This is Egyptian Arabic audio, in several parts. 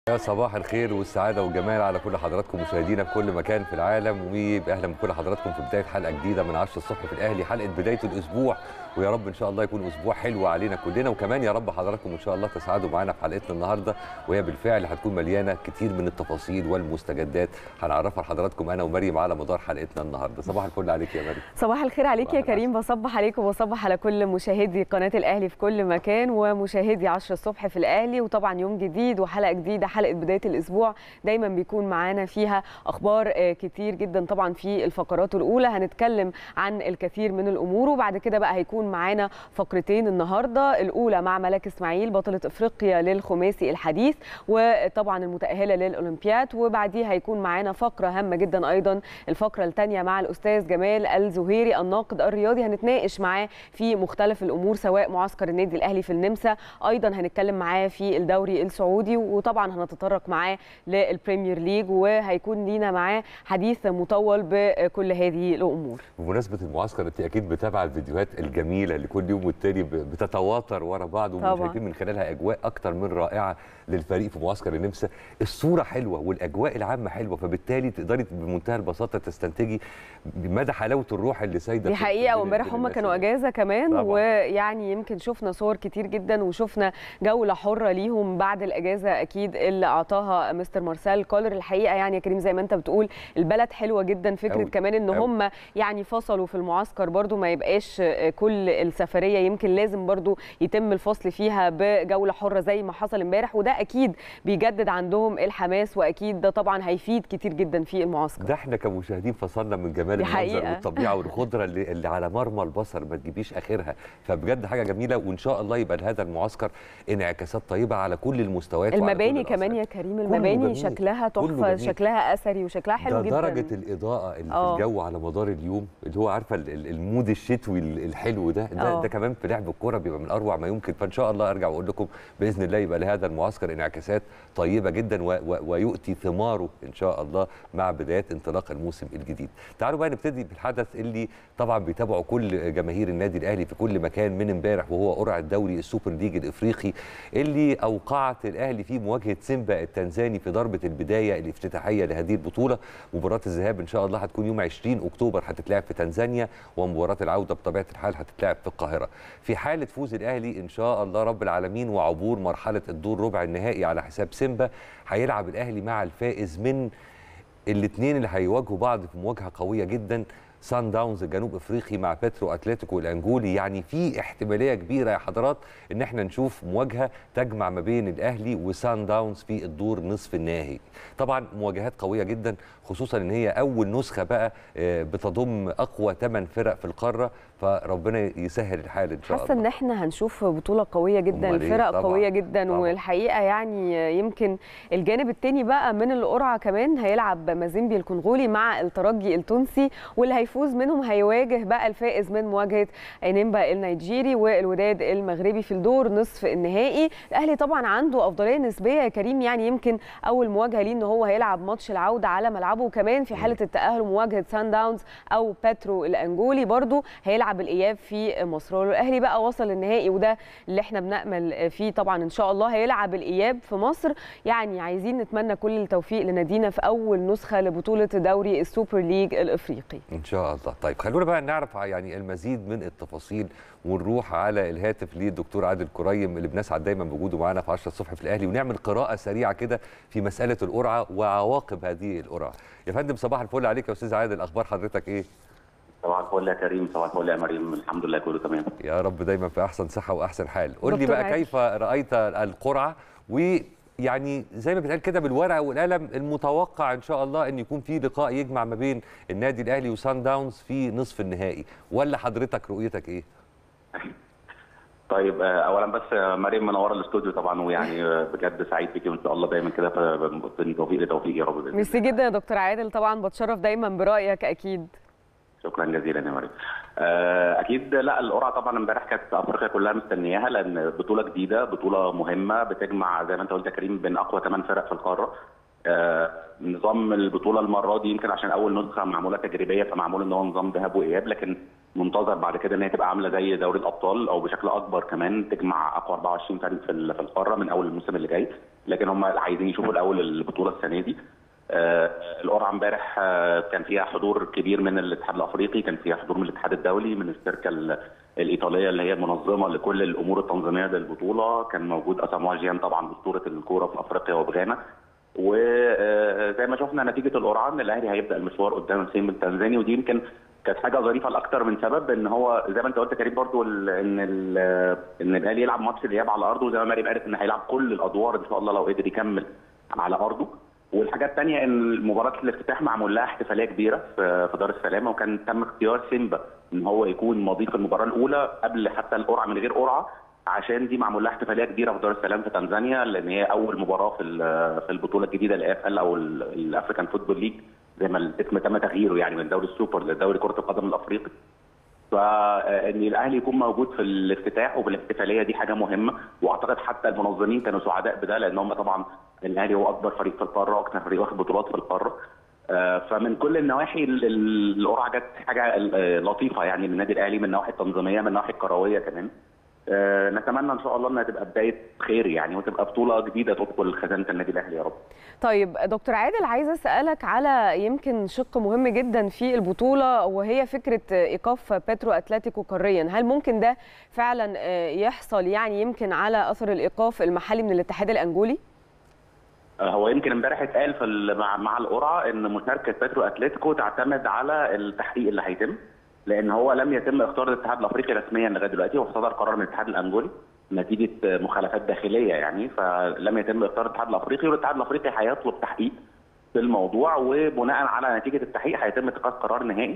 يا صباح الخير والسعادة والجمال على كل حضراتكم مشاهدينا في كل مكان في العالم وأهلا بكل حضراتكم في بداية حلقة جديدة من 10 الصبح في الأهلي حلقة بداية الأسبوع ويا رب إن شاء الله يكون أسبوع حلو علينا كلنا وكمان يا رب حضراتكم إن شاء الله تسعدوا معانا في حلقتنا النهاردة وهي بالفعل هتكون مليانة كتير من التفاصيل والمستجدات هنعرفها لحضراتكم أنا ومريم على مدار حلقتنا النهاردة صباح الفل عليك يا مريم صباح الخير عليك صباح يا كريم بصبح عليكم وبصبح على كل مشاهدي قناة الأهلي في كل مكان ومشاهدي 10 الصبح في الأهلي وطبعا يوم جديد وحلقة جديدة حلقة بداية الأسبوع دايما بيكون معانا فيها أخبار آه، كتير جدا طبعا في الفقرات الأولى هنتكلم عن الكثير من الأمور وبعد كده بقى هيكون معانا فقرتين النهاردة الأولى مع ملاك إسماعيل بطلة إفريقيا للخماسي الحديث وطبعا المتأهلة للأولمبياد وبعديها هيكون معانا فقرة هامة جدا أيضا الفقرة الثانية مع الأستاذ جمال الزهيري الناقد الرياضي هنتناقش معاه في مختلف الأمور سواء معسكر النادي الأهلي في النمسا أيضا هنتكلم معاه في الدوري السعودي وطبعا هنتطرق معاه للبريمير ليج وهيكون لينا معاه حديث مطول بكل هذه الأمور بمناسبة المعسكر أنت أكيد متابعة الفيديوهات الجميلة اللي كل يوم والتاني ب- بتتواتر ورا بعض طبعاً. وشايفين من خلالها أجواء أكتر من رائعة للفريق في معسكر النمسا الصورة حلوة والأجواء العامة حلوة فبالتالي تقدري بمنتهى البساطة تستنتجي مدى حلاوة الروح اللي سايدة دي في- حقيقه بين- وامبارح بين هم الناس كانوا هناك. اجازه كمان طبعاً. ويعني يمكن شفنا صور كتير جدا وشفنا جوله حره ليهم بعد الاجازه اكيد اللي اعطاها مستر مارسيل كولر الحقيقه يعني يا كريم زي ما انت بتقول البلد حلوه جدا فكره أوي. كمان ان أوي. هم يعني فصلوا في المعسكر برضو ما يبقاش كل السفريه يمكن لازم برضو يتم الفصل فيها بجوله حره زي ما حصل امبارح وده اكيد بيجدد عندهم الحماس واكيد ده طبعا هيفيد كتير جدا في المعسكر ده احنا كمشاهدين فصلنا من جمال دي المنظر حقيقة. والطبيعه والخضره اللي, اللي على مرمى البصر ما تجيبيش اخرها فبجد حاجه جميله وان شاء الله يبقى لهذا المعسكر انعكاسات طيبه على كل المستويات وعلى كل المباني كمان الأصعدة. يا كريم كله المباني جميل. شكلها كله تحفه جميل. شكلها اثري وشكلها حلو ده جدا درجه الاضاءه اللي آه. في الجو على مدار اليوم اللي هو عارفه ال- ال- المود الشتوي ال- الحلو ده ده, آه. ده كمان في لعب الكوره بيبقى من اروع ما يمكن فان شاء الله ارجع واقول لكم باذن الله يبقى لهذا المعسكر انعكاسات طيبه جدا و و ويؤتي ثماره ان شاء الله مع بدايات انطلاق الموسم الجديد. تعالوا بقى نبتدي بالحدث اللي طبعا بيتابعه كل جماهير النادي الاهلي في كل مكان من امبارح وهو قرعه الدوري السوبر ليج الافريقي اللي اوقعت الاهلي في مواجهه سيمبا التنزاني في ضربه البدايه الافتتاحيه لهذه البطوله مباراه الذهاب ان شاء الله هتكون يوم 20 اكتوبر هتتلعب في تنزانيا ومباراه العوده بطبيعه الحال هتتلعب في القاهره في حاله فوز الاهلي ان شاء الله رب العالمين وعبور مرحله الدور ربع النهائي على حساب سيمبا هيلعب الاهلي مع الفائز من الاثنين اللي هيواجهوا بعض في مواجهه قويه جدا سان داونز الجنوب افريقي مع بيترو اتلتيكو الانجولي يعني في احتماليه كبيره يا حضرات ان احنا نشوف مواجهه تجمع ما بين الاهلي وسان داونز في الدور نصف النهائي طبعا مواجهات قويه جدا خصوصا ان هي اول نسخه بقى آه، بتضم اقوى 8 فرق في القاره فربنا يسهل الحال ان شاء حاسه ان الله احنا هنشوف بطوله قويه جدا أمال إيه؟ الفرق طبعاً، قويه جدا طبعاً. والحقيقه يعني يمكن الجانب الثاني بقى من القرعه كمان هيلعب مازيمبي الكونغولي مع الترجي التونسي واللي هيفوز منهم هيواجه بقى الفائز من مواجهه انيمبا النيجيري والوداد المغربي في الدور نصف النهائي الاهلي طبعا عنده افضليه نسبيه يا كريم يعني يمكن اول مواجهه ليه ان هو هيلعب ماتش العوده على ملعبه وكمان في حاله التاهل مواجهه سان داونز او باترو الانجولي برضو هيلعب الاياب في مصر والاهلي بقى وصل النهائي وده اللي احنا بنامل فيه طبعا ان شاء الله هيلعب الاياب في مصر يعني عايزين نتمنى كل التوفيق لنادينا في اول نسخه لبطوله دوري السوبر ليج الافريقي ان شاء الله طيب خلونا بقى نعرف يعني المزيد من التفاصيل ونروح على الهاتف للدكتور عادل كريم اللي بنسعد دايما بوجوده معانا في 10 الصبح في الاهلي ونعمل قراءه سريعه كده في مساله القرعه وعواقب هذه القرعه يا فندم صباح الفل عليك يا استاذ عادل اخبار حضرتك ايه صباح الفل يا كريم صباح الفل يا مريم الحمد لله كله تمام يا رب دايما في احسن صحه واحسن حال قول لي دكتور بقى عادل. كيف رايت القرعه ويعني زي ما بيتقال كده بالورقه والقلم المتوقع ان شاء الله ان يكون في لقاء يجمع ما بين النادي الاهلي وسان داونز في نصف النهائي ولا حضرتك رؤيتك ايه طيب آه، اولا بس آه، مريم منوره الاستوديو طبعا ويعني آه، بجد سعيد بيكي وان شاء الله دايما كده ف- من توفيق لتوفيق يا رب باذن ميرسي الله جدا يا دكتور عادل طبعا بتشرف دايما برايك اكيد شكرا جزيلا يا مريم آه، اكيد لا القرعه طبعا امبارح كانت افريقيا كلها مستنياها لان بطوله جديده بطوله مهمه بتجمع زي ما انت قلت يا كريم بين اقوى ثمان فرق في القاره آه، نظام البطوله المره دي يمكن عشان اول نسخه معموله تجريبيه فمعمول ان هو نظام ذهاب واياب لكن منتظر بعد كده ان هي تبقى عامله زي دوري الابطال او بشكل اكبر كمان تجمع اقوى 24 فريق في ال- في القاره من اول الموسم اللي جاي لكن هم عايزين يشوفوا الاول البطوله السنه دي آه، القرعه امبارح آه، كان فيها حضور كبير من الاتحاد الافريقي كان فيها حضور من الاتحاد الدولي من الشركه ال- الايطاليه اللي هي المنظمه لكل الامور التنظيميه للبطوله كان موجود اساموا جيان طبعا اسطوره الكوره في افريقيا وبغانا وزي ما شفنا نتيجه القرعه ان الاهلي هيبدا المشوار قدام السيم التنزاني ودي يمكن كانت حاجه ظريفه لاكثر من سبب ان هو زي ما انت قلت يا كريم برضو ال- ان ال- ان الاهلي يلعب ماتش الاياب على ارضه وزي ما مريم قالت ان هيلعب كل الادوار ان شاء الله لو قدر يكمل على ارضه والحاجه الثانيه ان مباراه الافتتاح معمول لها احتفاليه كبيره في في دار السلامه وكان تم اختيار سيمبا ان هو يكون مضيف المباراه الاولى قبل حتى القرعه من غير قرعه عشان دي معمول لها احتفاليه كبيره في دار السلام في تنزانيا لان هي اول مباراه في ال- في البطوله الجديده الاف ال او ال- الافريكان فوتبول ليج زي ما الاسم تم تغييره يعني من دوري السوبر لدوري كره القدم الافريقي فان الاهلي يكون موجود في الافتتاح وفي الاحتفاليه دي حاجه مهمه واعتقد حتى المنظمين كانوا سعداء بده لان هم طبعا الاهلي هو اكبر فريق في القاره واكثر فريق واخد بطولات في القاره آه، فمن كل النواحي ال- ال- القرعه جت حاجه آه، لطيفه يعني للنادي الاهلي من النواحي التنظيميه من النواحي الكرويه كمان آه، نتمنى ان شاء الله انها تبقى بدايه خير يعني وتبقى بطوله جديده تدخل خزانه النادي الاهلي يا رب طيب دكتور عادل عايزه اسالك على يمكن شق مهم جدا في البطوله وهي فكره ايقاف بيترو اتلتيكو قاريا هل ممكن ده فعلا آه، يحصل يعني يمكن على اثر الايقاف المحلي من الاتحاد الانجولي آه، هو يمكن امبارح اتقال في ال- مع مع القرعه ان مشاركه بيترو اتلتيكو تعتمد على التحقيق اللي هيتم لان هو لم يتم اختيار الاتحاد الافريقي رسميا لغايه دلوقتي وصدر قرار من الاتحاد الانجولي نتيجه مخالفات داخليه يعني فلم يتم اختيار الاتحاد الافريقي والاتحاد الافريقي هيطلب تحقيق في الموضوع وبناء على نتيجه التحقيق هيتم اتخاذ قرار نهائي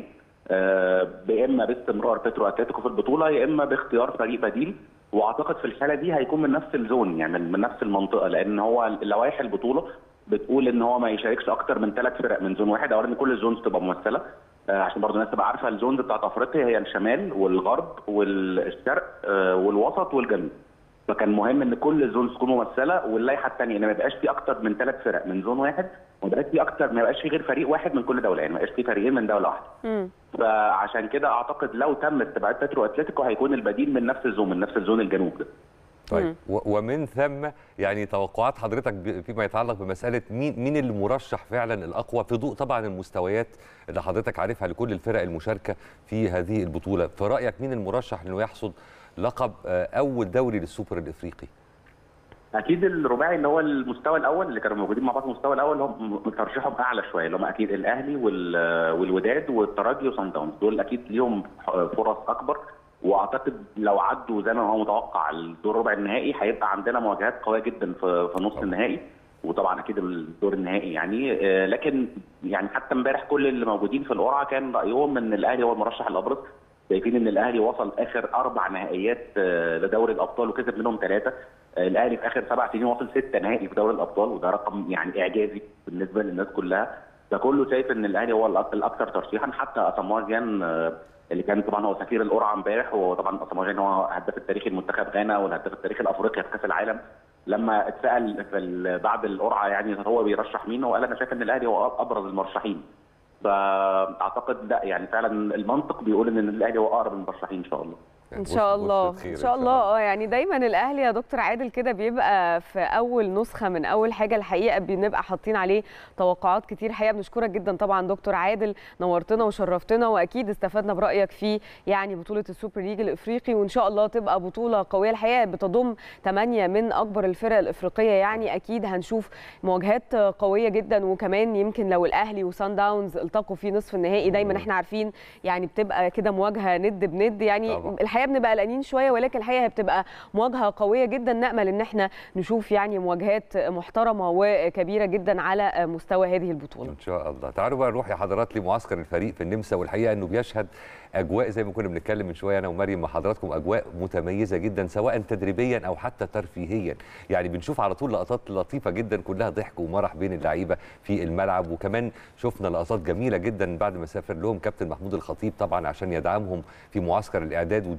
آه، يا اما باستمرار بيترو اتلتيكو في البطوله يا اما باختيار فريق بديل واعتقد في الحاله دي هيكون من نفس الزون يعني من من نفس المنطقه لان هو لوائح البطوله بتقول ان هو ما يشاركش اكتر من ثلاث فرق من زون واحد او ان كل الزونز تبقى ممثله آه، عشان برضه الناس تبقى عارفه الزونز بتاعت افريقيا هي الشمال والغرب والشرق آه، والوسط والجنوب فكان مهم ان كل الزونز تكون ممثله واللائحه الثانيه ان ما يبقاش في اكتر من ثلاث فرق من زون واحد وما يبقاش في اكتر ما يبقاش في غير فريق واحد من كل دوله يعني ما يبقاش في فريقين من دوله واحده مم. فعشان كده اعتقد لو تم استبعاد بيترو اتلتيكو هيكون البديل من نفس الزون من نفس الزون الجنوب ده طيب و- ومن ثم يعني توقعات حضرتك ب- فيما يتعلق بمساله مين مين اللي مرشح فعلا الاقوى في ضوء طبعا المستويات اللي حضرتك عارفها لكل الفرق المشاركه في هذه البطوله في رايك مين المرشح انه يحصد لقب آه، اول دوري للسوبر الافريقي اكيد الرباعي اللي هو المستوى الاول اللي كانوا موجودين مع بعض المستوى الاول هم ترشيحهم اعلى شويه اللي هم اكيد الاهلي وال- والوداد والترجي وصن داونز دول اكيد ليهم فرص اكبر واعتقد لو عدوا زي ما هو متوقع الدور ربع النهائي هيبقى عندنا مواجهات قويه جدا في في نص النهائي وطبعا اكيد الدور النهائي يعني آه، لكن يعني حتى امبارح كل اللي موجودين في القرعه كان رايهم ان الاهلي هو المرشح الابرز شايفين ان الاهلي وصل اخر اربع نهائيات آه، لدوري الابطال وكسب منهم ثلاثه الاهلي في اخر سبع سنين وصل ست نهائي في دوري الابطال وده رقم يعني اعجازي بالنسبه للناس كلها فكله شايف ان الاهلي هو الأك- الاكثر ترشيحا حتى اساموا جان آه، اللي كان طبعا هو سفير القرعه امبارح وهو طبعا اساموا جان هو هداف التاريخي لمنتخب غانا والهداف التاريخي الافريقي في كاس العالم لما اتسال في ال- بعد القرعه يعني هو بيرشح مين هو قال انا شايف ان الاهلي هو ابرز المرشحين فاعتقد لا يعني فعلا المنطق بيقول ان الاهلي هو اقرب المرشحين ان شاء الله ان شاء الله بشرة خير ان شاء الله اه يعني دايما الاهلي يا دكتور عادل كده بيبقى في اول نسخه من اول حاجه الحقيقه بنبقى حاطين عليه توقعات كتير حقيقه بنشكرك جدا طبعا دكتور عادل نورتنا وشرفتنا واكيد استفدنا برايك في يعني بطوله السوبر ليج الافريقي وان شاء الله تبقى بطوله قويه الحقيقه بتضم ثمانيه من اكبر الفرق الافريقيه يعني اكيد هنشوف مواجهات قويه جدا وكمان يمكن لو الاهلي وسان داونز التقوا في نصف النهائي دايما احنا عارفين يعني بتبقى كده مواجهه ند بند يعني طبعاً. الحقيقه بنبقى قلقانين شويه ولكن الحقيقه هي بتبقى مواجهه قويه جدا نامل ان احنا نشوف يعني مواجهات محترمه وكبيره جدا على مستوى هذه البطوله ان شاء الله تعالوا بقى نروح يا حضرات لمعسكر الفريق في النمسا والحقيقه انه بيشهد اجواء زي ما كنا بنتكلم من شويه انا ومريم مع حضراتكم اجواء متميزه جدا سواء تدريبيا او حتى ترفيهيا يعني بنشوف على طول لقطات لطيفه جدا كلها ضحك ومرح بين اللعيبه في الملعب وكمان شفنا لقطات جميله جدا بعد ما سافر لهم كابتن محمود الخطيب طبعا عشان يدعمهم في معسكر الاعداد ودي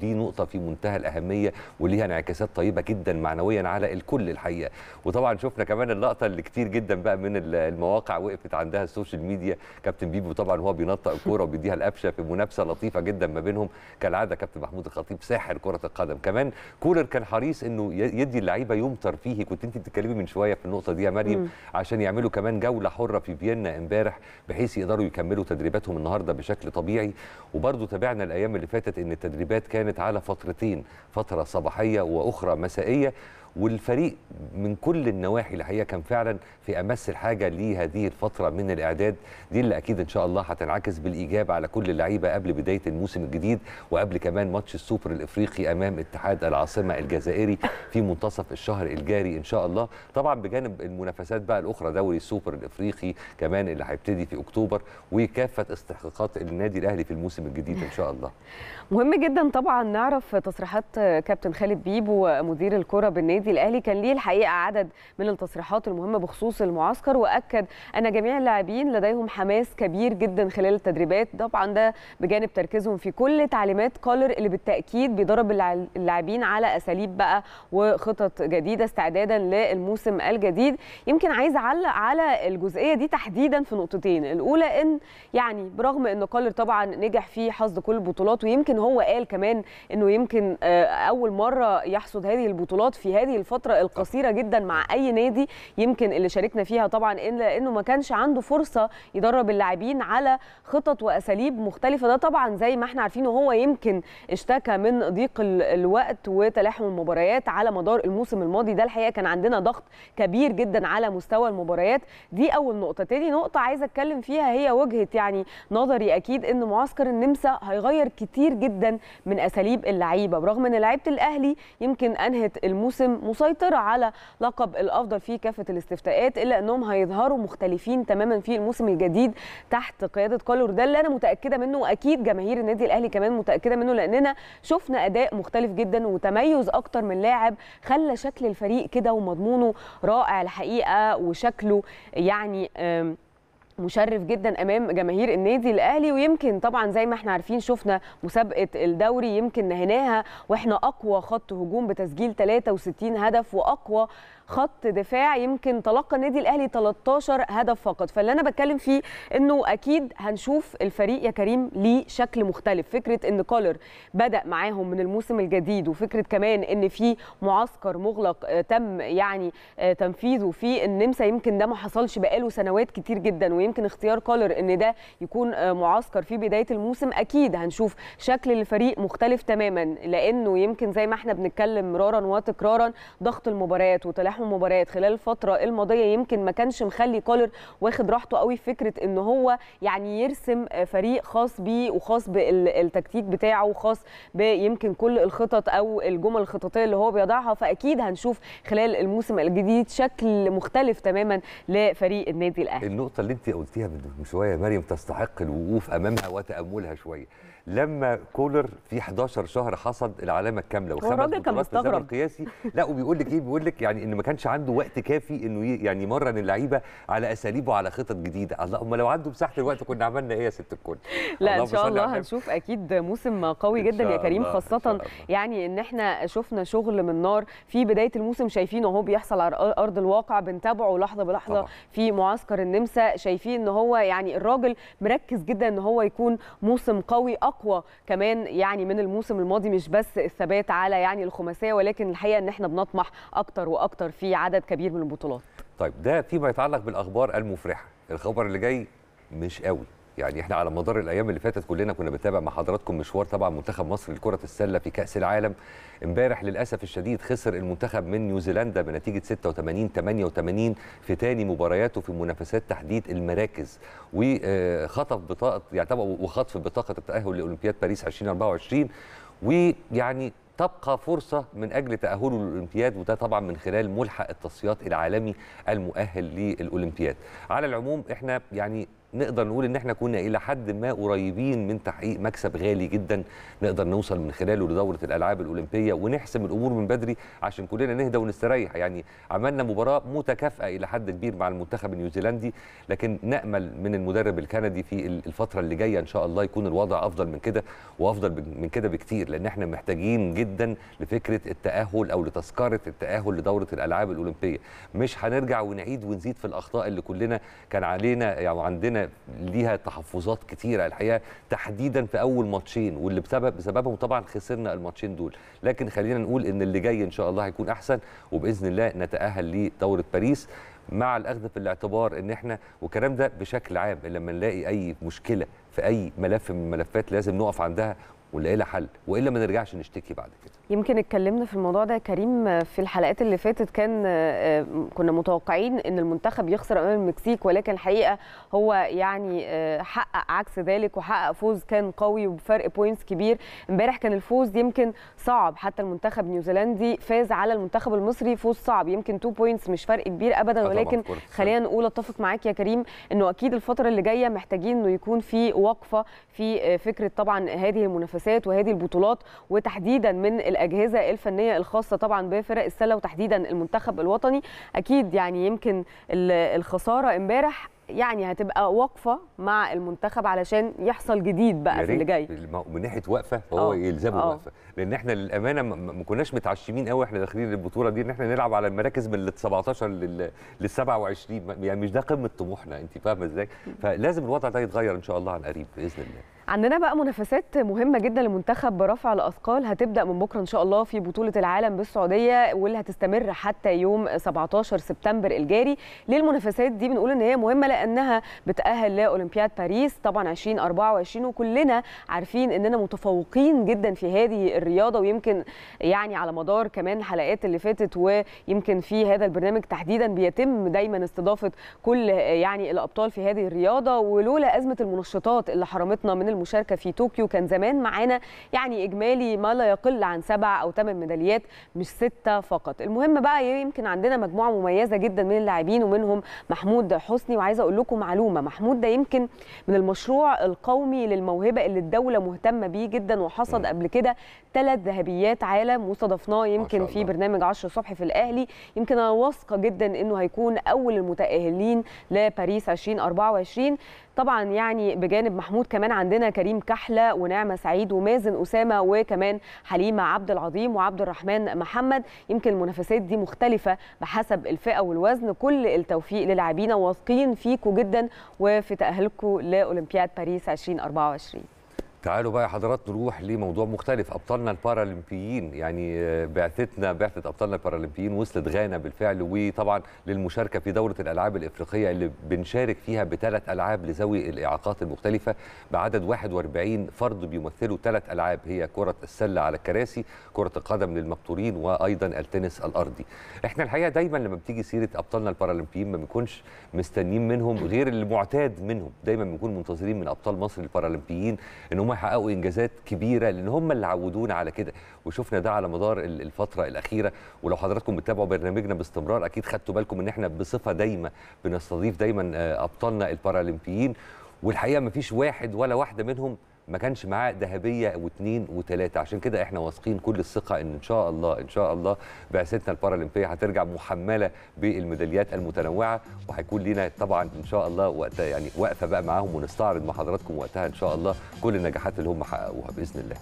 دي نقطه في منتهى الاهميه وليها انعكاسات طيبه جدا معنويا على الكل الحقيقه وطبعا شفنا كمان اللقطه اللي كتير جدا بقى من المواقع وقفت عندها السوشيال ميديا كابتن بيبو طبعا هو بينطق الكوره وبيديها القفشه في منافسه لطيفه جدا ما بينهم كالعاده كابتن محمود الخطيب ساحر كره القدم كمان كولر كان حريص انه يدي اللعيبه يوم ترفيهي كنت انت بتتكلمي من شويه في النقطه دي يا مريم مم. عشان يعملوا كمان جوله حره في فيينا امبارح بحيث يقدروا يكملوا تدريباتهم النهارده بشكل طبيعي وبرضه تابعنا الايام اللي فاتت ان التدريبات كانت على فترتين فتره صباحيه واخرى مسائيه والفريق من كل النواحي الحقيقه كان فعلا في امس الحاجه لهذه الفتره من الاعداد دي اللي اكيد ان شاء الله هتنعكس بالايجاب على كل اللعيبه قبل بدايه الموسم الجديد وقبل كمان ماتش السوبر الافريقي امام اتحاد العاصمه الجزائري في منتصف الشهر الجاري ان شاء الله طبعا بجانب المنافسات بقى الاخرى دوري السوبر الافريقي كمان اللي هيبتدي في اكتوبر وكافه استحقاقات النادي الاهلي في الموسم الجديد ان شاء الله مهم جدا طبعا نعرف تصريحات كابتن خالد بيبو مدير الكره بالنادي الاهلي كان ليه الحقيقه عدد من التصريحات المهمه بخصوص المعسكر واكد ان جميع اللاعبين لديهم حماس كبير جدا خلال التدريبات طبعا ده بجانب تركيزهم في كل تعليمات كولر اللي بالتاكيد بيدرب اللاع- اللاعبين على اساليب بقى وخطط جديده استعدادا للموسم الجديد يمكن عايز اعلق على الجزئيه دي تحديدا في نقطتين الاولى ان يعني برغم ان كولر طبعا نجح في حصد كل البطولات ويمكن هو قال كمان انه يمكن آه، اول مره يحصد هذه البطولات في هذه الفتره القصيره جدا مع اي نادي يمكن اللي شاركنا فيها طبعا إن لانه ما كانش عنده فرصه يدرب اللاعبين على خطط واساليب مختلفه ده طبعا زي ما احنا عارفين هو يمكن اشتكى من ضيق ال- الوقت وتلاحم المباريات على مدار الموسم الماضي ده الحقيقه كان عندنا ضغط كبير جدا على مستوى المباريات دي اول نقطه تاني نقطه عايزه اتكلم فيها هي وجهه يعني نظري اكيد ان معسكر النمسا هيغير كتير جدا من اساليب اللعيبه برغم ان لعيبه الاهلي يمكن انهت الموسم مسيطره على لقب الافضل في كافه الاستفتاءات الا انهم هيظهروا مختلفين تماما في الموسم الجديد تحت قياده كولر ده اللي انا متاكده منه واكيد جماهير النادي الاهلي كمان متاكده منه لاننا شفنا اداء مختلف جدا وتميز اكتر من لاعب خلى شكل الفريق كده ومضمونه رائع الحقيقه وشكله يعني آم، مشرف جدا امام جماهير النادي الاهلي ويمكن طبعا زي ما احنا عارفين شفنا مسابقه الدوري يمكن نهيناها واحنا اقوى خط هجوم بتسجيل 63 هدف واقوى خط دفاع يمكن تلقى النادي الاهلي 13 هدف فقط فاللي انا بتكلم فيه انه اكيد هنشوف الفريق يا كريم ليه شكل مختلف فكره ان كولر بدا معاهم من الموسم الجديد وفكره كمان ان في معسكر مغلق آه، تم يعني آه، تنفيذه في النمسا يمكن ده ما حصلش بقاله سنوات كتير جدا ويمكن اختيار كولر ان ده يكون آه، معسكر في بدايه الموسم اكيد هنشوف شكل الفريق مختلف تماما لانه يمكن زي ما احنا بنتكلم مرارا وتكرارا ضغط المباريات وتلاحم المباريات خلال الفتره الماضيه يمكن ما كانش مخلي كولر واخد راحته قوي في فكره ان هو يعني يرسم آه، فريق خاص بيه وخاص بالتكتيك بتاعه وخاص بيمكن كل الخطط او الجمل الخططيه اللي هو بيضعها فاكيد هنشوف خلال الموسم الجديد شكل مختلف تماما لفريق النادي الاهلي النقطة اللي أنت قلتيها من من شوية يا مريم تستحق الوقوف أمامها وتأملها شوية. لما كولر في 11 شهر حصد العلامة الكاملة وخمس الراجل كان بطولات في الزمن مستغرب. القياسي، لا وبيقول لك إيه؟ بيقول لك يعني إن ما كانش عنده وقت كافي إنه ي- يعني يمرن اللعيبة على أساليب وعلى خطط جديدة، الله أمال لو عنده مساحة الوقت كنا عملنا إيه يا ست الكل؟ لا ان اللهم شاء صل على الله النبي. هنشوف اكيد موسم قوي إن جدا يا شاء كريم الله، إن شاء خاصه الله. يعني ان احنا شفنا شغل من نار في بدايه الموسم شايفينه اهو بيحصل على ارض الواقع بنتابعه لحظه بلحظه طبعا. في معسكر النمسا شايفين ان هو يعني الراجل مركز جدا ان هو يكون موسم قوي اقوى كمان يعني من الموسم الماضي مش بس الثبات على يعني الخماسيه ولكن الحقيقه ان احنا بنطمح اكتر واكتر في عدد كبير من البطولات طيب ده فيما يتعلق بالاخبار المفرحه الخبر اللي جاي مش قوي يعني احنا على مدار الايام اللي فاتت كلنا كنا بنتابع مع حضراتكم مشوار طبعا منتخب مصر لكره السله في كاس العالم امبارح للاسف الشديد خسر المنتخب من نيوزيلندا بنتيجه 86 88 في تاني مبارياته في منافسات تحديد المراكز وخطف بطاقه يعتبر وخطف بطاقه التاهل لاولمبياد باريس 2024 ويعني تبقى فرصة من أجل تأهله للأولمبياد وده طبعا من خلال ملحق التصفيات العالمي المؤهل للأولمبياد على العموم احنا يعني نقدر نقول ان احنا كنا الى حد ما قريبين من تحقيق مكسب غالي جدا نقدر نوصل من خلاله لدوره الالعاب الاولمبيه ونحسم الامور من بدري عشان كلنا نهدى ونستريح يعني عملنا مباراه متكافئه الى حد كبير مع المنتخب النيوزيلندي لكن نامل من المدرب الكندي في الفتره اللي جايه ان شاء الله يكون الوضع افضل من كده وافضل من كده بكتير لان احنا محتاجين جدا لفكره التاهل او لتذكره التاهل لدوره الالعاب الاولمبيه مش هنرجع ونعيد ونزيد في الاخطاء اللي كلنا كان علينا يعني عندنا ليها تحفظات كتيره الحقيقه تحديدا في اول ماتشين واللي بسبب بسببهم طبعا خسرنا الماتشين دول لكن خلينا نقول ان اللي جاي ان شاء الله هيكون احسن وباذن الله نتاهل لدوره باريس مع الاخذ في الاعتبار ان احنا والكلام ده بشكل عام لما نلاقي اي مشكله في اي ملف من الملفات لازم نقف عندها ونلاقي لها حل والا ما نرجعش نشتكي بعد كده يمكن اتكلمنا في الموضوع ده كريم في الحلقات اللي فاتت كان كنا متوقعين ان المنتخب يخسر امام المكسيك ولكن الحقيقه هو يعني حقق عكس ذلك وحقق فوز كان قوي وبفرق بوينتس كبير امبارح كان الفوز يمكن صعب حتى المنتخب نيوزيلندي فاز على المنتخب المصري فوز صعب يمكن 2 بوينتس مش فرق كبير ابدا ولكن خلينا نقول اتفق معاك يا كريم انه اكيد الفتره اللي جايه محتاجين انه يكون في وقفه في فكره طبعا هذه المنافسات وهذه البطولات وتحديدا من الاجهزه الفنيه الخاصه طبعا بفرق السله وتحديدا المنتخب الوطني اكيد يعني يمكن الخساره امبارح يعني هتبقى وقفه مع المنتخب علشان يحصل جديد بقى في اللي جاي من ناحيه وقفه فهو يلزمه وقفه لان احنا للامانه ما كناش متعشمين قوي احنا داخلين البطوله دي ان احنا نلعب على المراكز من ال 17 لل 27 يعني مش ده قمه طموحنا انت فاهمه ازاي فلازم الوضع ده يتغير ان شاء الله عن قريب باذن الله عندنا بقى منافسات مهمة جدا لمنتخب رفع الأثقال هتبدأ من بكرة إن شاء الله في بطولة العالم بالسعودية واللي هتستمر حتى يوم 17 سبتمبر الجاري ليه المنافسات دي بنقول إن هي مهمة لأنها بتأهل لأولمبياد باريس طبعا 2024 وكلنا عارفين إننا متفوقين جدا في هذه الرياضة ويمكن يعني على مدار كمان الحلقات اللي فاتت ويمكن في هذا البرنامج تحديدا بيتم دايما استضافة كل يعني الأبطال في هذه الرياضة ولولا أزمة المنشطات اللي حرمتنا من المشاركه في طوكيو كان زمان معانا يعني اجمالي ما لا يقل عن سبع او ثمان ميداليات مش سته فقط المهم بقى يمكن عندنا مجموعه مميزه جدا من اللاعبين ومنهم محمود حسني وعايزه اقول لكم معلومه محمود ده يمكن من المشروع القومي للموهبه اللي الدوله مهتمه بيه جدا وحصد قبل كده ثلاث ذهبيات عالم واستضفناه يمكن في برنامج 10 الصبح في الاهلي يمكن انا واثقه جدا انه هيكون اول المتاهلين لباريس 2024 طبعا يعني بجانب محمود كمان عندنا كريم كحله ونعمه سعيد ومازن اسامه وكمان حليمه عبد العظيم وعبد الرحمن محمد يمكن المنافسات دي مختلفه بحسب الفئه والوزن كل التوفيق للاعبينا واثقين فيكم جدا وفي تاهلكم لاولمبياد باريس 2024 تعالوا بقى يا حضرات نروح لموضوع مختلف ابطالنا البارالمبيين يعني بعثتنا بعثه ابطالنا البارالمبيين وصلت غانا بالفعل وطبعا للمشاركه في دوره الالعاب الافريقيه اللي بنشارك فيها بثلاث العاب لذوي الاعاقات المختلفه بعدد 41 فرد بيمثلوا ثلاث العاب هي كره السله على الكراسي كره القدم للمبتورين وايضا التنس الارضي احنا الحقيقه دايما لما بتيجي سيره ابطالنا البارالمبيين ما بنكونش مستنيين منهم غير المعتاد منهم دايما بنكون منتظرين من ابطال مصر البارالمبيين ان هم يحققوا انجازات كبيره لان هم اللي عودونا على كده وشفنا ده على مدار الفتره الاخيره ولو حضراتكم بتتابعوا برنامجنا باستمرار اكيد خدتوا بالكم ان احنا بصفه دايمه بنستضيف دايما ابطالنا البارالمبيين والحقيقه ما فيش واحد ولا واحده منهم ما كانش معاه ذهبيه واثنين وثلاثه عشان كده احنا واثقين كل الثقه ان ان شاء الله ان شاء الله بعثتنا البارالمبيه هترجع محمله بالميداليات المتنوعه وهيكون لنا طبعا ان شاء الله وقتها يعني وقفه بقى معاهم ونستعرض مع حضراتكم وقتها ان شاء الله كل النجاحات اللي هم حققوها باذن الله.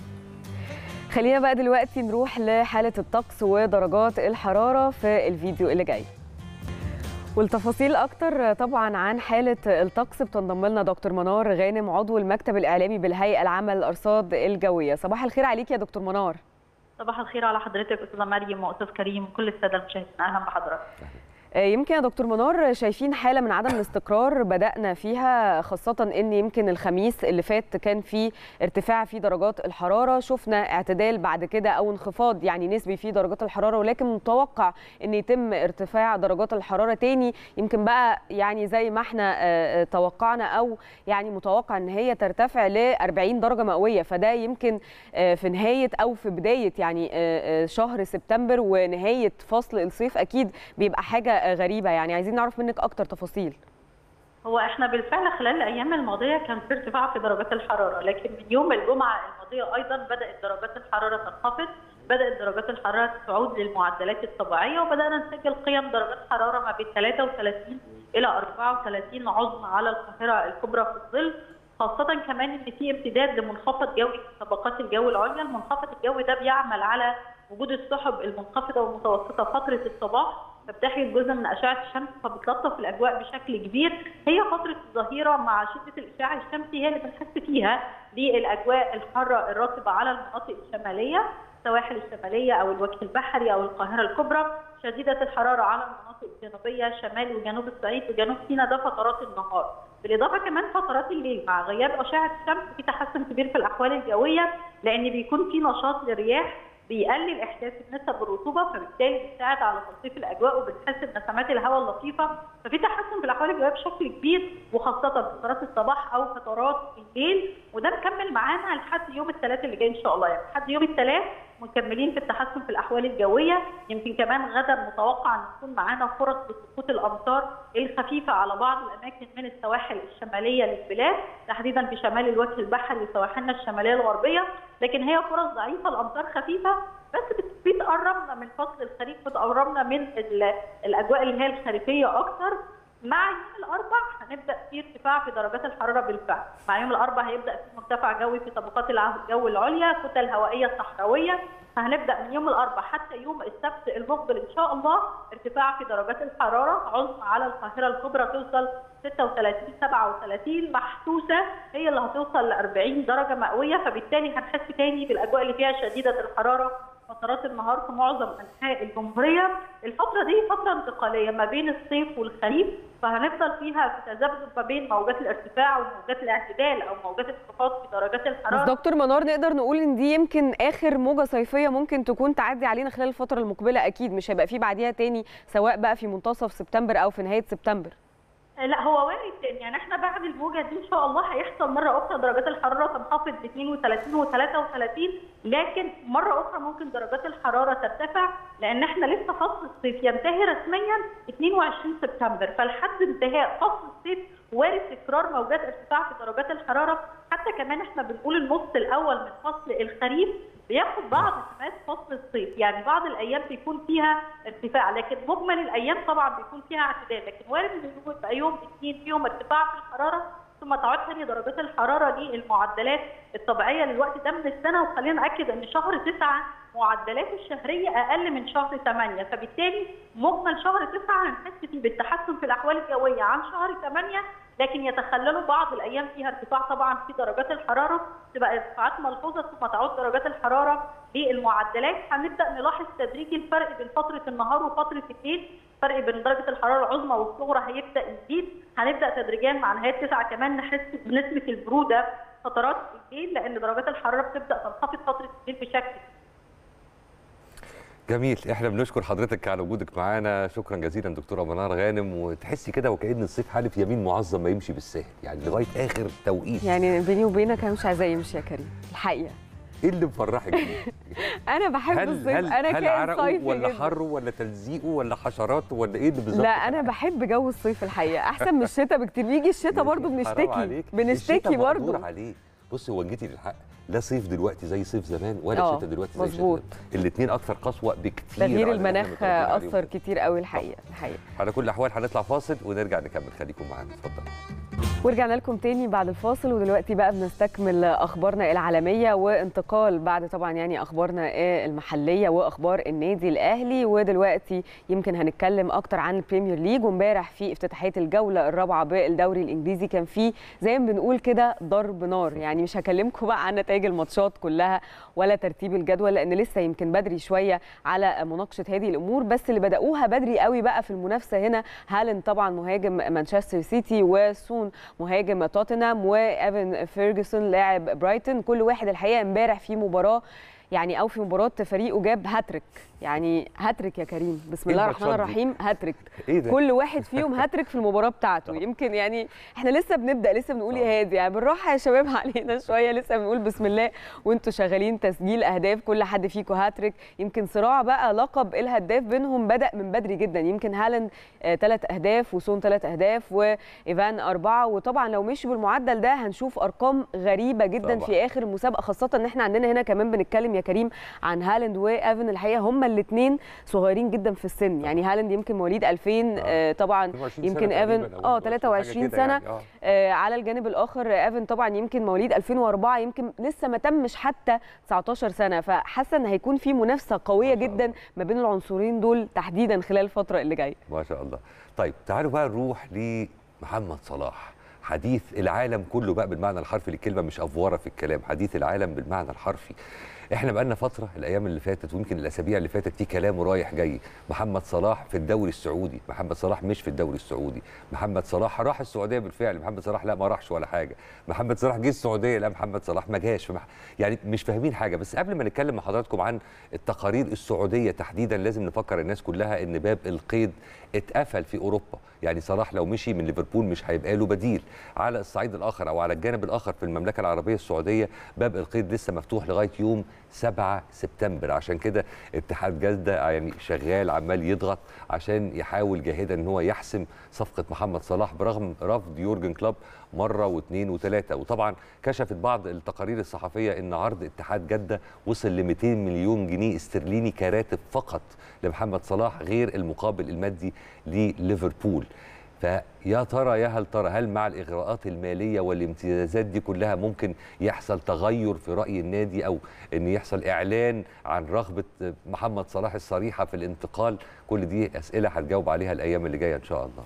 خلينا بقى دلوقتي نروح لحاله الطقس ودرجات الحراره في الفيديو اللي جاي. والتفاصيل اكتر طبعا عن حاله الطقس بتنضم لنا دكتور منار غانم عضو المكتب الاعلامي بالهيئه العامه للارصاد الجويه صباح الخير عليك يا دكتور منار صباح الخير على حضرتك استاذه مريم واستاذ كريم وكل الساده المشاهدين اهلا بحضرتك يمكن يا دكتور منار شايفين حاله من عدم الاستقرار بدانا فيها خاصه ان يمكن الخميس اللي فات كان في ارتفاع في درجات الحراره شفنا اعتدال بعد كده او انخفاض يعني نسبي في درجات الحراره ولكن متوقع ان يتم ارتفاع درجات الحراره تاني يمكن بقى يعني زي ما احنا توقعنا او يعني متوقع ان هي ترتفع ل 40 درجه مئويه فده يمكن في نهايه او في بدايه يعني شهر سبتمبر ونهايه فصل الصيف اكيد بيبقى حاجه غريبه يعني عايزين نعرف منك اكتر تفاصيل هو احنا بالفعل خلال الايام الماضيه كان في ارتفاع في درجات الحراره لكن من يوم الجمعه الماضيه ايضا بدات درجات الحراره تنخفض بدات درجات الحراره تعود للمعدلات الطبيعيه وبدانا نسجل قيم درجات حراره ما بين 33 الى 34 عظمى على القاهره الكبرى في الظل خاصة كمان ان في امتداد لمنخفض جوي في طبقات الجو العليا، المنخفض الجوي ده بيعمل على وجود السحب المنخفضة والمتوسطة فترة الصباح فبتحجب جزء من اشعه الشمس فبتلطف الاجواء بشكل كبير هي فتره الظهيره مع شده الاشعاع الشمسي هي اللي بنحس فيها بالاجواء الحاره الرطبه على المناطق الشماليه السواحل الشماليه او الوجه البحري او القاهره الكبرى شديده الحراره على المناطق الجنوبيه شمال وجنوب الصعيد وجنوب سيناء ده فترات النهار بالاضافه كمان فترات الليل مع غياب اشعه الشمس في تحسن كبير في الاحوال الجويه لان بيكون في نشاط للرياح بيقلل احساس نسب الرطوبه فبالتالي بيساعد على تلطيف الاجواء وبتحسن نسمات الهواء اللطيفه ففي تحسن في الاحوال الجويه بشكل كبير وخاصه فترات الصباح او فترات الليل وده مكمل معانا لحد يوم الثلاث اللي جاي ان شاء الله يعني لحد يوم الثلاث مكملين في التحسن في الاحوال الجويه يمكن كمان غدا متوقع ان يكون معانا فرص لسقوط الامطار الخفيفه على بعض الاماكن من السواحل الشماليه للبلاد تحديدا في شمال الوجه البحري وسواحلنا الشماليه الغربيه لكن هي فرص ضعيفه الامطار خفيفه بس بتقربنا من فصل الخريف بتقربنا من الاجواء اللي هي الخريفيه اكتر مع يوم الاربع هنبدا في ارتفاع في درجات الحراره بالفعل، مع يوم الاربع هيبدا في مرتفع جوي في طبقات الجو العليا، كتل هوائيه صحراويه، فهنبدا من يوم الاربع حتى يوم السبت المقبل ان شاء الله ارتفاع في درجات الحراره عظمى على القاهره الكبرى توصل 36 37 محسوسه هي اللي هتوصل ل 40 درجه مئويه فبالتالي هنحس تاني بالاجواء اللي فيها شديده الحراره فترات النهار في معظم انحاء الجمهوريه، الفتره دي فتره انتقاليه ما بين الصيف والخريف فهنفضل فيها في تذبذب ما بين موجات الارتفاع وموجات الاعتدال او موجات الانخفاض في درجات الحراره. بس دكتور منار نقدر نقول ان دي يمكن اخر موجه صيفيه ممكن تكون تعدي علينا خلال الفتره المقبله اكيد مش هيبقى في بعديها تاني سواء بقى في منتصف سبتمبر او في نهايه سبتمبر. لا هو وارد تاني يعني احنا بعد الموجه دي ان شاء الله هيحصل مره اخرى درجات الحراره تنخفض ب 32 و 33 لكن مره اخرى ممكن درجات الحراره ترتفع لان احنا لسه فصل الصيف ينتهي رسميا 22 سبتمبر فلحد انتهاء فصل الصيف وارد تكرار موجات ارتفاع في درجات الحراره حتى كمان احنا بنقول النص الاول من فصل الخريف بياخد بعض سمات فصل الصيف يعني بعض الايام بيكون فيها ارتفاع لكن مجمل الايام طبعا بيكون فيها اعتدال لكن وارد ان يبقى يوم اثنين فيهم ارتفاع في الحراره ثم تعود ثاني درجات الحراره للمعدلات الطبيعيه للوقت ده من السنه وخلينا ناكد ان شهر تسعه معدلاته الشهريه اقل من شهر 8 فبالتالي مجمل شهر 9 هنحس فيه بالتحسن في الاحوال الجويه عن شهر 8 لكن يتخللوا بعض الايام فيها ارتفاع طبعا في درجات الحراره تبقى ارتفاعات ملحوظه ثم تعود درجات الحراره للمعدلات هنبدا نلاحظ تدريجي الفرق بين فتره النهار وفتره الليل الفرق بين درجه الحراره العظمى والصغرى هيبدا يزيد هنبدا تدريجيا مع نهايه 9 كمان نحس بنسبه البروده فترات الليل لان درجات الحراره بتبدا تنخفض فتره الليل بشكل جميل احنا بنشكر حضرتك على وجودك معانا شكرا جزيلا دكتوره منار غانم وتحسي كده وكأن الصيف حالف يمين معظم ما يمشي بالساهل يعني لغايه اخر توقيت يعني بيني وبينك انا مش عايزاه يمشي يا كريم الحقيقه ايه اللي مفرحك بيه؟ انا بحب هل الصيف هل انا هل كائن عرقه صيفي ولا جدا. حره ولا تلزيقه ولا حشراته ولا ايه اللي بالظبط؟ لا انا بحب جو الصيف الحقيقه احسن من الشتاء بكتير بيجي الشتاء برضو حرام بنشتكي عليك. بنشتكي الشتاء برضو مقدور عليه بص هو جيتي للحق لا صيف دلوقتي زي صيف زمان ولا آه، شتاء دلوقتي زي مظبوط. شتاء الاثنين اكثر قسوه بكتير تغيير عن اللي إحنا المناخ متربيين عليهم. اثر كتير قوي الحقيقه الحقيقه على كل الاحوال هنطلع فاصل ونرجع نكمل خليكم معانا اتفضل ورجعنا لكم تاني بعد الفاصل ودلوقتي بقى بنستكمل اخبارنا العالميه وانتقال بعد طبعا يعني اخبارنا المحليه واخبار النادي الاهلي ودلوقتي يمكن هنتكلم اكتر عن البريمير ليج وامبارح في افتتاحيه الجوله الرابعه بالدوري الانجليزي كان في زي ما بنقول كده ضرب نار يعني مش هكلمكم بقى عن نتائج الماتشات كلها ولا ترتيب الجدول لان لسه يمكن بدري شويه على مناقشه هذه الامور بس اللي بداوها بدري قوي بقى في المنافسه هنا هالاند طبعا مهاجم مانشستر سيتي وسون مهاجم توتنهام وايفن فيرجسون لاعب برايتون كل واحد الحقيقه امبارح في مباراه يعني او في مباراه فريقه جاب هاتريك يعني هاتريك يا كريم بسم إيه الله الماتشات الرحمن دي؟ الرحيم هاتريك ايه ده كل واحد فيهم هاتريك في المباراه بتاعته طبعا. يمكن يعني احنا لسه بنبدا لسه بنقول طبعا. يا هادي يعني بالراحه يا شباب علينا شويه لسه بنقول بسم الله وانتوا شغالين تسجيل اهداف كل حد فيكم هاتريك يمكن صراع بقى لقب الهداف بينهم بدا من بدري جدا يمكن هالاند ثلاث اهداف وسون ثلاث اهداف وايفان اربعه وطبعا لو مشوا بالمعدل ده هنشوف ارقام غريبه جدا طبعا. في اخر المسابقه خاصه ان احنا عندنا هنا كمان بنتكلم يا كريم عن هالاند وايفن الحقيقه هما الاثنين صغيرين جدا في السن يعني هالاند يمكن مواليد 2000 آه، طبعا 22 يمكن سنة ايفن تقريباً أو اه 23 23 حاجة كده سنه يعني، آه. آه، على الجانب الاخر ايفن طبعا يمكن مواليد 2004 يمكن لسه ما تمش حتى 19 سنه فحاسه ان هيكون في منافسه قويه ما شاء جدا الله. ما بين العنصرين دول تحديدا خلال الفتره اللي جايه ما شاء الله طيب تعالوا بقى نروح لمحمد صلاح حديث العالم كله بقى بالمعنى الحرفي للكلمه مش افوره في الكلام حديث العالم بالمعنى الحرفي احنا بقالنا فتره الايام اللي فاتت ويمكن الاسابيع اللي فاتت في كلام رايح جاي محمد صلاح في الدوري السعودي محمد صلاح مش في الدوري السعودي محمد صلاح راح السعوديه بالفعل محمد صلاح لا ما راحش ولا حاجه محمد صلاح جه السعوديه لا محمد صلاح ما جاش فمح... يعني مش فاهمين حاجه بس قبل ما نتكلم مع حضراتكم عن التقارير السعوديه تحديدا لازم نفكر الناس كلها ان باب القيد اتقفل في اوروبا يعني صلاح لو مشي من ليفربول مش هيبقى له بديل على الصعيد الاخر او على الجانب الاخر في المملكه العربيه السعوديه باب القيد لسه مفتوح لغايه يوم 7 سبتمبر عشان كده اتحاد جده يعني شغال عمال يضغط عشان يحاول جاهدا ان هو يحسم صفقه محمد صلاح برغم رفض يورجن كلوب مره واثنين وثلاثه وطبعا كشفت بعض التقارير الصحفيه ان عرض اتحاد جده وصل ل 200 مليون جنيه استرليني كراتب فقط لمحمد صلاح غير المقابل المادي لليفربول فيا ترى يا هل ترى هل مع الاغراءات الماليه والامتيازات دي كلها ممكن يحصل تغير في راي النادي او ان يحصل اعلان عن رغبه محمد صلاح الصريحه في الانتقال كل دي اسئله هتجاوب عليها الايام اللي جايه ان شاء الله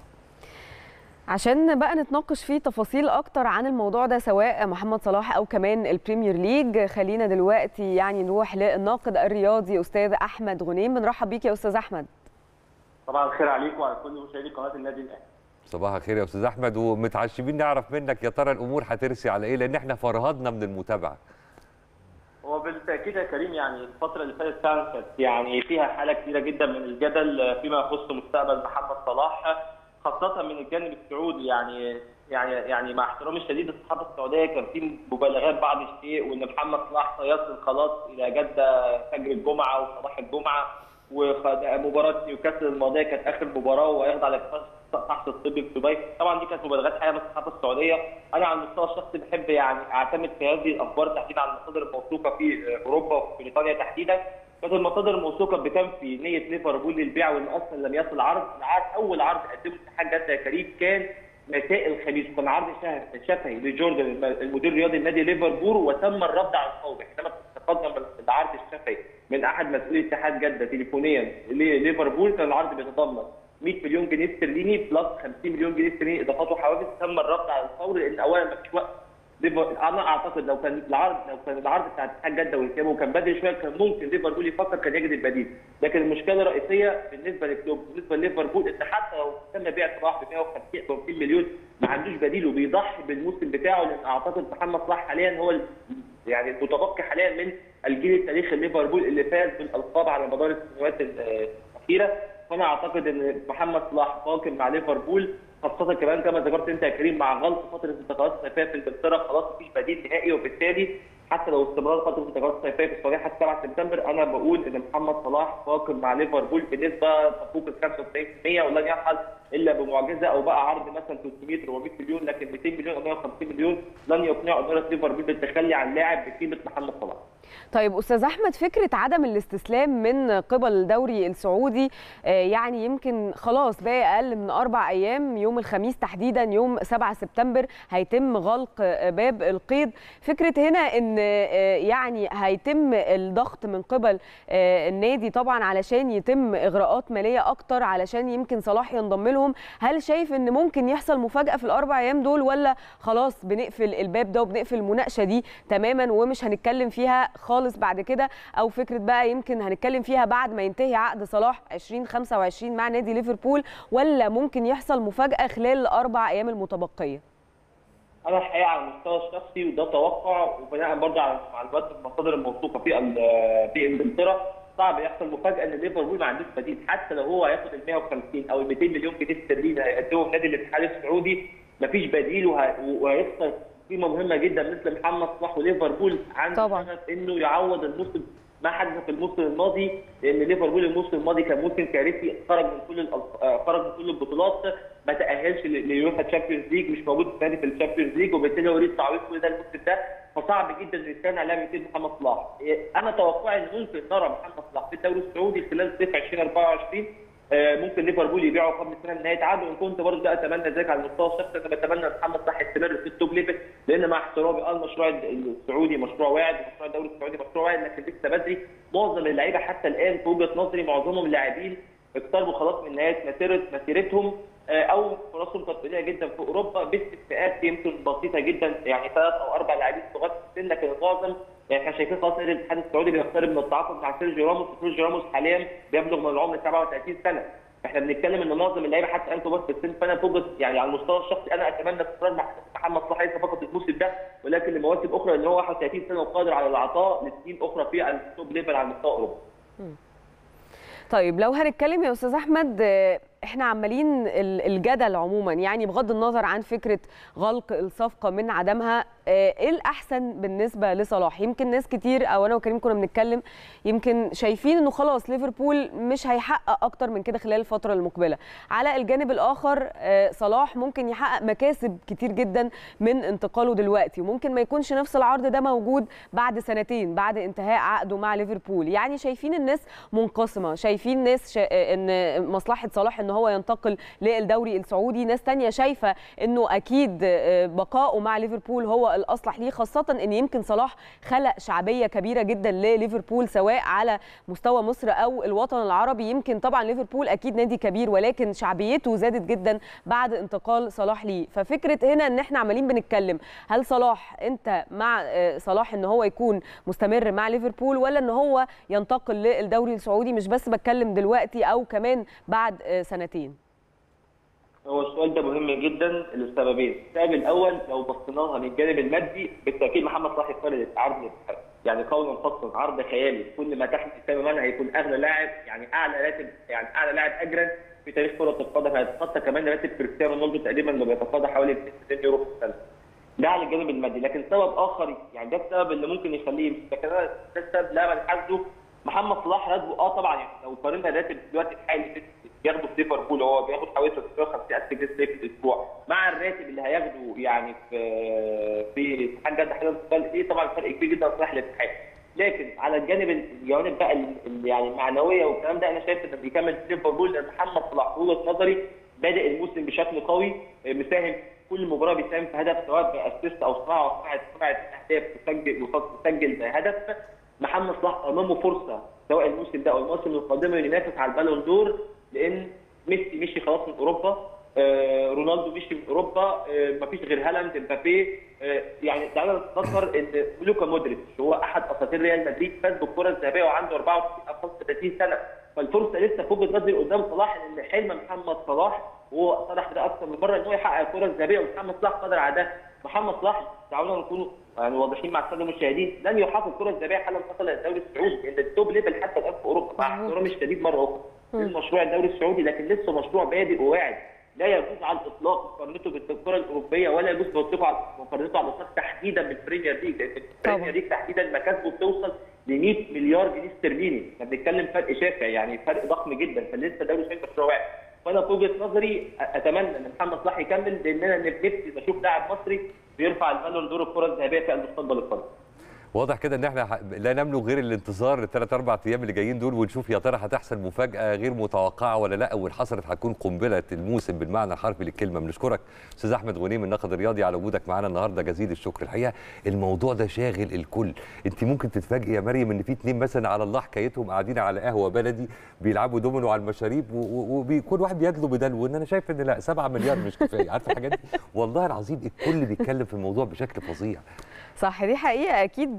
عشان بقى نتناقش فيه تفاصيل اكتر عن الموضوع ده سواء محمد صلاح او كمان البريمير ليج خلينا دلوقتي يعني نروح للناقد الرياضي استاذ احمد غنيم بنرحب بيك يا استاذ احمد طبعا الخير عليكم وعلى كل مشاهدي قناه النادي الاهلي صباح الخير يا استاذ احمد ومتعشمين نعرف منك يا ترى الامور هترسي على ايه لان احنا فرهدنا من المتابعه هو بالتاكيد يا كريم يعني الفتره اللي فاتت فعلا كانت يعني فيها حاله كبيره جدا من الجدل فيما يخص مستقبل محمد صلاح خاصه من الجانب السعودي يعني يعني يعني مع احترامي الشديد للصحافه السعوديه كان في مبالغات بعض الشيء وان محمد صلاح سيصل خلاص الى جده فجر الجمعه وصباح الجمعه ومباراه نيوكاسل الماضيه كانت اخر مباراه وهيخضع للفحص الطبي في دبي طبعا دي كانت مبالغات حقيقه من الصحافه السعوديه انا على المستوى الشخصي بحب يعني اعتمد في هذه الاخبار تحديدا على المصادر الموثوقه في اوروبا وفي بريطانيا تحديدا كانت المصادر الموثوقه بتنفي نيه ليفربول للبيع وان اصلا لم يصل عرض العرض اول عرض قدمه اتحاد جده يا كريم كان مساء الخميس كان عرض شفهي لجوردن المدير الرياضي لنادي ليفربول وتم الرفض على الفور عندما تقدم العرض الشفهي من احد مسؤولي اتحاد جده تليفونيا لليفربول كان العرض بيتضمن 100 مليون جنيه استرليني بلس 50 مليون جنيه استرليني اضافات وحوافز تم الرفض على الفور لان اولا ما فيش وقت انا اعتقد لو كان العرض لو كان العرض بتاع اتحاد جده وانتيابه كان بدري شويه كان ممكن ليفربول يفكر كان يجد البديل لكن المشكله الرئيسيه بالنسبه للكلوب بالنسبه لليفربول ان حتى لو تم بيع صلاح ب 150 مليون ما عندوش بديل وبيضحي بالموسم بتاعه لان اعتقد محمد صلاح حاليا هو يعني المتبقي حاليا من الجيل التاريخي ليفربول اللي فاز بالالقاب على مدار السنوات الاخيره فانا اعتقد ان محمد صلاح قاكم مع ليفربول خاصة كمان كما ذكرت انت يا كريم مع غلط فترة الانتقالات الصيفية في انجلترا خلاص مفيش بديل نهائي وبالتالي حتى لو استمرار فترة الانتقالات الصيفية في السعودية حتى 7 سبتمبر انا بقول ان محمد صلاح قاكم مع ليفربول بنسبة تفوق ال 95% ولن يحصل الا بمعجزة او بقى عرض مثلا 300 400 مليون لكن 200 مليون او 150 مليون لن يقنعوا ادارة ليفربول بالتخلي عن لاعب بقيمة محمد صلاح. طيب استاذ احمد فكره عدم الاستسلام من قبل الدوري السعودي يعني يمكن خلاص باقي اقل من اربع ايام يوم الخميس تحديدا يوم 7 سبتمبر هيتم غلق باب القيد فكره هنا ان يعني هيتم الضغط من قبل النادي طبعا علشان يتم اغراءات ماليه اكتر علشان يمكن صلاح ينضم لهم هل شايف ان ممكن يحصل مفاجاه في الاربع ايام دول ولا خلاص بنقفل الباب ده وبنقفل المناقشه دي تماما ومش هنتكلم فيها خالص بعد كده او فكره بقى يمكن هنتكلم فيها بعد ما ينتهي عقد صلاح 2025 مع نادي ليفربول ولا ممكن يحصل مفاجاه خلال الاربع ايام المتبقيه انا الحقيقه على المستوى الشخصي وده توقع وبناء برضه على معلومات المصادر الموثوقه في ال- في انجلترا صعب يحصل مفاجاه ان ليفربول ما عندوش بديل حتى لو هو هياخد ال 150 او ال 200 مليون جنيه استرليني هيقدمهم نادي الاتحاد السعودي مفيش بديل وه- وهيخسر قيمه مهمه جدا مثل محمد صلاح وليفربول عنده طبعاً. شغف انه يعوض الموسم ما حدث في الموسم الماضي لان ليفربول الموسم الماضي كان موسم كارثي خرج من كل الألق- آه، خرج من كل البطولات ما تاهلش ل- ليوفا تشامبيونز ليج مش موجود السنه دي في الشامبيونز ليج وبالتالي هو يريد تعويض كل ده الموسم ده فصعب جدا انه يستغنى على لاعب مثل محمد صلاح إيه، انا توقعي ان ممكن نرى محمد صلاح في الدوري السعودي خلال صيف 2024 آه، ممكن ليفربول يبيعه قبل السنه من نهايه عقده وان كنت برضه اتمنى ذلك على المستوى الشخصي انا بتمنى ان محمد صلاح يستمر في التوب ليفل لان مع احترامي اه المشروع السعودي مشروع واعد ومشروع الدوري السعودي مشروع واعد لكن لسه بدري معظم اللعيبه حتى الان في وجهه نظري معظمهم لاعبين اقتربوا خلاص من نهايه مسيره مسيرتهم آه، او فرصهم كانت قليله جدا في اوروبا باستثناءات يمكن بسيطه جدا يعني ثلاث او اربع لاعبين صغار في السن لكن المعظم يعني احنا شايفين خلاص نادي الاتحاد السعودي بيقترب من التعاقد مع سيرجيو راموس وسيرجيو راموس حاليا بيبلغ من العمر 37 سنه احنا بنتكلم ان معظم اللعيبه حتى الان كبار في السن فانا فوجد يعني على المستوى الشخصي انا اتمنى استمرار مع محمد صلاح ليس فقط الموسم ده ولكن لمواسم اخرى ان هو 31 سنه وقادر على العطاء لسنين اخرى في التوب ليفل على مستوى اوروبا. طيب لو هنتكلم يا استاذ احمد آه، احنا عمالين ال- الجدل عموما يعني بغض النظر عن فكره غلق الصفقه من عدمها آه، ايه الاحسن بالنسبه لصلاح يمكن ناس كتير او انا وكريم كنا بنتكلم يمكن شايفين انه خلاص ليفربول مش هيحقق اكتر من كده خلال الفتره المقبله على الجانب الاخر آه، صلاح ممكن يحقق مكاسب كتير جدا من انتقاله دلوقتي وممكن ما يكونش نفس العرض ده موجود بعد سنتين بعد انتهاء عقده مع ليفربول يعني شايفين الناس منقسمه شايفين ناس شا... ان مصلحه صلاح ان هو ينتقل للدوري السعودي ناس تانية شايفه انه اكيد آه، بقائه مع ليفربول هو الاصلح ليه خاصه ان يمكن صلاح خلق شعبيه كبيره جدا لليفربول سواء على مستوى مصر او الوطن العربي يمكن طبعا ليفربول اكيد نادي كبير ولكن شعبيته زادت جدا بعد انتقال صلاح ليه ففكره هنا ان احنا عمالين بنتكلم هل صلاح انت مع آه، صلاح ان هو يكون مستمر مع ليفربول ولا ان هو ينتقل للدوري السعودي مش بس بتكلم دلوقتي او كمان بعد آه، سنتين هو السؤال ده مهم جدا لسببين، السبب الاول لو بصينا لها من الجانب المادي بالتاكيد محمد صلاح يقترب عرض الاتحاد، يعني قولا فصلا عرض خيالي كل ما تحت تماما هيكون اغلى لاعب يعني اعلى راتب يعني اعلى لاعب اجرا في تاريخ كره القدم هيتخطى كمان راتب كريستيانو رونالدو تقريبا اللي بيتقاضى حوالي 2 مليون يورو في السنه. ده على الجانب المادي لكن سبب اخر يعني ده السبب اللي ممكن يخليه يمشي لكن انا ده السبب لا من حاسه محمد صلاح راتبه اه طبعا يعني لو قارنا الراتب دلوقتي الحالي بياخده في ليفربول هو بياخد حوالي 350000 جنيه في الاسبوع مع الراتب اللي هياخده يعني في في اتحاد جده حالا ايه طبعا فرق كبير جدا في صلاح الاتحاد لكن على الجانب الجوانب بقى ال- يعني المعنويه والكلام ده انا شايف انه بيكمل في ليفربول لان محمد صلاح في وجهه نظري بادئ الموسم بشكل قوي مساهم كل مباراه بيساهم في هدف سواء باسيست او صناعه او صناعه صناعه اهداف تسجل وتسجل هدف محمد صلاح امامه فرصه سواء الموسم ده او الموسم القادم ينافس على البالون دور لان ميسي مشي خلاص من اوروبا آه، رونالدو مشي من اوروبا آه، مفيش غير هالاند امبابي آه، يعني تعالى نتذكر ان لوكا مودريتش هو احد اساطير ريال مدريد فاز بالكره الذهبيه وعنده 34 او 35 سنه فالفرصه لسه في وجهه نظري قدام صلاح ان حلم محمد صلاح وهو صرح ده اكثر من مره ان هو يحقق الكره الذهبيه ومحمد صلاح قادر على ده محمد صلاح تعالوا نكون يعني واضحين مع الساده المشاهدين لن يحقق الكره الذهبيه حتى انتقل الدوري السعودي لان التوب ليفل حتى الان في اوروبا مع احترامي الشديد مره اخرى المشروع الدوري السعودي لكن لسه مشروع بادئ وواعد لا يجوز على الاطلاق مقارنته بالكره الاوروبيه ولا يجوز مقارنته على مقارنته على الاطلاق تحديدا بالبريمير ليج لان البريمير ليج تحديدا مكاسبه بتوصل ل 100 مليار جنيه استرليني احنا بنتكلم فرق شاسع يعني فرق ضخم جدا فلسه دوري السعودي مشروع واعد فانا في وجهه نظري اتمنى ان محمد صلاح يكمل لان انا نفسي بشوف لاعب مصري بيرفع البالون دور الكره الذهبيه في المستقبل القريب واضح كده ان احنا ح- لا نملك غير الانتظار الثلاث اربع ايام اللي جايين دول ونشوف يا ترى هتحصل مفاجاه غير متوقعه ولا لا وان حصلت هتكون قنبله الموسم بالمعنى الحرفي للكلمه بنشكرك استاذ احمد غنيم الناقد الرياضي على وجودك معانا النهارده جزيل الشكر الحقيقه الموضوع ده شاغل الكل انت ممكن تتفاجئي يا مريم ان في اتنين مثلا على الله حكايتهم قاعدين على قهوه بلدي بيلعبوا دومينو على المشاريب و- و- وبيكون واحد بيجلو بدلو ان انا شايف ان لا 7 مليار مش كفايه عارفه الحاجات دي والله العظيم الكل بيتكلم في الموضوع بشكل فظيع صح دي حقيقة أكيد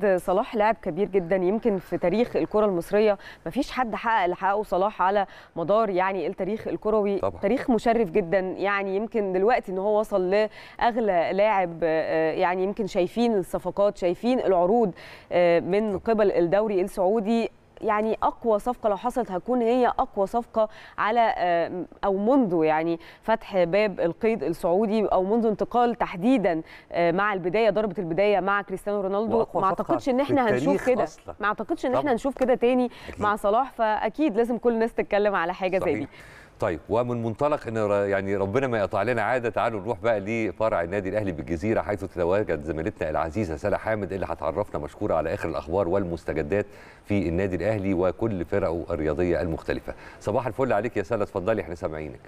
محمد صلاح لاعب كبير جدا يمكن في تاريخ الكره المصريه ما فيش حد حقق اللي حققه صلاح على مدار يعني التاريخ الكروي طبعا. تاريخ مشرف جدا يعني يمكن دلوقتي ان هو وصل لاغلى لاعب آه، يعني يمكن شايفين الصفقات شايفين العروض آه، من قبل الدوري السعودي يعني اقوى صفقه لو حصلت هتكون هي اقوى صفقه على آه، او منذ يعني فتح باب القيد السعودي او منذ انتقال تحديدا آه، مع البدايه ضربه البدايه مع كريستيانو رونالدو وأقوى ما صفقة اعتقدش ان في احنا هنشوف التاريخ كده أصلاً. ما اعتقدش ان احنا طبعاً. هنشوف كده تاني أكيد. مع صلاح فاكيد لازم كل الناس تتكلم على حاجه زي صحيح. دي طيب ومن منطلق ان ر- يعني ربنا ما يقطع لنا عاده تعالوا نروح بقى لفرع النادي الاهلي بالجزيره حيث تتواجد زميلتنا العزيزه سلا حامد اللي هتعرفنا مشكوره على اخر الاخبار والمستجدات في النادي الاهلي وكل فرقه الرياضيه المختلفه صباح الفل عليك يا سلا اتفضلي احنا سامعينك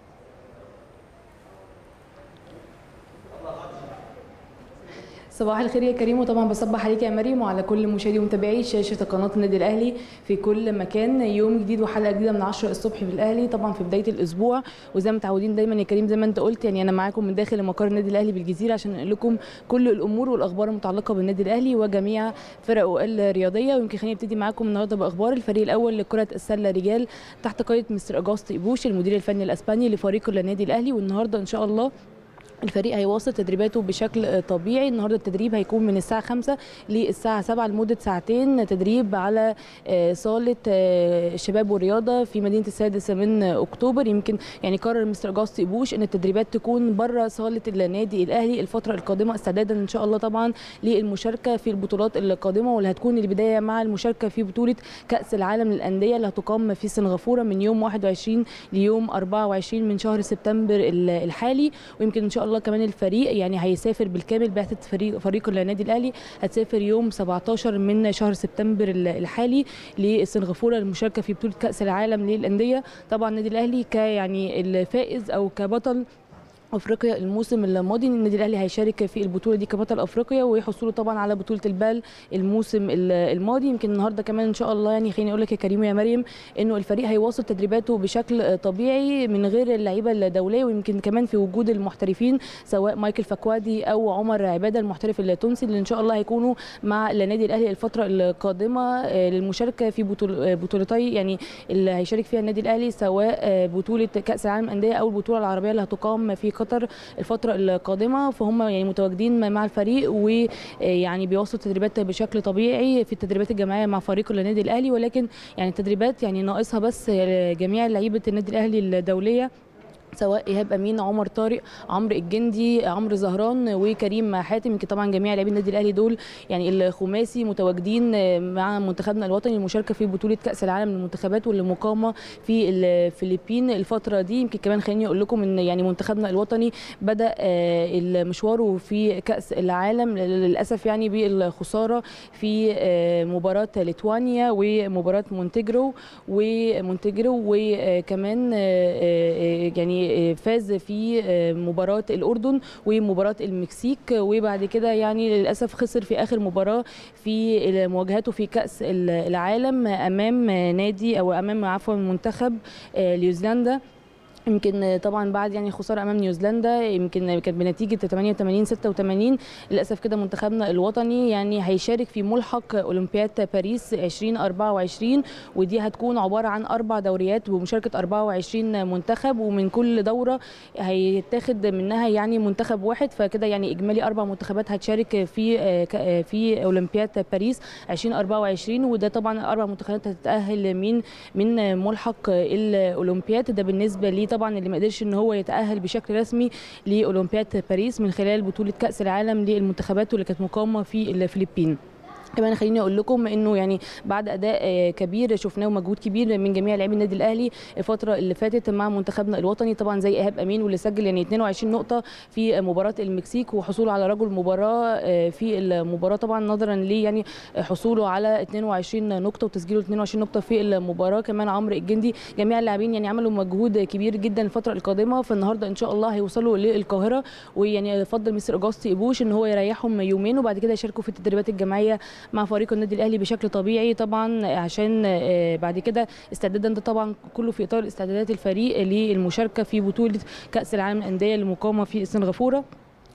صباح الخير يا كريم وطبعا بصبح عليك يا مريم وعلى كل مشاهدي ومتابعي شاشه قناه النادي الاهلي في كل مكان يوم جديد وحلقه جديده من 10 الصبح في الاهلي طبعا في بدايه الاسبوع وزي ما متعودين دايما يا كريم زي ما انت قلت يعني انا معاكم من داخل مقر النادي الاهلي بالجزيره عشان انقل لكم كل الامور والاخبار المتعلقه بالنادي الاهلي وجميع فرقه الرياضيه ويمكن خليني ابتدي معاكم النهارده باخبار الفريق الاول لكره السله رجال تحت قياده مستر اجاست ايبوش المدير الفني الاسباني لفريق النادي الاهلي والنهارده ان شاء الله الفريق هيواصل تدريباته بشكل طبيعي النهارده التدريب هيكون من الساعه 5 للساعه 7 لمده ساعتين تدريب على آه، صاله آه، الشباب والرياضه في مدينه السادس من اكتوبر يمكن يعني قرر مستر جاستي بوش ان التدريبات تكون بره صاله النادي الاهلي الفتره القادمه استعدادا ان شاء الله طبعا للمشاركه في البطولات القادمه واللي هتكون البدايه مع المشاركه في بطوله كاس العالم للانديه اللي هتقام في سنغافوره من يوم 21 ليوم 24 من شهر سبتمبر ال- الحالي ويمكن ان شاء الله كمان الفريق يعني هيسافر بالكامل بعثه فريق فريق النادي الاهلي هتسافر يوم 17 من شهر سبتمبر ال- الحالي لسنغافوره للمشاركه في بطوله كاس العالم للانديه طبعا النادي الاهلي كيعني الفائز او كبطل افريقيا الموسم الماضي النادي الاهلي هيشارك في البطوله دي كبطل افريقيا وحصوله طبعا على بطوله البال الموسم ال- الماضي يمكن النهارده كمان ان شاء الله يعني خليني اقول لك يا كريم ويا مريم انه الفريق هيواصل تدريباته بشكل طبيعي من غير اللعيبه الدوليه ويمكن كمان في وجود المحترفين سواء مايكل فكوادي او عمر عباده المحترف التونسي اللي ان شاء الله هيكونوا مع النادي الاهلي الفتره القادمه آه، للمشاركه في بطول آه، بطولتي يعني اللي هيشارك فيها النادي الاهلي سواء آه، بطوله كاس العالم للانديه او البطوله العربيه اللي هتقام في قطر الفتره القادمه فهم يعني متواجدين مع الفريق ويعني بيواصلوا التدريبات بشكل طبيعي في التدريبات الجماعيه مع فريق النادي الاهلي ولكن يعني التدريبات يعني ناقصها بس جميع لعيبه النادي الاهلي الدوليه سواء ايهاب امين عمر طارق عمرو الجندي عمرو زهران وكريم حاتم يمكن طبعا جميع لاعبين النادي الاهلي دول يعني الخماسي متواجدين مع منتخبنا الوطني للمشاركه في بطوله كاس العالم للمنتخبات واللي مقامه في الفلبين الفتره دي يمكن كمان خليني اقول لكم ان يعني منتخبنا الوطني بدا آه، المشوار في كاس العالم للاسف يعني بالخساره في آه، مباراه ليتوانيا ومباراه مونتيجرو ومونتيجرو وكمان آه، آه، يعني آه، فاز في آه، مباراه الاردن ومباراه المكسيك وبعد كده يعني للاسف خسر في اخر مباراه في مواجهته في كاس العالم امام نادي او امام عفوا منتخب آه، نيوزيلندا يمكن طبعا بعد يعني خساره امام نيوزيلندا يمكن كانت بنتيجه 88 86 للاسف كده منتخبنا الوطني يعني هيشارك في ملحق اولمبياد باريس 2024 ودي هتكون عباره عن اربع دوريات بمشاركه 24 منتخب ومن كل دوره هيتاخد منها يعني منتخب واحد فكده يعني اجمالي اربع منتخبات هتشارك في في اولمبياد باريس 2024 وده طبعا اربع منتخبات هتتاهل من من ملحق الاولمبياد ده بالنسبه ليه طبعا اللي ما قدرش ان هو يتاهل بشكل رسمي لاولمبياد باريس من خلال بطوله كاس العالم للمنتخبات واللي كانت مقامه في الفلبين كمان خليني اقول لكم انه يعني بعد اداء آه، كبير شفناه ومجهود كبير من جميع لاعبي النادي الاهلي الفتره اللي فاتت مع منتخبنا الوطني طبعا زي ايهاب امين واللي سجل يعني 22 نقطه في مباراه المكسيك وحصوله على رجل مباراه آه، في المباراه طبعا نظرا ليه يعني حصوله على 22 نقطه وتسجيله 22 نقطه في المباراه كمان عمرو الجندي جميع اللاعبين يعني عملوا مجهود كبير جدا الفتره القادمه فالنهارده ان شاء الله هيوصلوا للقاهره ويعني فضل مستر اجاستي ابوش ان هو يريحهم يومين وبعد كده يشاركوا في التدريبات الجماعيه مع فريق النادي الاهلي بشكل طبيعي طبعا عشان آه، بعد كده استعدادا ده طبعا كله في اطار استعدادات الفريق للمشاركه في بطوله كاس العالم للانديه المقامه في سنغافوره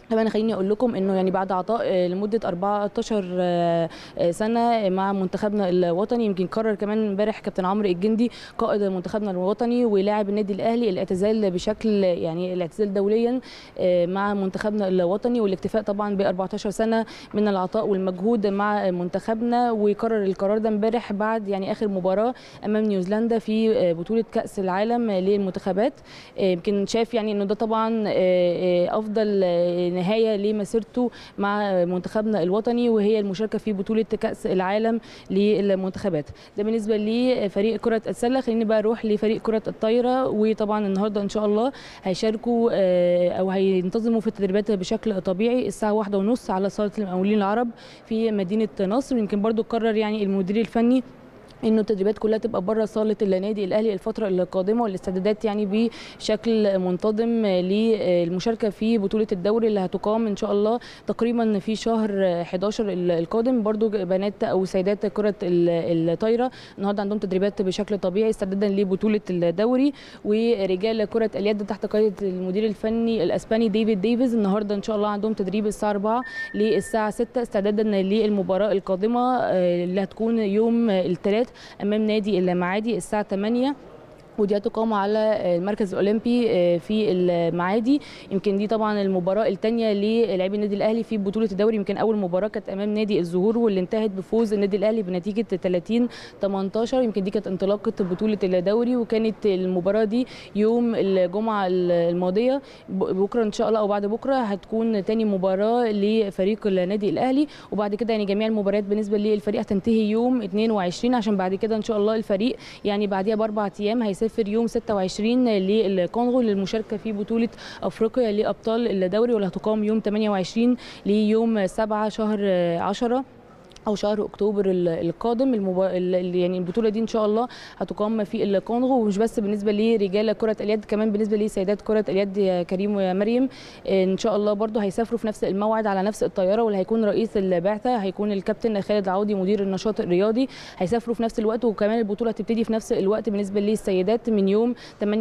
كمان خليني اقول لكم انه يعني بعد عطاء آه، لمده 14 آه، آه، سنه مع منتخبنا الوطني يمكن قرر كمان امبارح كابتن عمرو الجندي قائد منتخبنا الوطني ولاعب النادي الاهلي الاعتزال بشكل يعني الاعتزال دوليا آه، مع منتخبنا الوطني والاكتفاء طبعا ب 14 سنه من العطاء والمجهود مع منتخبنا وقرر القرار ده امبارح بعد يعني اخر مباراه امام نيوزيلندا في آه، بطوله كاس العالم للمنتخبات آه، يمكن شاف يعني انه ده طبعا آه، آه، افضل آه، نهايه لمسيرته مع منتخبنا الوطني وهي المشاركه في بطوله كاس العالم للمنتخبات ده بالنسبه لفريق كره السله خليني بقى اروح لفريق كره الطايره وطبعا النهارده ان شاء الله هيشاركوا آه، او هينتظموا في التدريبات بشكل طبيعي الساعه واحدة ونص على صاله المقاولين العرب في مدينه نصر يمكن برضو قرر يعني المدير الفني انه التدريبات كلها تبقى بره صاله النادي الاهلي الفتره القادمه والاستعدادات يعني بشكل منتظم للمشاركه في بطوله الدوري اللي هتقام ان شاء الله تقريبا في شهر 11 القادم برضو بنات او سيدات كره ال- الطايره النهارده عندهم تدريبات بشكل طبيعي استعدادا لبطوله الدوري ورجال كره اليد تحت قياده المدير الفني الاسباني ديفيد ديفيز النهارده ان شاء الله عندهم تدريب الساعه 4 للساعه 6 استعدادا للمباراه القادمه آه، اللي هتكون يوم الثلاث امام نادي المعادي الساعه 8 ودي هتقام على المركز الاولمبي في المعادي يمكن دي طبعا المباراه الثانيه للاعبي النادي الاهلي في بطوله الدوري يمكن اول مباراه كانت امام نادي الزهور واللي انتهت بفوز النادي الاهلي بنتيجه 30 18 يمكن دي كانت انطلاقه بطوله الدوري وكانت المباراه دي يوم الجمعه الماضيه بكره ان شاء الله او بعد بكره هتكون ثاني مباراه لفريق النادي الاهلي وبعد كده يعني جميع المباريات بالنسبه للفريق هتنتهي يوم 22 عشان بعد كده ان شاء الله الفريق يعني بعديها باربع ايام هيسافر يوم 26 للكونغو للمشاركه في بطوله افريقيا لابطال الدوري واللي هتقام يوم 28 ليوم 7 شهر 10 او شهر اكتوبر ال- القادم المبا... ال- يعني البطوله دي ان شاء الله هتقام في الكونغو ومش بس بالنسبه لرجال كره اليد كمان بالنسبه لسيدات كره اليد يا كريم ويا مريم ان شاء الله برضو هيسافروا في نفس الموعد على نفس الطياره واللي هيكون رئيس البعثه هيكون الكابتن خالد عوضي مدير النشاط الرياضي هيسافروا في نفس الوقت وكمان البطوله هتبتدي في نفس الوقت بالنسبه للسيدات من يوم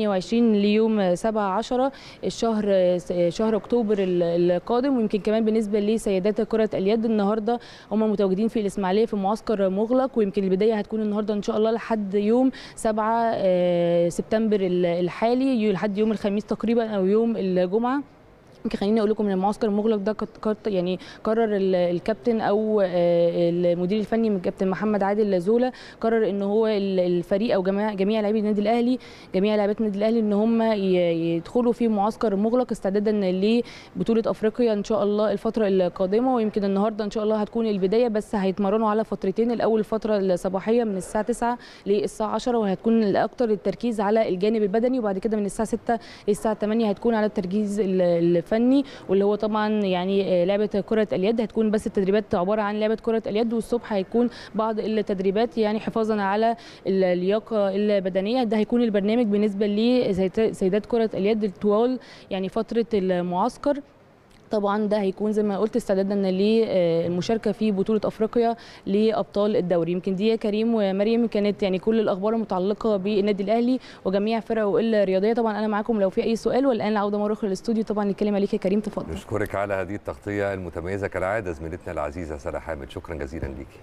28 ليوم 7 10 الشهر شهر اكتوبر ال- القادم ويمكن كمان بالنسبه لسيدات كره اليد النهارده هم متواجدين في الاسماعيليه في معسكر مغلق ويمكن البدايه هتكون النهارده ان شاء الله لحد يوم 7 آه، سبتمبر ال- الحالي لحد يوم الخميس تقريبا او يوم الجمعه يمكن خليني اقول لكم ان المعسكر المغلق ده كت- كت- يعني قرر ال- الكابتن او آه، المدير الفني من الكابتن محمد عادل زولا قرر ان هو ال- الفريق او جميع جميع لاعبي النادي الاهلي جميع لاعبات النادي الاهلي ان هم ي- يدخلوا في معسكر مغلق استعدادا لبطوله افريقيا ان شاء الله الفتره القادمه ويمكن النهارده ان شاء الله هتكون البدايه بس هيتمرنوا على فترتين الاول الفتره الصباحيه من الساعه 9 للساعه 10 وهتكون الاكثر التركيز على الجانب البدني وبعد كده من الساعه 6 للساعه 8 هتكون على التركيز ال- الفني واللي هو طبعا يعني آه، لعبه كره اليد هتكون بس التدريبات عباره عن لعبه كره اليد والصبح هيكون بعض التدريبات يعني حفاظا على اللياقه البدنيه ده هيكون البرنامج بالنسبه لسيدات كره اليد الطوال يعني فتره المعسكر طبعا ده هيكون زي ما قلت استعدادا للمشاركه في بطوله افريقيا لابطال الدوري يمكن دي يا كريم ومريم كانت يعني كل الاخبار المتعلقه بالنادي الاهلي وجميع فرقه الرياضيه طبعا انا معاكم لو في اي سؤال والان العوده مره اخرى للاستوديو طبعا الكلمه ليك يا كريم تفضل نشكرك على هذه التغطيه المتميزه كالعاده زميلتنا العزيزه ساره حامد شكرا جزيلا ليكي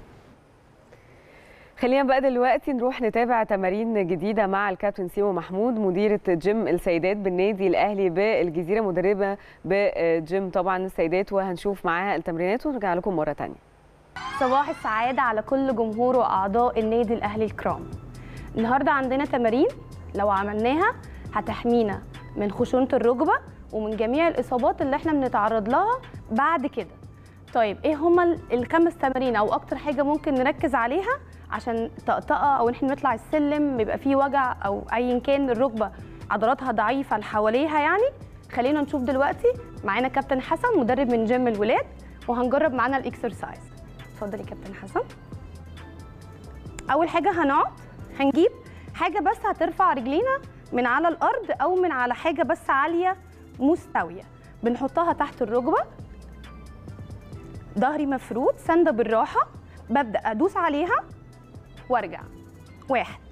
خلينا بقى دلوقتي نروح نتابع تمارين جديده مع الكابتن سيمو محمود مديره جيم السيدات بالنادي الاهلي بالجزيره مدربه بجيم طبعا السيدات وهنشوف معاها التمرينات ونرجع لكم مره ثانيه صباح السعادة على كل جمهور وأعضاء النادي الأهلي الكرام النهاردة عندنا تمارين لو عملناها هتحمينا من خشونة الركبة ومن جميع الإصابات اللي احنا بنتعرض لها بعد كده طيب ايه هما ال- الخمس تمارين او اكتر حاجة ممكن نركز عليها عشان طقطقة او ان احنا نطلع السلم بيبقى فيه وجع او ايا كان الركبة عضلاتها ضعيفة اللي حواليها يعني خلينا نشوف دلوقتي معانا كابتن حسن مدرب من جيم الولاد وهنجرب معانا الاكسرسايز اتفضلي كابتن حسن اول حاجه هنقعد هنجيب حاجه بس هترفع رجلينا من على الارض او من على حاجه بس عاليه مستويه بنحطها تحت الركبه ظهري مفرود سنده بالراحه ببدا ادوس عليها وارجع واحد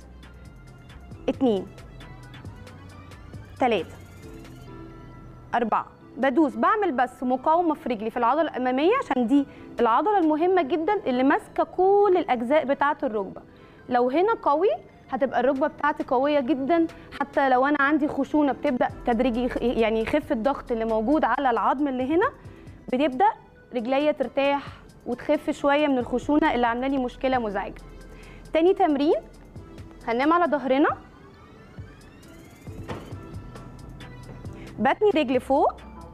اتنين تلاته أربعة بدوس بعمل بس مقاومه في رجلي في العضله الاماميه عشان دي العضله المهمه جدا اللي ماسكه كل الاجزاء بتاعه الركبه لو هنا قوي هتبقى الركبه بتاعتي قويه جدا حتى لو انا عندي خشونه بتبدا تدريجي يخ- يعني يخف الضغط اللي موجود على العظم اللي هنا بتبدا رجليا ترتاح وتخف شويه من الخشونه اللي عامله لي مشكله مزعجه تاني تمرين هننام على ظهرنا بتني رجل فوق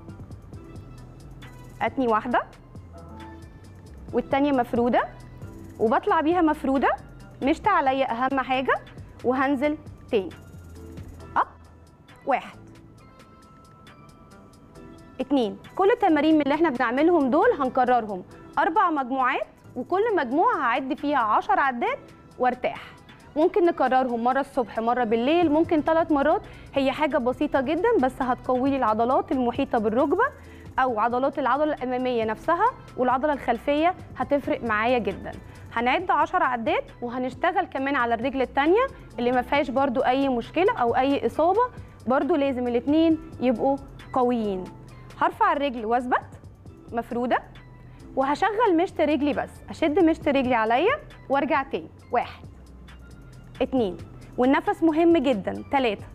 اتني واحده والتانيه مفروده وبطلع بيها مفروده مشت عليا اهم حاجه وهنزل تاني اب واحد اتنين كل التمارين من اللي احنا بنعملهم دول هنكررهم اربع مجموعات وكل مجموعه هعد فيها 10 عدات وارتاح ممكن نكررهم مره الصبح مره بالليل ممكن ثلاث مرات هي حاجه بسيطه جدا بس هتقوي لي العضلات المحيطه بالركبه او عضلات العضله الاماميه نفسها والعضله الخلفيه هتفرق معايا جدا هنعد 10 عدات وهنشتغل كمان على الرجل الثانيه اللي ما فيهاش برضو اي مشكله او اي اصابه برضو لازم الاثنين يبقوا قويين هرفع الرجل واثبت مفروده وهشغل مشط رجلي بس اشد مشط رجلي عليا وارجع تاني واحد اتنين والنفس مهم جدا تلاتة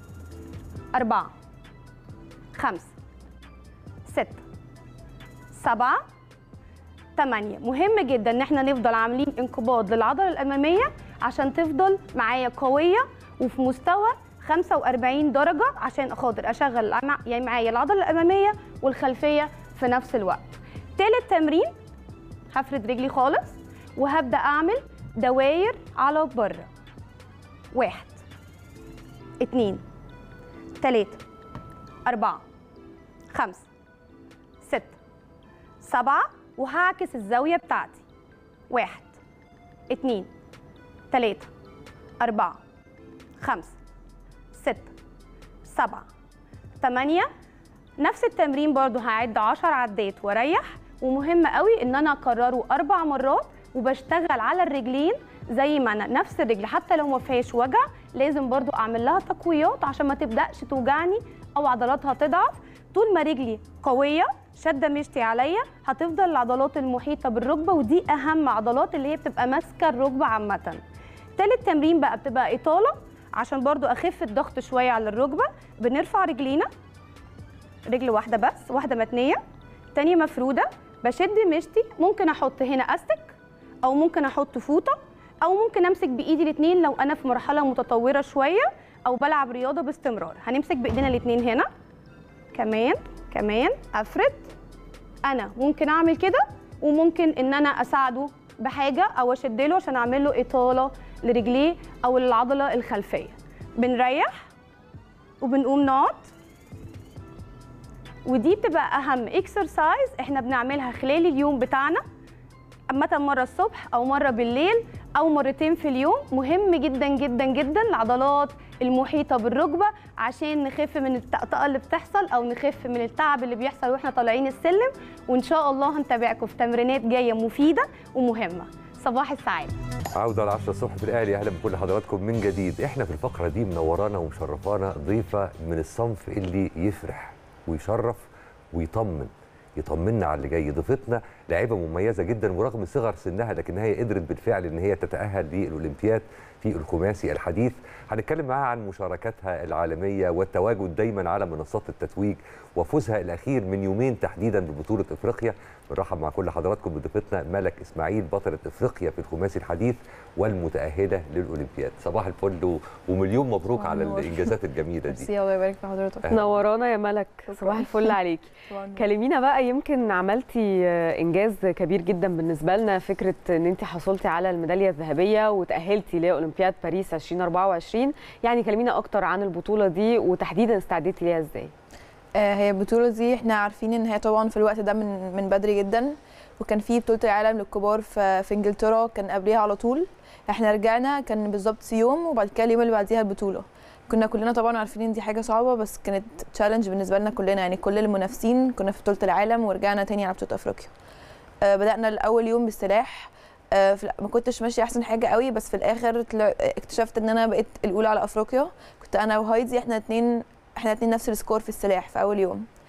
أربعة خمسة ستة سبعة تمانية مهم جدا ان احنا نفضل عاملين انقباض للعضلة الأمامية عشان تفضل معايا قوية وفي مستوى 45 درجة عشان خاطر أشغل مع- يعني معايا العضلة الأمامية والخلفية في نفس الوقت تالت تمرين هفرد رجلي خالص وهبدأ أعمل دواير على بره واحد اتنين تلاتة أربعة خمسة ستة سبعة وهعكس الزاوية بتاعتي واحد اتنين تلاتة أربعة خمسة ستة سبعة تمانية نفس التمرين برضو هعد عشر عدات واريح ومهم قوي ان انا اكرره اربع مرات وبشتغل على الرجلين زي ما انا نفس الرجل حتى لو ما فيهاش وجع لازم برضو اعمل لها تقويات عشان ما تبداش توجعني او عضلاتها تضعف طول ما رجلي قويه شاده مشتي عليا هتفضل العضلات المحيطه بالركبه ودي اهم عضلات اللي هي بتبقى ماسكه الركبه عامه تالت تمرين بقى بتبقى اطاله عشان برضو اخف الضغط شويه على الركبه بنرفع رجلينا رجل واحده بس واحده متنيه تانية مفروده بشد مشتي ممكن احط هنا استك او ممكن احط فوطه او ممكن امسك بايدي الاثنين لو انا في مرحله متطوره شويه او بلعب رياضه باستمرار هنمسك بايدينا الاثنين هنا كمان كمان افرد انا ممكن اعمل كده وممكن ان انا اساعده بحاجه او اشد له عشان اعمل له اطاله لرجليه او للعضله الخلفيه بنريح وبنقوم نقعد ودي بتبقى اهم اكسرسايز احنا بنعملها خلال اليوم بتاعنا عامة مرة الصبح أو مرة بالليل أو مرتين في اليوم مهم جدا جدا جدا العضلات المحيطة بالركبة عشان نخف من الطقطقة اللي بتحصل أو نخف من التعب اللي بيحصل وإحنا طالعين السلم وإن شاء الله هنتابعكم في تمرينات جاية مفيدة ومهمة صباح السعادة عودة على 10 الصبح في الأهلي أهلا بكل حضراتكم من جديد إحنا في الفقرة دي منورانا ومشرفانا ضيفة من الصنف اللي يفرح ويشرف ويطمن يطمنا على اللي جاي ضيفتنا لاعبة مميزة جدا ورغم صغر سنها لكنها هي قدرت بالفعل ان هي تتأهل للأولمبياد في الخماسي الحديث هنتكلم معاها عن مشاركاتها العالمية والتواجد دايما على منصات التتويج وفوزها الأخير من يومين تحديدا ببطولة إفريقيا بنرحب مع كل حضراتكم بضيفتنا ملك إسماعيل بطلة إفريقيا في الخماسي الحديث والمتأهلة للأولمبياد صباح الفل و- ومليون مبروك على النور. الإنجازات الجميلة دي ميرسي الله يبارك في حضرتك نورانا يا ملك صباح الفل عليكي طبعاً. كلمينا بقى يمكن عملتي آه، انجاز كبير جدا بالنسبه لنا فكره ان انت حصلتي على الميداليه الذهبيه وتاهلتي لاولمبياد باريس 2024 يعني كلمينا اكتر عن البطوله دي وتحديدا استعديتي ليها ازاي آه، هي البطولة دي احنا عارفين ان هي طبعا في الوقت ده من من بدري جدا وكان في بطولة العالم للكبار في في انجلترا كان قبليها على طول احنا رجعنا كان بالظبط يوم وبعد كده اليوم اللي بعديها البطولة كنا كلنا طبعا عارفين ان دي حاجة صعبة بس كانت تشالنج بالنسبة لنا كلنا يعني كل المنافسين كنا في بطولة العالم ورجعنا تاني على بطولة افريقيا آه، بدأنا الأول يوم بالسلاح آه، في- ما كنتش ماشية أحسن حاجة قوي بس في الآخر طلع- اكتشفت إن أنا بقيت الأولى على أفريقيا كنت أنا وهايدي إحنا اتنين إحنا اتنين نفس السكور في السلاح في أول يوم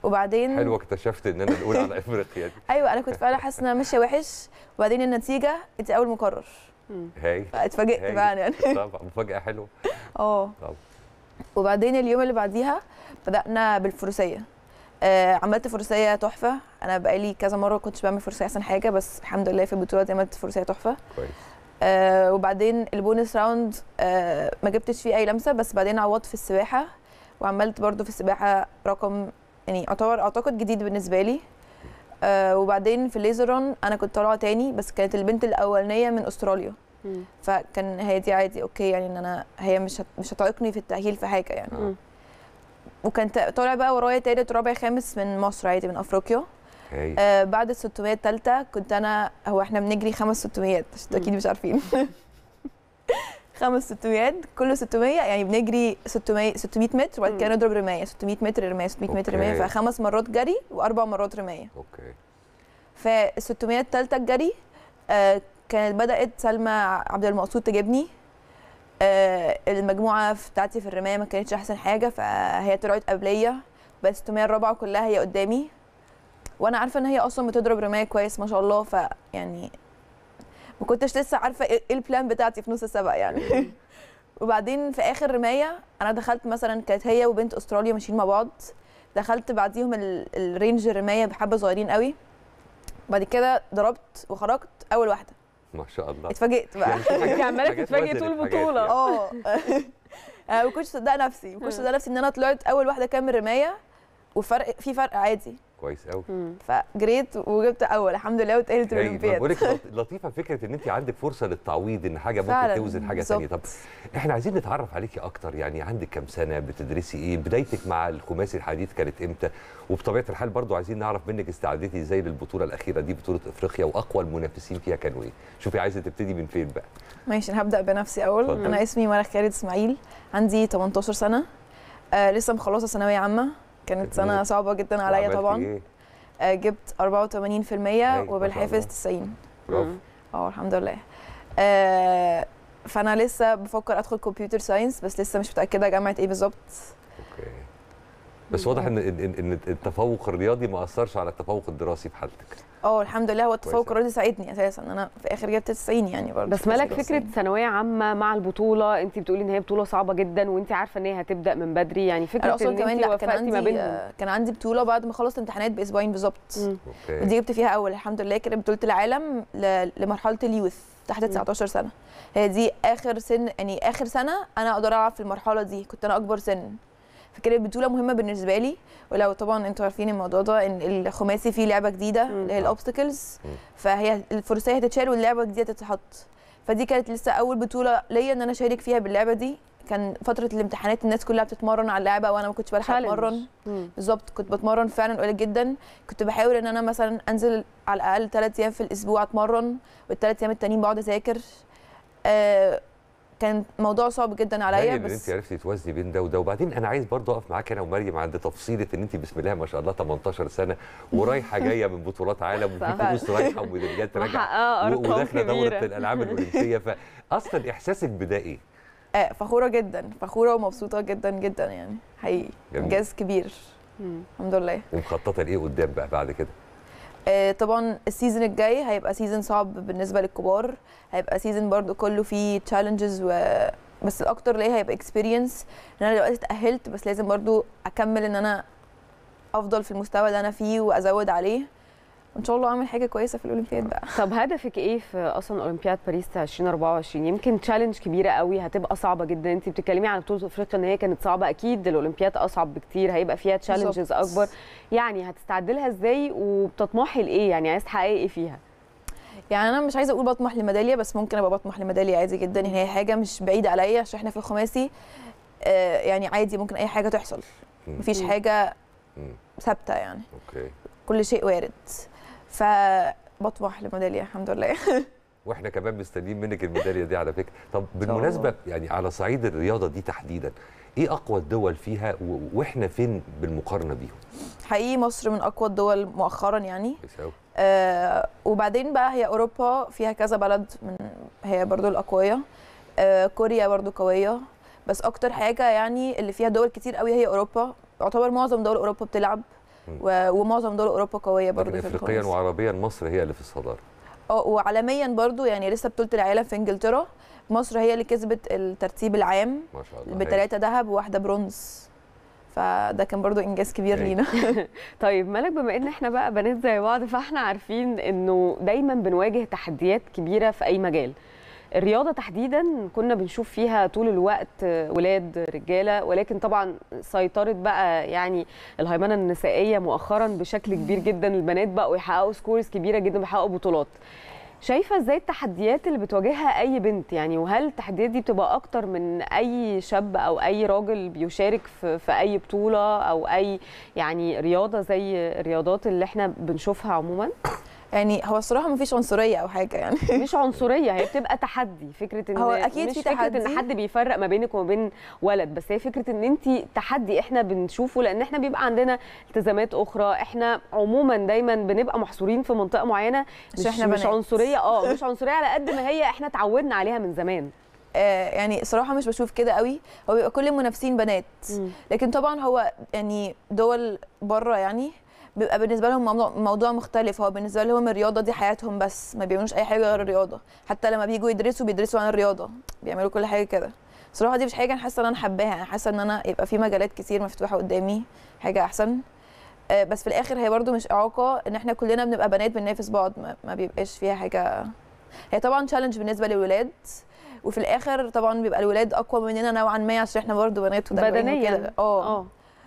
وبعدين حلوه اكتشفت ان انا الاولى على افريقيا دي ايوه انا كنت فعلا حاسه ان انا ماشيه وحش وبعدين النتيجه انت اول مقرر هاي فاتفاجئت هاي. بقى يعني طبعا مفاجاه حلوه اه طبعا وبعدين اليوم اللي بعديها بدأنا بالفروسية آه عملت فروسية تحفة أنا بقالي كذا مرة كنتش بعمل فروسية أحسن حاجة بس الحمد لله في البطولة دي عملت فروسية تحفة كويس آه وبعدين البونس راوند آه ما جبتش فيه أي لمسة بس بعدين عوضت في السباحة وعملت برضو في السباحة رقم يعني أعتبر أعتقد جديد بالنسبة لي آه وبعدين في الليزر رون أنا كنت طالعة تاني بس كانت البنت الأولانية من أستراليا مم. فكان هي دي عادي اوكي يعني ان انا هي مش هت- مش هتعيقني في التاهيل في حاجه يعني آه. وكان تا- طالع بقى ورايا تالت رابع خامس من مصر عادي من افريقيا هاي آه بعد ال 600 التالتة كنت انا هو احنا بنجري خمس 600 عشان مم. اكيد مش عارفين خمس 600 كل 600 يعني بنجري 600 600 متر وبعد كده مم. نضرب رمايه 600 متر رمايه 600 متر رمايه أوكي. فخمس مرات جري واربع مرات رمايه اوكي فال 600 التالتة الجري آه، كانت بدأت سلمى عبد المقصود تجيبني آه، المجموعة بتاعتي في الرماية ما كانتش أحسن حاجة فهي طلعت قبلية بس 600 الرابعة كلها هي قدامي وأنا عارفة إن هي أصلا بتضرب رماية كويس ما شاء الله فيعني ما كنتش لسه عارفة إيه إيه البلان بتاعتي في نص السبق يعني وبعدين في آخر رماية أنا دخلت مثلا كانت هي وبنت أستراليا ماشيين مع بعض دخلت بعديهم ال- الرينج الرماية بحبة صغيرين قوي بعد كده ضربت وخرجت اول واحده ما شاء الله اتفاجئت بقى يعني في حاجات- انت عماله حاجات تتفاجئي وزنت طول حاجات البطوله يعني. اه انا ما كنتش مصدقه نفسي ما كنتش مصدقه نفسي ان انا طلعت اول واحده كامل رمايه وفرق في فرق عادي كويس قوي مم. فجريت وجبت اول الحمد لله واتأهلت هاي، الاولمبياد بقول لك لط- لطيفه فكره ان انت عندك فرصه للتعويض ان حاجه ممكن فعلاً، توزن حاجه ثانيه طب بالظبط. احنا عايزين نتعرف عليكي اكتر يعني عندك كام سنه بتدرسي ايه بدايتك مع الخماسي الحديث كانت امتى وبطبيعه الحال برضو عايزين نعرف منك استعدتي ازاي للبطوله الاخيره دي بطوله افريقيا واقوى المنافسين فيها كانوا ايه شوفي عايزه تبتدي من فين بقى ماشي انا هبدا بنفسي اول اتفضل. انا اسمي ملك خالد اسماعيل عندي 18 سنه آه لسه مخلصه ثانويه عامه كانت سنه جميل. صعبه جدا عليا وعملتي طبعا إيه؟ آه جبت 84% شاء وبالحافظ الله. 90 برافو مم. اه الحمد لله آه فانا لسه بفكر ادخل كمبيوتر ساينس بس لسه مش متاكده جامعه ايه بالظبط اوكي بس واضح ان ان إن التفوق الرياضي ما اثرش على التفوق الدراسي في حالتك اه الحمد لله هو التفوق كويس. الرياضي ساعدني اساسا انا في الاخر جبت 90 يعني برضه بس مالك فكره ثانويه عامه مع البطوله انت بتقولي ان هي بطوله صعبه جدا وانت عارفه ان هي هتبدا من بدري يعني انا فكره اصلا ان كمان انت لا كان وفقتي ما عندي بينهم آه، كان عندي بطوله بعد ما خلصت امتحانات باسبوعين بالظبط مم. اوكي ودي جبت فيها اول الحمد لله كانت بطوله العالم ل- لمرحله اليوث تحت 19 سنه هي دي اخر سن يعني اخر سنه انا اقدر العب في المرحله دي كنت انا اكبر سن فكانت بطوله مهمه بالنسبه لي ولو طبعا انتوا عارفين الموضوع ده ان الخماسي فيه لعبه جديده مم. اللي هي الاوبستكلز مم. فهي الفروسيه هتتشال واللعبه الجديده تتحط فدي كانت لسه اول بطوله ليا ان انا اشارك فيها باللعبه دي كان فتره الامتحانات الناس كلها بتتمرن على اللعبه وانا ما كنتش بلحق Challenge. اتمرن مم. بالظبط كنت بتمرن فعلا قليل جدا كنت بحاول ان انا مثلا انزل على الاقل ثلاث ايام في الاسبوع اتمرن والثلاث ايام التانيين بقعد اذاكر آه كان موضوع صعب جدا عليا باين ان بس انت عرفتي توازني بين ده وده وبعدين انا عايز برضه اقف معاك انا ومريم عند تفصيله ان انت بسم الله ما شاء الله 18 سنه ورايحه جايه من بطولات عالم وفي صح. فلوس رايحه وميداليات راجعه محققه و- ارقام وداخله دوره كبيره الالعاب الاولمبيه فاصلا احساسك بده ايه؟ آه فخوره جدا فخوره ومبسوطه جدا جدا يعني حقيقي جميل. انجاز كبير مم. الحمد لله ومخططه لايه قدام بقى بعد كده؟ آه طبعا السيزون الجاي هيبقى سيزون صعب بالنسبه للكبار هيبقى سيزون برضو كله فيه تشالنجز و بس الاكتر ليه هيبقى اكسبيرينس ان انا دلوقتي اتاهلت بس لازم برضو اكمل ان انا افضل في المستوى اللي انا فيه وازود عليه وان شاء الله اعمل حاجه كويسه في الاولمبياد بقى طب هدفك ايه في اصلا اولمبياد باريس 2024 يمكن تشالنج كبيره قوي هتبقى صعبه جدا انت بتتكلمي عن بطوله افريقيا ان هي كانت صعبه اكيد الاولمبياد اصعب بكتير هيبقى فيها تشالنجز بالظبط. اكبر يعني هتستعدي لها ازاي وبتطمحي لايه يعني عايز تحققي ايه فيها يعني انا مش عايزه اقول بطمح لميداليه بس ممكن ابقى بطمح لميداليه عادي جدا يعني هي حاجه مش بعيده عليا عشان احنا في الخماسي آه يعني عادي ممكن اي حاجه تحصل مم. مفيش مم. حاجه مم. ثابته يعني اوكي كل شيء وارد فبطمح لميداليه الحمد لله واحنا كمان مستنيين منك الميداليه دي على فكره طب الله. بالمناسبه يعني على صعيد الرياضه دي تحديدا ايه اقوى الدول فيها و- واحنا فين بالمقارنه بيهم؟ حقيقي مصر من اقوى الدول مؤخرا يعني كويس أوي. آه وبعدين بقى هي اوروبا فيها كذا بلد من هي برضو الاقويه آه كوريا برضو قويه بس اكتر حاجه يعني اللي فيها دول كتير قوي هي اوروبا يعتبر معظم دول اوروبا بتلعب و- ومعظم دول اوروبا قويه برضه لكن في افريقيا الخماسي. وعربيا مصر هي اللي في الصداره اه وعالميا برضو يعني لسه بطوله العالم في انجلترا مصر هي اللي كسبت الترتيب العام ما شاء الله بثلاثه ذهب وواحده برونز فده كان برضو انجاز كبير هايل. لينا طيب ملك بما ان احنا بقى بنات زي بعض فاحنا عارفين انه دايما بنواجه تحديات كبيره في اي مجال الرياضه تحديدا كنا بنشوف فيها طول الوقت ولاد رجاله ولكن طبعا سيطرت بقى يعني الهيمنه النسائيه مؤخرا بشكل كبير جدا البنات بقوا يحققوا سكورز كبيره جدا بيحققوا بطولات شايفه ازاي التحديات اللي بتواجهها اي بنت يعني وهل التحديات دي بتبقى اكتر من اي شاب او اي راجل بيشارك في, في اي بطوله او اي يعني رياضه زي الرياضات اللي احنا بنشوفها عموما يعني هو الصراحه ما فيش عنصريه او حاجه يعني مش عنصريه هي بتبقى تحدي فكره ان هو أكيد مش في فكره ان تحدي. حد بيفرق ما بينك وما بين ولد بس هي فكره ان انت تحدي احنا بنشوفه لان احنا بيبقى عندنا التزامات اخرى احنا عموما دايما بنبقى محصورين في منطقه معينه عشان مش إحنا مش بنات. عنصريه اه مش عنصريه على قد ما هي احنا اتعودنا عليها من زمان آه يعني صراحه مش بشوف كده قوي هو بيبقى كل المنافسين بنات لكن طبعا هو يعني دول بره يعني بيبقى بالنسبه لهم موضوع, موضوع مختلف هو بالنسبه لهم الرياضه دي حياتهم بس ما بيعملوش اي حاجه غير الرياضه حتى لما بييجوا يدرسوا بيدرسوا عن الرياضه بيعملوا كل حاجه كده صراحه دي مش حاجه انا حاسه ان انا حباها انا حاسه ان انا يبقى في مجالات كتير مفتوحه قدامي حاجه احسن آه، بس في الاخر هي برضو مش اعاقه ان احنا كلنا بنبقى بنات بننافس بعض ما, ما بيبقاش فيها حاجه هي طبعا تشالنج بالنسبه للولاد وفي الاخر طبعا بيبقى الولاد اقوى مننا نوعا ما عشان احنا برضو بنات ودلوين بدنيا وكده. اه اه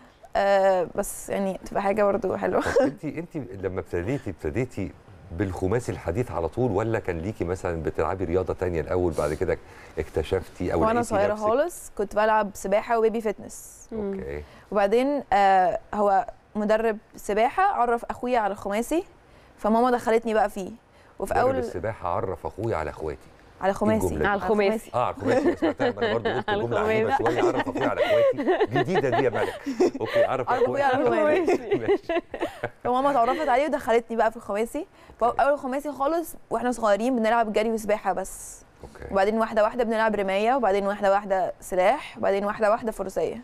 آه، بس يعني تبقى حاجه برضو حلوه طب انت انت لما ابتديتي ابتديتي بالخماسي الحديث على طول ولا كان ليكي مثلا بتلعبي رياضه تانية الاول بعد كده اكتشفتي او وانا لقيتي صغيره نفسك؟ خالص كنت بلعب سباحه وبيبي فتنس اوكي وبعدين آه هو مدرب سباحه عرف اخويا على الخماسي فماما دخلتني بقى فيه وفي مدرب اول السباحه عرف اخويا على اخواتي على خماسي الجملة دي؟ على الخماسي اه على الخماسي أنا سمعتها ما انا برضه قلت على جمله عجيبه الخماسي. شويه عرف اخويا على اخواتي جديده دي يا ملك اوكي عرف عرف أخويا على اخواتي ماشي فماما اتعرفت عليه ودخلتني بقى في الخماسي فاول خماسي خالص واحنا صغيرين بنلعب جري وسباحه بس اوكي وبعدين واحده واحده بنلعب رمايه وبعدين واحده واحده سلاح وبعدين واحده واحده فروسيه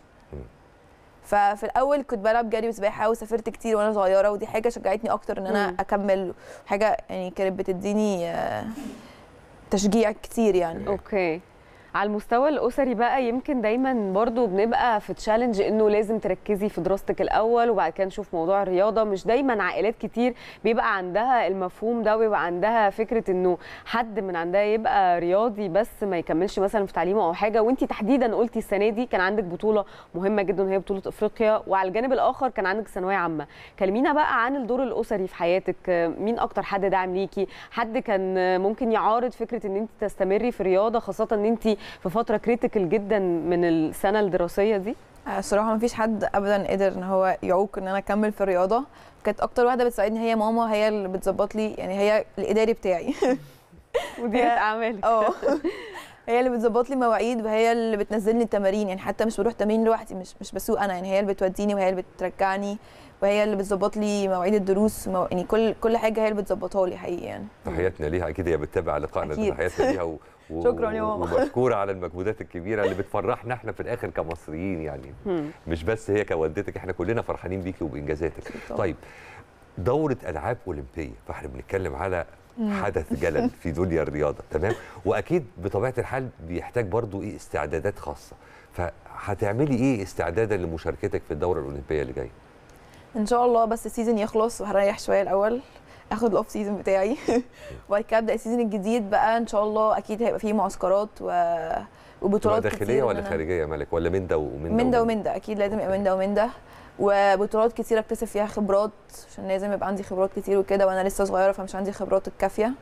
ففي الاول كنت بلعب جري وسباحه وسافرت كتير وانا صغيره ودي حاجه شجعتني اكتر ان انا مم. اكمل حاجه يعني كانت بتديني آه، تشجيع كتير يعني اوكي على المستوى الاسري بقى يمكن دايما برضو بنبقى في تشالنج انه لازم تركزي في دراستك الاول وبعد كده نشوف موضوع الرياضه مش دايما عائلات كتير بيبقى عندها المفهوم ده ويبقى عندها فكره انه حد من عندها يبقى رياضي بس ما يكملش مثلا في تعليمه او حاجه وانت تحديدا قلتي السنه دي كان عندك بطوله مهمه جدا وهي بطوله افريقيا وعلى الجانب الاخر كان عندك ثانويه عامه كلمينا بقى عن الدور الاسري في حياتك مين اكتر حد داعم ليكي حد كان ممكن يعارض فكره ان انت تستمري في الرياضه خاصه ان انت في فتره كريتيكال جدا من السنه الدراسيه دي آه، الصراحه ما فيش حد ابدا قدر ان هو يعوق ان انا اكمل في الرياضه كانت اكتر واحده بتساعدني هي ماما هي اللي بتظبط لي يعني هي الاداري بتاعي مديره هي- اعمالك اه هي اللي بتظبط لي مواعيد وهي اللي بتنزلني التمارين يعني حتى مش بروح تمرين لوحدي مش مش بسوق انا يعني هي اللي بتوديني وهي اللي بترجعني وهي اللي بتظبط لي مواعيد الدروس ومو... يعني كل كل حاجه هي اللي بتظبطها لي حقيقي يعني تحياتنا ليها اكيد هي بتتابع لقائنا ده أكيد. تحياتنا ليها و... و... شكراً يا ماما. ومشكوره على المجهودات الكبيره اللي بتفرحنا احنا في الاخر كمصريين يعني مم. مش بس هي كوالدتك احنا كلنا فرحانين بيكي وبانجازاتك طبعاً. طيب دوره العاب اولمبيه فاحنا بنتكلم على حدث جلل في دنيا الرياضه تمام واكيد بطبيعه الحال بيحتاج برضو ايه استعدادات خاصه فهتعملي ايه استعدادا لمشاركتك في الدوره الاولمبيه اللي جايه ان شاء الله بس السيزون يخلص وهريح شويه الاول اخد الاوف سيزون بتاعي وبعد كده ابدا السيزون الجديد بقى ان شاء الله اكيد هيبقى فيه معسكرات و... تبقى وبطولات داخليه كتير ولا إن أنا- خارجيه يا ملك ولا من ده ومن من ده ومن ده اكيد لازم يبقى من ده ومن ده وبطولات كتير اكتسب فيها خبرات عشان لازم يبقى عندي خبرات كتير وكده وانا لسه صغيره فمش عندي خبرات الكافيه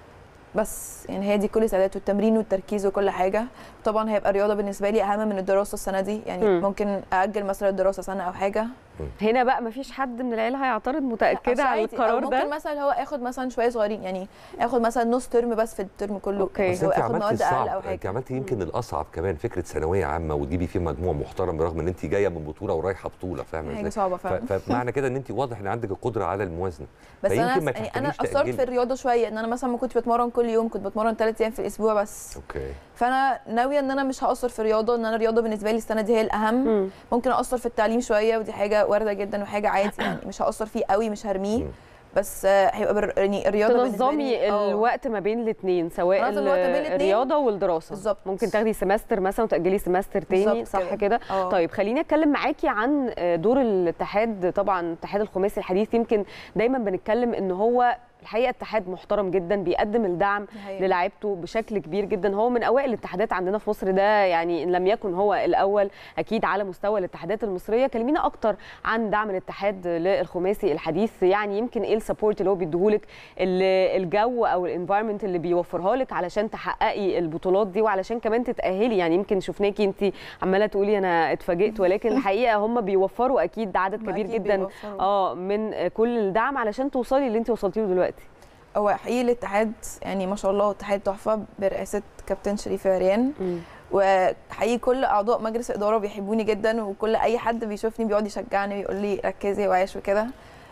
بس يعني هي دي كل الاستعدادات والتمرين والتركيز وكل حاجه طبعا هيبقى الرياضه بالنسبه لي اهم من الدراسه السنه دي يعني مم. ممكن ااجل مثلا الدراسه سنه او حاجه هنا بقى مفيش حد من العيله هيعترض متاكده أصل على عادي، أو القرار ممكن ده مثلا هو اخد مثلا شويه صغيرين يعني اخد مثلا نص ترم بس في الترم كله أوكي. بس هو انت اخد عملتي مواد اقل او الصعب انت حاجه عملتي يمكن الاصعب كمان فكره ثانويه عامه وتجيبي فيه مجموع محترم برغم ان انت جايه من بطوله ورايحه بطوله فاهمه حاجه ازاي صعبه ف- فعلا فمعنى كده ان انت واضح ان عندك القدره على الموازنه بس انا فيمكن ما يعني انا تحتاجيش قصرت في تأجلي. الرياضه شويه ان انا مثلا ما كنتش بتمرن كل يوم كنت بتمرن ثلاث ايام في الاسبوع بس اوكي فانا ناويه ان انا مش هقصر في الرياضه ان انا الرياضه بالنسبه لي السنه دي هي الاهم مم. ممكن اقصر في التعليم شويه ودي حاجه وارده جدا وحاجه عادي يعني مش هاثر فيه قوي مش هرميه مم. بس آه، هيبقى بر... يعني الرياضه بالنسبة لي- تنظمي آه. الوقت ما بين الاثنين سواء تنظم الوقت بين الاتنين. الرياضه والدراسه بالظبط. ممكن تاخدي سمستر مثلا وتاجلي سمستر تاني بالظبط صح كده. كده آه. طيب خليني اتكلم معاكي عن دور الاتحاد طبعا الاتحاد الخماسي الحديث يمكن دايما بنتكلم ان هو الحقيقه اتحاد محترم جدا بيقدم الدعم دي حقيقة. للاعيبته بشكل كبير جدا هو من اوائل الاتحادات عندنا في مصر ده يعني ان لم يكن هو الاول اكيد على مستوى الاتحادات المصريه كلمينا اكتر عن دعم الاتحاد للخماسي الحديث يعني يمكن ايه السبورت اللي هو بيديهولك ال- الجو او الانفايرمنت اللي بيوفرها لك علشان تحققي البطولات دي وعلشان كمان تتاهلي يعني يمكن شفناكي انت عماله تقولي انا اتفاجئت ولكن الحقيقه هم بيوفروا اكيد عدد هم كبير أكيد جدا بيوفروا. اه من كل الدعم علشان توصلي اللي انت وصلتي له دلوقتي هو حقيقي الاتحاد يعني ما شاء الله اتحاد تحفه برئاسه كابتن شريف عريان وحقيقي كل اعضاء مجلس الاداره بيحبوني جدا وكل اي حد بيشوفني بيقعد يشجعني ويقول لي ركزي وعيش وكده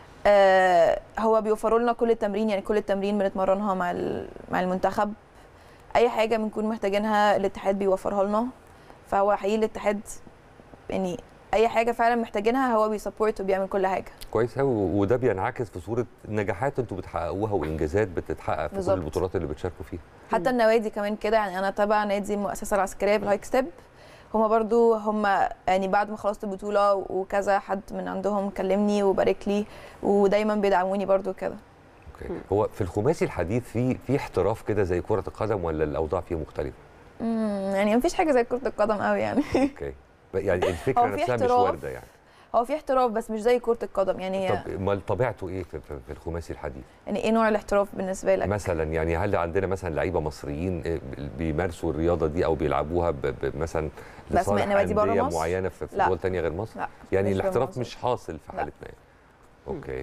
آه هو بيوفروا لنا كل التمرين يعني كل التمرين بنتمرنها مع ال- مع المنتخب اي حاجه بنكون محتاجينها الاتحاد بيوفرها لنا فهو حقيقي الاتحاد يعني اي حاجه فعلا محتاجينها هو بيسبورت وبيعمل كل حاجه كويس قوي وده بينعكس في صوره نجاحات انتوا بتحققوها وانجازات بتتحقق في بالظبط. كل البطولات اللي بتشاركوا فيها حتى النوادي كمان كده يعني انا تابعه نادي المؤسسه العسكريه بالهايك ستيب هما برضو هما يعني بعد ما خلصت البطوله وكذا حد من عندهم كلمني وبارك لي ودايما بيدعموني برضو كده اوكي هو في الخماسي الحديث في في احتراف كده زي كره القدم ولا الاوضاع فيه مختلفه مم، يعني مفيش حاجه زي كره القدم قوي يعني اوكي يعني الفكره هو في نفسها مش احتراف. وارده يعني هو في احتراف بس مش زي كره القدم يعني طب امال طبيعته ايه في, في, في الخماسي الحديث يعني ايه نوع الاحتراف بالنسبه لك مثلا يعني هل عندنا مثلا لعيبه مصريين إيه، بيمارسوا الرياضه دي او بيلعبوها ب- ب- مثلا بأسماء لصالح نوادي برا أندية مصر؟ معينه في, في لا. دول تانية غير مصر لا يعني مش برا الاحتراف مصر. مش حاصل في لا. حالتنا يعني اوكي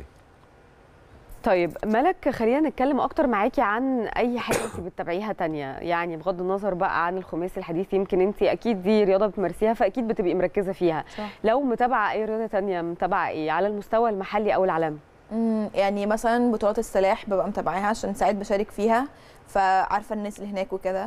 طيب ملك خلينا نتكلم اكتر معاكي عن اي حاجه انت بتتابعيها تانية يعني بغض النظر بقى عن الخماسي الحديث يمكن انت اكيد دي رياضه بتمارسيها فاكيد بتبقي مركزه فيها صح. لو متابعه اي رياضه تانية متابعه ايه على المستوى المحلي او العالمي مم، يعني مثلا بطولات السلاح ببقى متابعاها عشان ساعات بشارك فيها فعارفه الناس اللي هناك وكده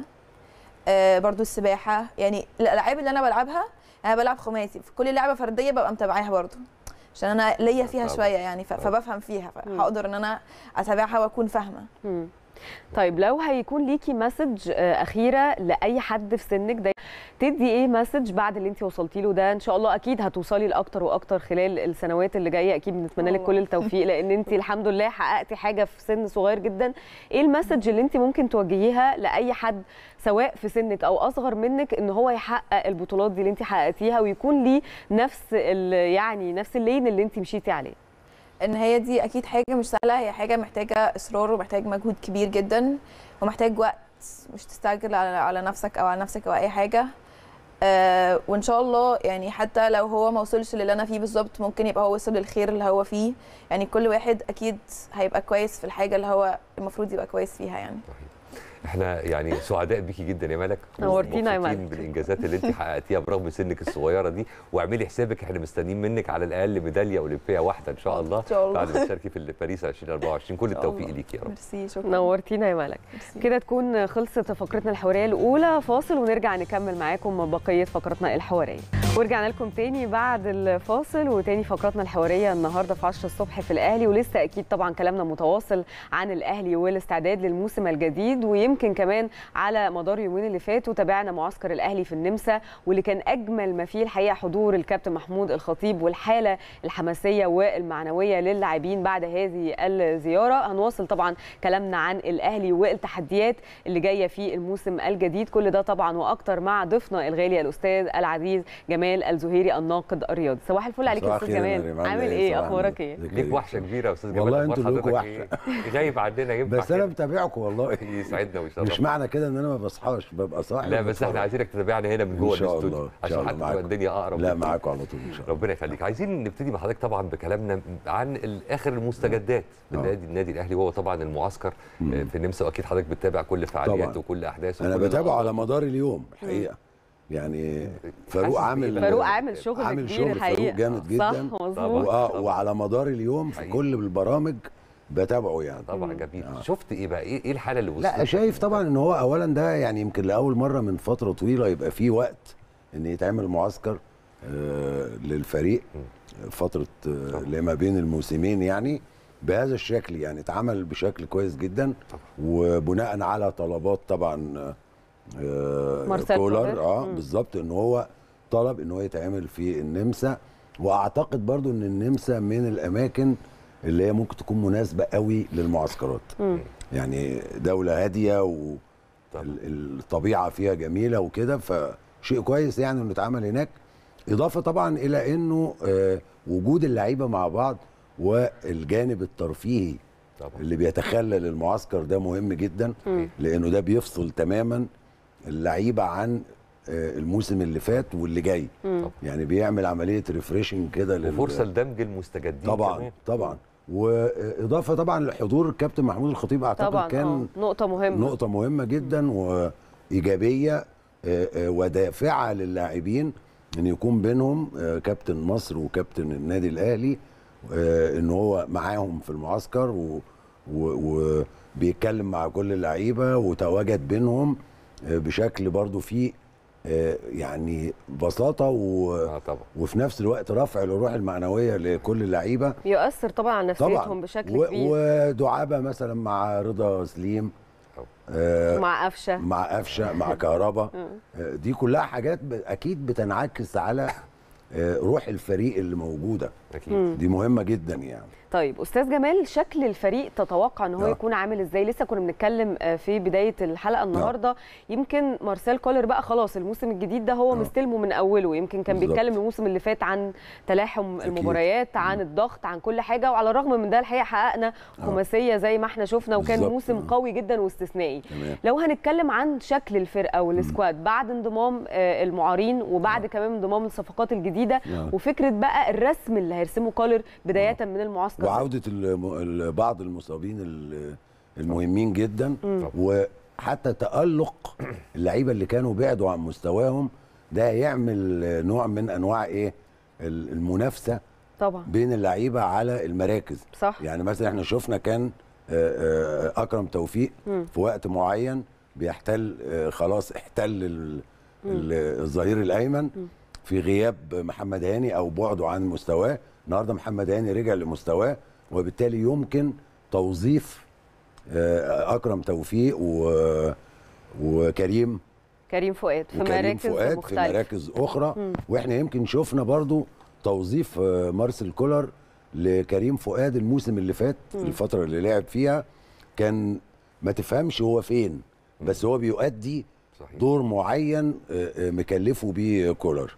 آه برضو السباحه يعني الالعاب اللي انا بلعبها انا بلعب خماسي في كل لعبه فرديه ببقى متابعاها برضو عشان انا ليا فيها طبعا. شويه يعني ف- فبفهم فيها مم. فهقدر ان انا اتابعها واكون فاهمه مم. طيب لو هيكون ليكي مسج آه، اخيره لاي حد في سنك ده تدي ايه مسج بعد اللي انت وصلتي له ده ان شاء الله اكيد هتوصلي لاكتر واكتر خلال السنوات اللي جايه اكيد بنتمنى لك والله. كل التوفيق لان انت الحمد لله حققتي حاجه في سن صغير جدا ايه المسج اللي انت ممكن توجهيها لاي حد سواء في سنك او اصغر منك ان هو يحقق البطولات دي اللي انت حققتيها ويكون ليه نفس ال- يعني نفس اللين اللي انت مشيتي عليه ان هي دي اكيد حاجه مش سهله هي حاجه محتاجه اصرار ومحتاج مجهود كبير جدا ومحتاج وقت مش تستعجل على على نفسك او على نفسك او اي حاجه آه وان شاء الله يعني حتى لو هو ما وصلش للي انا فيه بالظبط ممكن يبقى هو وصل للخير اللي هو فيه يعني كل واحد اكيد هيبقى كويس في الحاجه اللي هو المفروض يبقى كويس فيها يعني احنا يعني سعداء بيكي جدا يا ملك نورتينا يا ومبسوطين ملك. بالانجازات اللي انت حققتيها برغم سنك الصغيره دي واعملي حسابك احنا مستنيين منك على الاقل ميداليه اولمبيه واحده ان شاء الله إن شاء الله. بعد ما تشاركي في باريس 2024 كل شاء التوفيق الله. ليكي يا رب ميرسي شكرا نورتينا يا ملك ميرسي. كده تكون خلصت فقرتنا الحواريه الاولى فاصل ونرجع نكمل معاكم بقيه فقرتنا الحواريه ورجعنا لكم تاني بعد الفاصل وتاني فقرتنا الحواريه النهارده في 10 الصبح في الاهلي ولسه اكيد طبعا كلامنا متواصل عن الاهلي والاستعداد للموسم الجديد ويمكن كمان على مدار يومين اللي فاتوا تابعنا معسكر الاهلي في النمسا واللي كان اجمل ما فيه الحقيقه حضور الكابتن محمود الخطيب والحاله الحماسيه والمعنويه للاعبين بعد هذه الزياره هنواصل طبعا كلامنا عن الاهلي والتحديات اللي جايه في الموسم الجديد كل ده طبعا واكتر مع ضيفنا الغالي الاستاذ العزيز جمال الزهيري الناقد الرياضي صباح الفل عليك يا صباح استاذ الخير يا جمال مريم، عامل عاملة ايه صباح اخبارك النور. ايه ازيك ليك إيه؟ وحشه كبيره يا استاذ جمال والله أخبار انتوا ليكوا حضرتك إيه؟ غايب عننا ينفع بس انا كده؟ متابعكم والله يسعدنا ويشرفنا مش معنى كده ان انا ما بصحاش ببقى صاحي لا بس احنا عايزينك تتابعنا هنا من إن جوه شاء الاستوديو الله، إن عشان شاء الله حتى تبقى معاكم. الدنيا اقرب لا لكم. معاكم على طول ان شاء الله ربنا يخليك عايزين نبتدي مع حضرتك طبعا بكلامنا عن ال- اخر المستجدات آه. بالنادي النادي الاهلي وهو طبعا المعسكر مم. آه، في النمسا واكيد حضرتك بتتابع كل فعالياته طبعاً. وكل احداثه انا وكل بتابعه على الأخبار. مدار اليوم الحقيقه يعني فاروق حاسس عامل بإيه؟ فاروق عامل شغل عامل كبير شغل الحقيقه فاروق جامد صح جدا مظبوط طبعاً. وآه وعلى مدار اليوم في حقيقي. كل البرامج بتابعه يعني طبعا جميل آه. شفت ايه بقى ايه إيه الحاله اللي وصلت لا شايف طبعا ان هو اولا ده يعني يمكن لاول مره من فتره طويله يبقى فيه وقت ان يتعمل معسكر آه للفريق فتره آه، اللي ما بين الموسمين يعني بهذا الشكل يعني اتعمل بشكل كويس جدا وبناء على طلبات طبعا آه، مارسيل كولر كولر. اه مم. بالظبط ان هو طلب ان هو يتعمل في النمسا واعتقد برضو ان النمسا من الاماكن اللي هي ممكن تكون مناسبه قوي للمعسكرات مم. يعني دوله هاديه طبعا. والطبيعه فيها جميله وكده فشيء كويس يعني انه اتعمل هناك اضافه طبعا الى انه آه، وجود اللعيبه مع بعض والجانب الترفيهي طبعا اللي بيتخلل المعسكر ده مهم جدا مم. لانه ده بيفصل تماما اللعيبه عن آه، الموسم اللي فات واللي جاي مم. يعني بيعمل عمليه ريفريشنج كده لل- وفرصه لدمج المستجدين طبعا كمان. طبعا واضافه طبعا لحضور الكابتن محمود الخطيب اعتقد طبعا كان آه، نقطه مهمه نقطة مهمة جدا وإيجابية آه، آه، ودافعة للاعبين إن يكون بينهم آه، كابتن مصر وكابتن النادي الأهلي آه، إن هو معاهم في المعسكر و- و- وبيتكلم مع كل اللعيبة وتواجد بينهم آه، بشكل برضو فيه آه، يعني بساطة و... اه طبعا وفي نفس الوقت رفع الروح المعنوية لكل اللعيبة يؤثر طبعا على طبعا نفسيتهم بشكل و... كبير ودعابة مثلا مع رضا سليم آه، مع قفشه مع قفشه مع كهربا آه، دي كلها حاجات ب- اكيد بتنعكس على آه، روح الفريق اللي موجوده اكيد دي مهمه جدا يعني طيب استاذ جمال شكل الفريق تتوقع ان هو آه. يكون عامل ازاي لسه كنا بنتكلم آه، في بدايه الحلقه النهارده يمكن مارسيل كولر بقى خلاص الموسم الجديد ده هو آه. مستلمه من اوله يمكن كان بالظبط. بيتكلم الموسم اللي فات عن تلاحم أكيد. المباريات عن الضغط عن كل حاجه وعلى الرغم من ده الحقيقه حققنا خماسيه زي ما احنا شفنا وكان بالظبط. موسم آه. قوي جدا واستثنائي تمام لو هنتكلم عن شكل الفرقه والسكواد بعد انضمام آه، المعارين وبعد كمان انضمام الصفقات الجديده آه. وفكره بقى الرسم اللي هيرسمه كولر بدايه من المعسكر ده. وعوده الم- ال- بعض المصابين ال- المهمين جدا وحتى تالق اللعيبه اللي كانوا بعدوا عن مستواهم ده هيعمل نوع من انواع ايه ال- المنافسه طبعا بين اللعيبه على المراكز صح يعني مثلا احنا شفنا كان آه، آه، اكرم توفيق مم. في وقت معين بيحتل آه، خلاص احتل ال- ال- الظهير الايمن في غياب محمد هاني او بعده عن مستواه النهارده محمد هاني رجع لمستواه وبالتالي يمكن توظيف آه، اكرم توفيق و- وكريم كريم فؤاد في وكريم مراكز فؤاد في مختلفه مراكز اخرى مم. واحنا يمكن شفنا برضو توظيف آه، مارسيل كولر لكريم فؤاد الموسم اللي فات الفتره اللي لعب فيها كان ما تفهمش هو فين بس هو بيؤدي صحيح دور معين آه، آه، مكلفه بيه كولر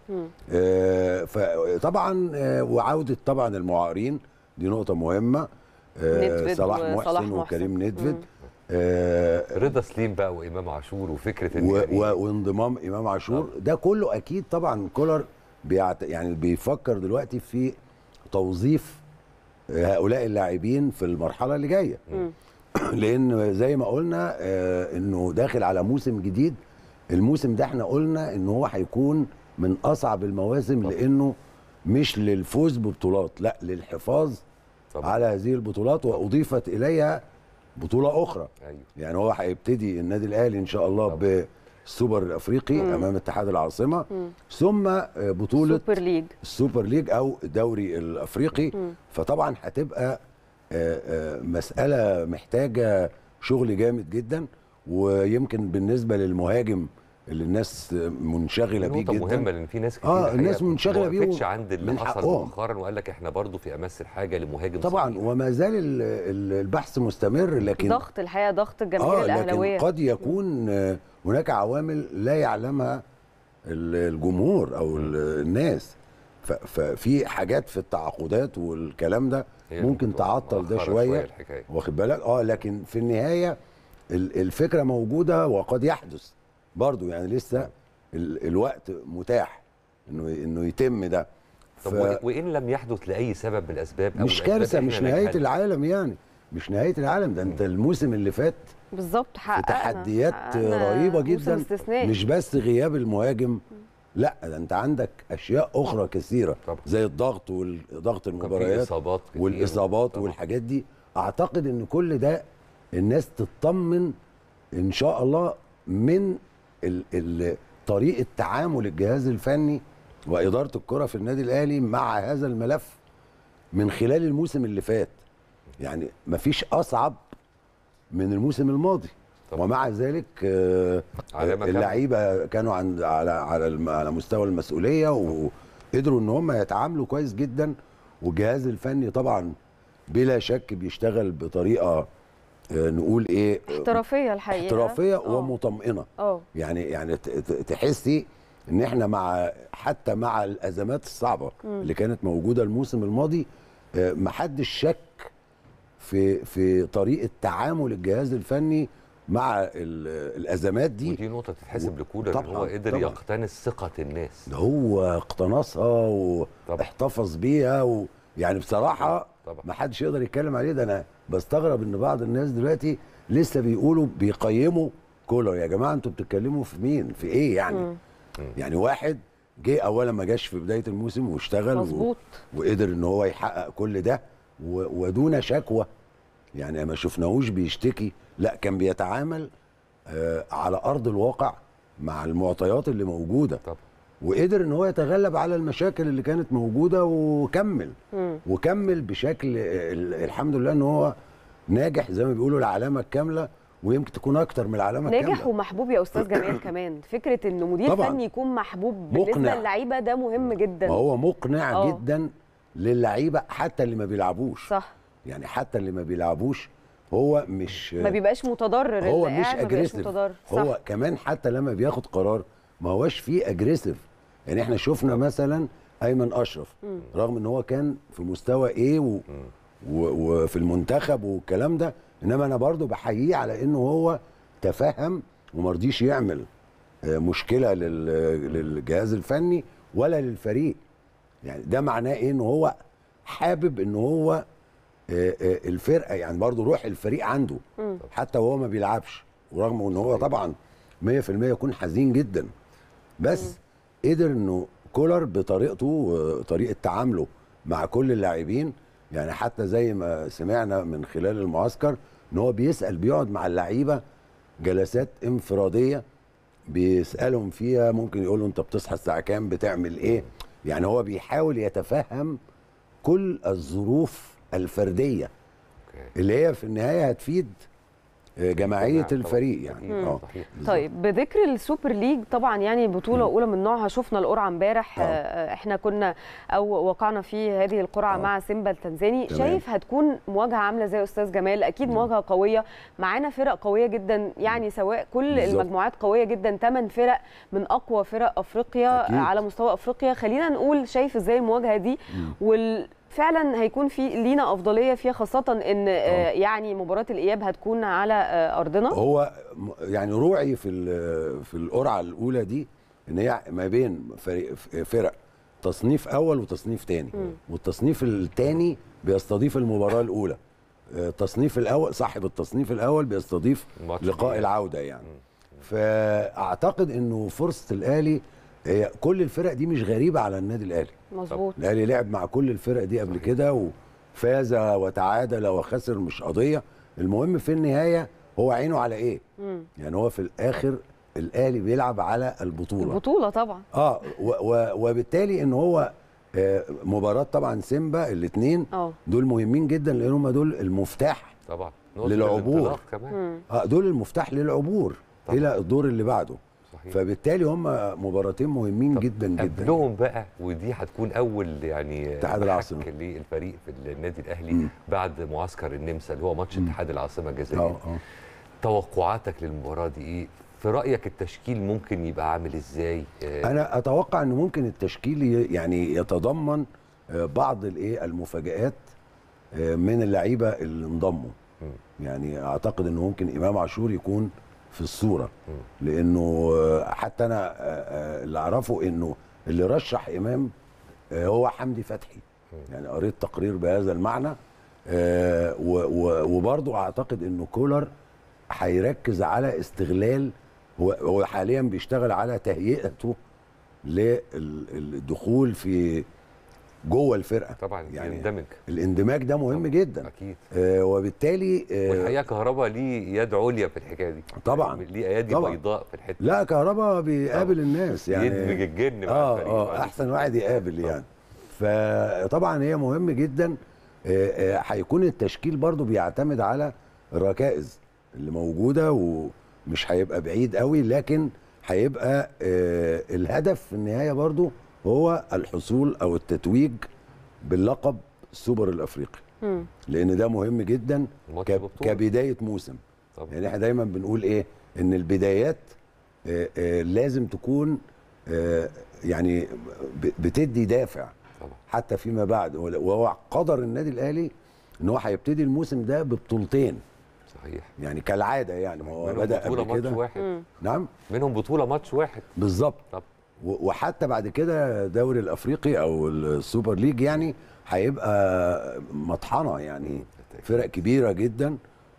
آه، فطبعا آه، وعوده طبعا المعارين دي نقطه مهمه آه، ندفد صلاح وصلاح محسن محسن. وكريم ندفد مم. آه، رضا سليم بقى وامام عاشور وفكره ان و يعني و وانضمام امام عاشور ده كله اكيد طبعا كولر بيعت يعني بيفكر دلوقتي في توظيف هؤلاء اللاعبين في المرحله اللي جايه لان زي ما قلنا آه، انه داخل على موسم جديد الموسم ده احنا قلنا ان هو هيكون من اصعب المواسم لانه مش للفوز ببطولات لا للحفاظ طبعا. على هذه البطولات واضيفت اليها بطوله اخرى ايوه يعني هو هيبتدي النادي الاهلي ان شاء الله طبعا. بالسوبر الافريقي امام اتحاد العاصمه ثم آه، بطوله سوبر ليج السوبر ليج او الدوري الافريقي فطبعا هتبقى آه، آه، مساله محتاجه شغل جامد جدا ويمكن بالنسبه للمهاجم اللي الناس منشغله بيه نقطة جدا مهمة لأن في ناس كتير آه، الحقيقة الناس منشغلة بيه ما و- وقفتش عند اللي من حصل حقهم. مؤخرا وقال لك احنا برضو في أمس الحاجة لمهاجم طبعا صحيح. وما زال ال- ال- البحث مستمر لكن ضغط الحقيقه ضغط الجماهير اه الاهلاويه لكن قد يكون آه، هناك عوامل لا يعلمها ال- الجمهور او ال- الناس ف- ففي حاجات في التعاقدات والكلام ده هي اللي ممكن بتبقى تعطل ده مؤخرة شويه الحكاية. واخد بالك اه لكن في النهايه ال- الفكره موجوده وقد يحدث برضو يعني لسه ال- الوقت متاح انه انه يتم ده طب ف- و- وإن لم يحدث لأي سبب من الأسباب أو مش الأسباب كارثه إحنا مش نهايه نجهلها. العالم يعني مش نهايه العالم ده انت الموسم اللي فات بالظبط حققنا تحديات حققنا رهيبه موسم جدا استثنائي مش بس غياب المهاجم لا ده انت عندك اشياء اخرى كثيره طبعا. زي الضغط وضغط كان في المباريات إصابات كتير. والاصابات طبعا. والحاجات دي اعتقد ان كل ده الناس تطمن ان شاء الله من ال ال طريقه تعامل الجهاز الفني واداره الكره في النادي الاهلي مع هذا الملف من خلال الموسم اللي فات يعني مفيش اصعب من الموسم الماضي طبعا. ومع ذلك آه، علامة كاملة. اللعيبه كانوا عند على على الم- على مستوى المسؤوليه وقدروا ان هم يتعاملوا كويس جدا والجهاز الفني طبعا بلا شك بيشتغل بطريقه آه، نقول ايه احترافيه الحقيقه احترافيه آه. ومطمئنه اه يعني يعني ت- ت- تحسي ان احنا مع حتى مع الازمات الصعبه اللي كانت موجوده الموسم الماضي آه، محدش شك في في طريقه تعامل الجهاز الفني مع ال- الازمات دي ودي نقطه تتحسب لكولر ان طبعاً، هو قدر طبعاً. يقتنص ثقه الناس ده هو اقتنصها طبعاً. واحتفظ بيها و يعني بصراحه طبعاً. ما حدش يقدر يتكلم عليه ده انا بستغرب ان بعض الناس دلوقتي لسه بيقولوا بيقيموا كولر يا جماعه انتوا بتتكلموا في مين في ايه يعني يعني واحد جه اولا ما جاش في بدايه الموسم واشتغل و- مظبوط وقدر ان هو يحقق كل ده و- ودون شكوى يعني ما شفناهوش بيشتكي لا كان بيتعامل آه على ارض الواقع مع المعطيات اللي موجوده طبعا وقدر ان هو يتغلب على المشاكل اللي كانت موجوده وكمل مم. وكمل بشكل آه، ال- الحمد لله ان هو ناجح زي ما بيقولوا العلامه الكامله ويمكن تكون اكتر من العلامه ناجح الكامله ومحبوب يا استاذ جمال كمان فكره انه مدير طبعاً. فني يكون محبوب بالنسبه مقنع. للعيبه ده مهم جدا ما هو مقنع آه. جدا للعيبه حتى اللي ما بيلعبوش صح يعني حتى اللي ما بيلعبوش هو مش ما بيبقاش متضرر هو اللي مش قاعد ما بيبقاش اجريسيف متضرر صح هو كمان حتى لما بياخد قرار ما هوش فيه اجريسيف يعني احنا شفنا مثلا ايمن اشرف رغم ان هو كان في مستوى ايه و... و... وفي المنتخب والكلام ده انما انا برضو بحييه على انه هو تفهم ومرضيش يعمل آه، مشكله لل... للجهاز الفني ولا للفريق يعني ده معناه ايه ان هو حابب ان هو آه، آه، الفرقه يعني برضو روح الفريق عنده حتى وهو ما بيلعبش ورغم ان هو طبعا 100% يكون حزين جدا بس قدر انه كولر بطريقته وطريقه تعامله مع كل اللاعبين يعني حتى زي ما سمعنا من خلال المعسكر ان هو بيسال بيقعد مع اللعيبه جلسات انفراديه بيسالهم فيها ممكن يقول له انت بتصحى الساعه كام بتعمل ايه يعني هو بيحاول يتفهم كل الظروف الفرديه اوكي اللي هي في النهايه هتفيد آه، جماعيه طبعاً. الفريق يعني أكيد. اه صحيح طيب بذكر السوبر ليج طبعا يعني بطوله اولى من نوعها شفنا القرعه امبارح آه. آه، احنا كنا او وقعنا في هذه القرعه آه. مع سيمبا التنزاني تمام. شايف هتكون مواجهه عامله زي استاذ جمال اكيد مواجهه قويه معانا فرق قويه جدا يعني سواء كل بالظبط. المجموعات قويه جدا ثمان فرق من اقوى فرق افريقيا أكيد. على مستوى افريقيا خلينا نقول شايف ازاي المواجهه دي وال فعلا هيكون في لينا افضليه فيها خاصه ان آه، يعني مباراه الاياب هتكون على آه، ارضنا هو م- يعني روعي في ال- في القرعه الاولى دي ان هي ما بين فريق فرق تصنيف اول وتصنيف تاني والتصنيف التاني بيستضيف المباراه الاولى آه، التصنيف الاول صاحب التصنيف الاول بيستضيف الماتش لقاء الجاي. العوده يعني فاعتقد انه فرصه الاهلي هي كل الفرق دي مش غريبه على النادي الاهلي مظبوط الاهلي لعب مع كل الفرق دي قبل كده وفاز وتعادل وخسر مش قضيه المهم في النهايه هو عينه على ايه مم. يعني هو في الاخر الاهلي بيلعب على البطوله البطوله طبعا اه و و وبالتالي ان هو آه مباراه طبعا سيمبا الاثنين اه دول مهمين جدا لان هم دول المفتاح طبعا نقطة للعبور. الانطلاق كمان مم. اه دول المفتاح للعبور طبعاً. الى الدور اللي بعده صحيح فبالتالي هم مباراتين مهمين طب جدا جدا قبلهم بقى ودي هتكون اول يعني اتحاد محك العاصمة. للفريق في النادي الاهلي مم. بعد معسكر النمسا اللي هو ماتش اتحاد العاصمه الجزائري اه اه توقعاتك للمباراه دي ايه في رايك التشكيل ممكن يبقى عامل ازاي آه، انا اتوقع ان ممكن التشكيل ي- يعني يتضمن آه، بعض الايه المفاجآت آه، من اللعيبه اللي انضموا مم. يعني اعتقد ان ممكن امام عاشور يكون في الصوره مم. لانه آه، حتى انا آه، آه، اللي اعرفه انه اللي رشح امام آه، هو حمدي فتحي يعني قريت تقرير بهذا المعنى آه، و- و- وبرضه اعتقد انه كولر هيركز على استغلال هو هو حاليا بيشتغل على تهيئته للدخول في جوه الفرقه طبعا يعني يندمج الاندماج ده مهم جدا اكيد آه وبالتالي آه والحقيقه كهربا ليه يد عليا في الحكايه دي طبعا. ليه ايادي طبعا. بيضاء في الحته لا كهربا بيقابل الناس يعني يدمج الجن مع اه الفريق اه وبعدين- احسن واحد يقابل يعني فطبعا هي مهم جدا آه، آه، هيكون التشكيل برضو بيعتمد على الركائز اللي موجوده ومش هيبقى بعيد قوي لكن هيبقى آه، الهدف في النهايه برضو هو الحصول او التتويج باللقب السوبر الافريقي مم. لان ده مهم جدا الماتش ك- ببطولة. كبدايه موسم طبعا يعني احنا دايما بنقول ايه ان البدايات آه، آه، لازم تكون آه، يعني ب- بتدي دافع طبعا حتى فيما بعد وهو قدر النادي الاهلي ان هو هيبتدي الموسم ده ببطولتين صحيح يعني كالعاده يعني ما هو منهم بدا بطوله قبل ماتش كده واحد نعم منهم بطوله ماتش واحد بالظبط طب و- وحتى بعد كده دوري الافريقي او السوبر ليج يعني هيبقى مطحنه يعني فرق كبيره جدا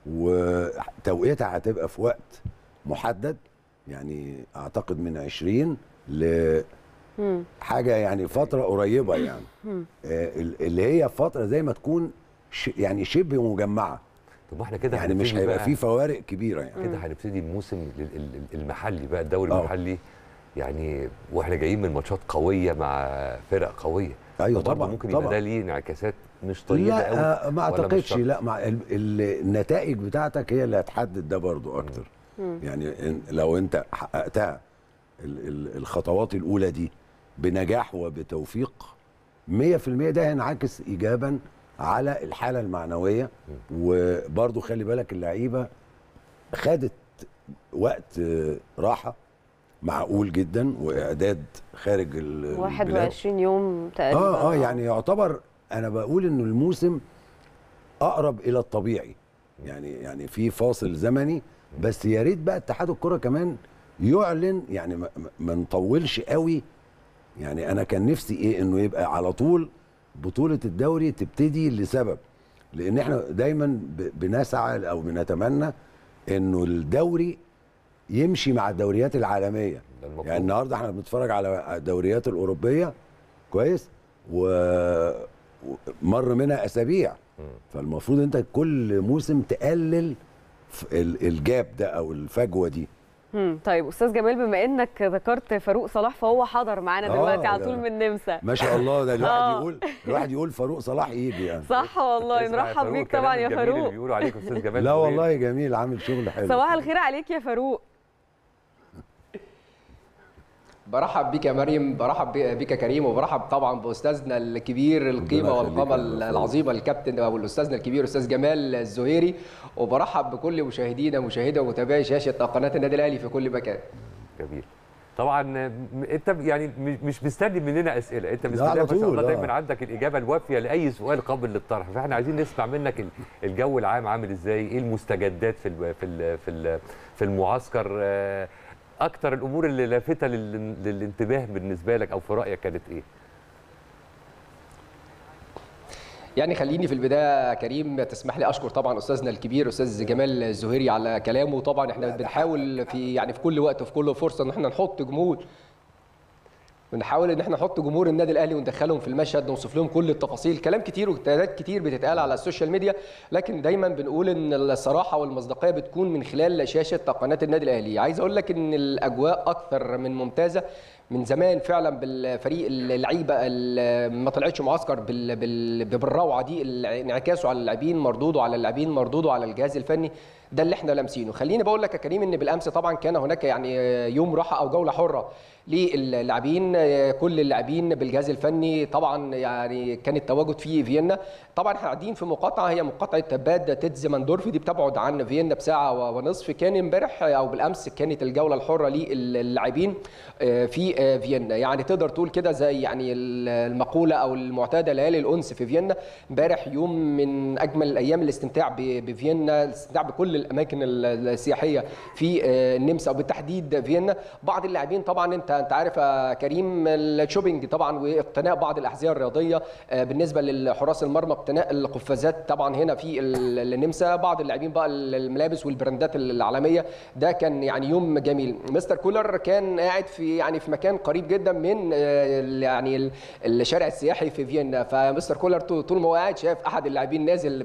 وتوقيتها هتبقى في وقت محدد يعني اعتقد من 20 ل مم. حاجه يعني فتره قريبه يعني مم. آه، اللي هي فتره زي ما تكون ش يعني شبه مجمعه طب ما احنا كده يعني مش هنبتدي هيبقى بقى- في فوارق كبيره يعني كده هنبتدي الموسم ال- ال- المحلي بقى الدوري آه. المحلي يعني واحنا جايين من ماتشات قويه مع فرق قويه ايوه فبرضه طبعا ممكن يبقى طبعا ده ليه انعكاسات مش طيبه لا قوي آه، ما ولا مش اعتقدش شرط؟ لا مع ال- ال- النتائج بتاعتك هي اللي هتحدد ده برضو اكتر مم. يعني إن- لو انت حققتها ال- ال- الخطوات الاولى دي بنجاح وبتوفيق 100% ده هينعكس ايجابا على الحاله المعنويه وبرضو خلي بالك اللعيبه خدت وقت آه، راحه معقول جدا واعداد خارج ال- البلاد 21 يوم تقريبا اه اه يعني يعتبر انا بقول انه الموسم اقرب الى الطبيعي يعني يعني في فاصل زمني بس يا ريت بقى اتحاد الكره كمان يعلن يعني ما, ما- ما نطولش قوي يعني انا كان نفسي ايه انه يبقى على طول بطوله الدوري تبتدي لسبب لان احنا دايما ب- بنسعى او بنتمنى انه الدوري يمشي مع الدوريات العالميه ده المفروض. يعني النهارده احنا بنتفرج على الدوريات الاوروبيه كويس ومر منها اسابيع فالمفروض انت كل موسم تقلل ف- ال- الجاب ده او الفجوه دي مم. طيب استاذ جمال بما انك ذكرت فاروق صلاح فهو حضر معانا آه، دلوقتي على ده- طول من النمسا ما شاء الله ده الواحد آه. يقول الواحد يقول فاروق صلاح يجي يعني صح والله اسمع يا نرحب فاروق بيك الكلام طبعا يا الجميل اللي فاروق بيقولوا عليك استاذ جمال لا زهير. والله جميل عامل شغل حلو صباح الخير عليك يا فاروق برحب بيك يا مريم برحب بي- بيك يا كريم وبرحب طبعا باستاذنا الكبير القيمه يخليك والقامه يا فاروق. العظيمه الكابتن او الاستاذنا الكبير استاذ جمال الزهيري وبرحب بكل مشاهدينا مشاهدة ومتابعي شاشه قناه النادي الاهلي في كل مكان جميل طبعا م- انت يعني م- مش مستني مننا اسئله انت مستني على ما شاء طول، الله آه. دايما عندك الاجابه الوافيه لاي سؤال قابل للطرح فاحنا عايزين نسمع منك ال- الجو العام عامل ازاي ايه المستجدات في ال في ال في ال في المعسكر آه، اكتر الامور اللي لافته لل- للانتباه بالنسبه لك او في رايك كانت ايه يعني خليني في البدايه يا كريم تسمح لي اشكر طبعا استاذنا الكبير استاذ جمال الزهيري على كلامه طبعا احنا بنحاول في يعني في كل وقت وفي كل فرصه ان احنا نحط جمهور بنحاول ان احنا نحط جمهور النادي الاهلي وندخلهم في المشهد نوصف لهم كل التفاصيل كلام كتير واجتهادات كتير بتتقال على السوشيال ميديا لكن دايما بنقول ان الصراحه والمصداقيه بتكون من خلال شاشه قناه النادي الاهلي عايز اقول لك ان الاجواء اكثر من ممتازه من زمان فعلا بالفريق اللعيبه اللي ما طلعتش معسكر بال... بال... بالروعه دي انعكاسه على اللاعبين مردوده على اللاعبين مردوده على الجهاز الفني ده اللي احنا لامسينه خليني بقول لك يا كريم ان بالامس طبعا كان هناك يعني يوم راحه او جوله حره للاعبين كل اللاعبين بالجهاز الفني طبعا يعني كان التواجد في فيينا طبعا احنا قاعدين في مقاطعه هي مقاطعه باد تيتزماندورف دي بتبعد عن فيينا بساعه ونصف كان امبارح او بالامس كانت الجوله الحره للاعبين في فيينا يعني تقدر تقول كده زي يعني المقوله او المعتاده ليالي الانس في فيينا امبارح يوم من اجمل الايام الاستمتاع بفيينا الاستمتاع بكل الاماكن السياحيه في النمسا وبالتحديد فيينا بعض اللاعبين طبعا انت انت عارف يا كريم كريم الشوبينج طبعا واقتناء بعض الاحذيه الرياضيه آه، بالنسبه للحراس المرمى اقتناء القفازات طبعا هنا في ال- النمسا بعض اللاعبين بقى الملابس والبراندات العالميه ده كان يعني يوم جميل مستر كولر كان قاعد في يعني في مكان قريب جدا من آه، يعني ال- الشارع السياحي في فيينا فمستر كولر طول طول ما هو قاعد شاف احد اللاعبين نازل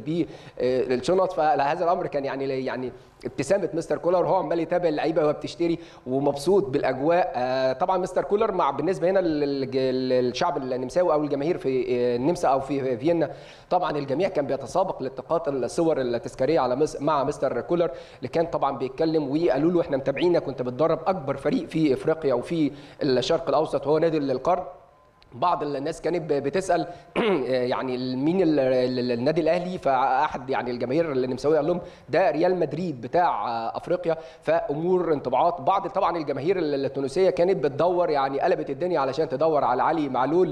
بالشنط فهذا الامر كان يعني يعني ابتسامه مستر كولر وهو عمال يتابع اللعيبه وهي بتشتري ومبسوط بالاجواء آه، طبعا مستر كولر مع بالنسبه هنا لل- للشعب النمساوي او الجماهير في آه، النمسا او في فيينا طبعا الجميع كان بيتسابق لالتقاط الصور التذكاريه على مس- مع مستر كولر اللي كان طبعا بيتكلم وقالوا له احنا متابعينك كنت بتدرب اكبر فريق في افريقيا وفي الشرق الاوسط وهو نادي القرن بعض الناس كانت بتسال يعني مين ال- ال- النادي الاهلي فاحد يعني الجماهير النمساويه قال لهم ده ريال مدريد بتاع افريقيا فامور انطباعات بعض طبعا الجماهير التونسيه كانت بتدور يعني قلبت الدنيا علشان تدور على علي معلول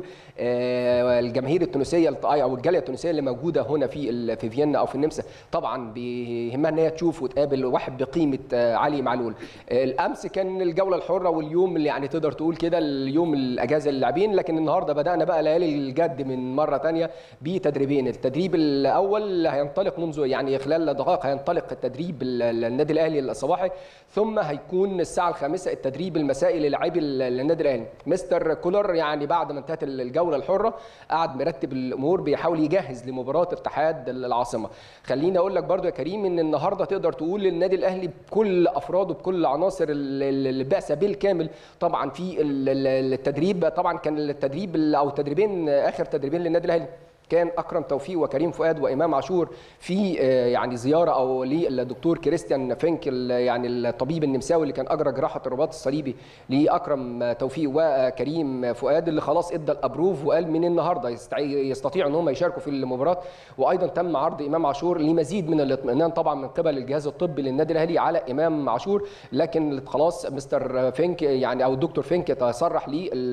آه، الجماهير التونسيه الط- او الجاليه التونسيه اللي موجوده هنا في ال- في فيينا او في النمسا طبعا بيهمها ان هي تشوف وتقابل واحد بقيمه آه، علي معلول آه، الامس كان الجوله الحره واليوم اللي يعني تقدر تقول كده اليوم الاجازه للاعبين لكن النهارده بدانا بقى ليالي الجد من مره تانية بتدريبين التدريب الاول هينطلق منذ يعني خلال دقائق هينطلق التدريب ال- النادي الاهلي الصباحي ثم هيكون الساعه الخامسة التدريب المسائي للاعبي ال- النادي الاهلي مستر كولر يعني بعد ما انتهت الجوله الحره قعد مرتب الامور بيحاول يجهز لمباراه اتحاد العاصمه خليني اقول لك برضو يا كريم ان النهارده تقدر تقول النادي الاهلي بكل افراده بكل عناصر ال- ال- البعثه بالكامل طبعا في ال- ال- التدريب طبعا كان التدريب ال- او التدريبين اخر تدريبين للنادي الاهلي كان اكرم توفيق وكريم فؤاد وامام عاشور في آه، يعني زياره او للدكتور كريستيان فينك ال- يعني الطبيب النمساوي اللي كان اجرى جراحه الرباط الصليبي لاكرم توفيق وكريم فؤاد اللي خلاص ادى الابروف وقال من النهارده يستع- يستطيعوا ان هم يشاركوا في المباراه وايضا تم عرض امام عاشور لمزيد من الاطمئنان طبعا من قبل الجهاز الطبي للنادي الاهلي على امام عاشور لكن خلاص مستر فينك يعني او الدكتور فينك تصرح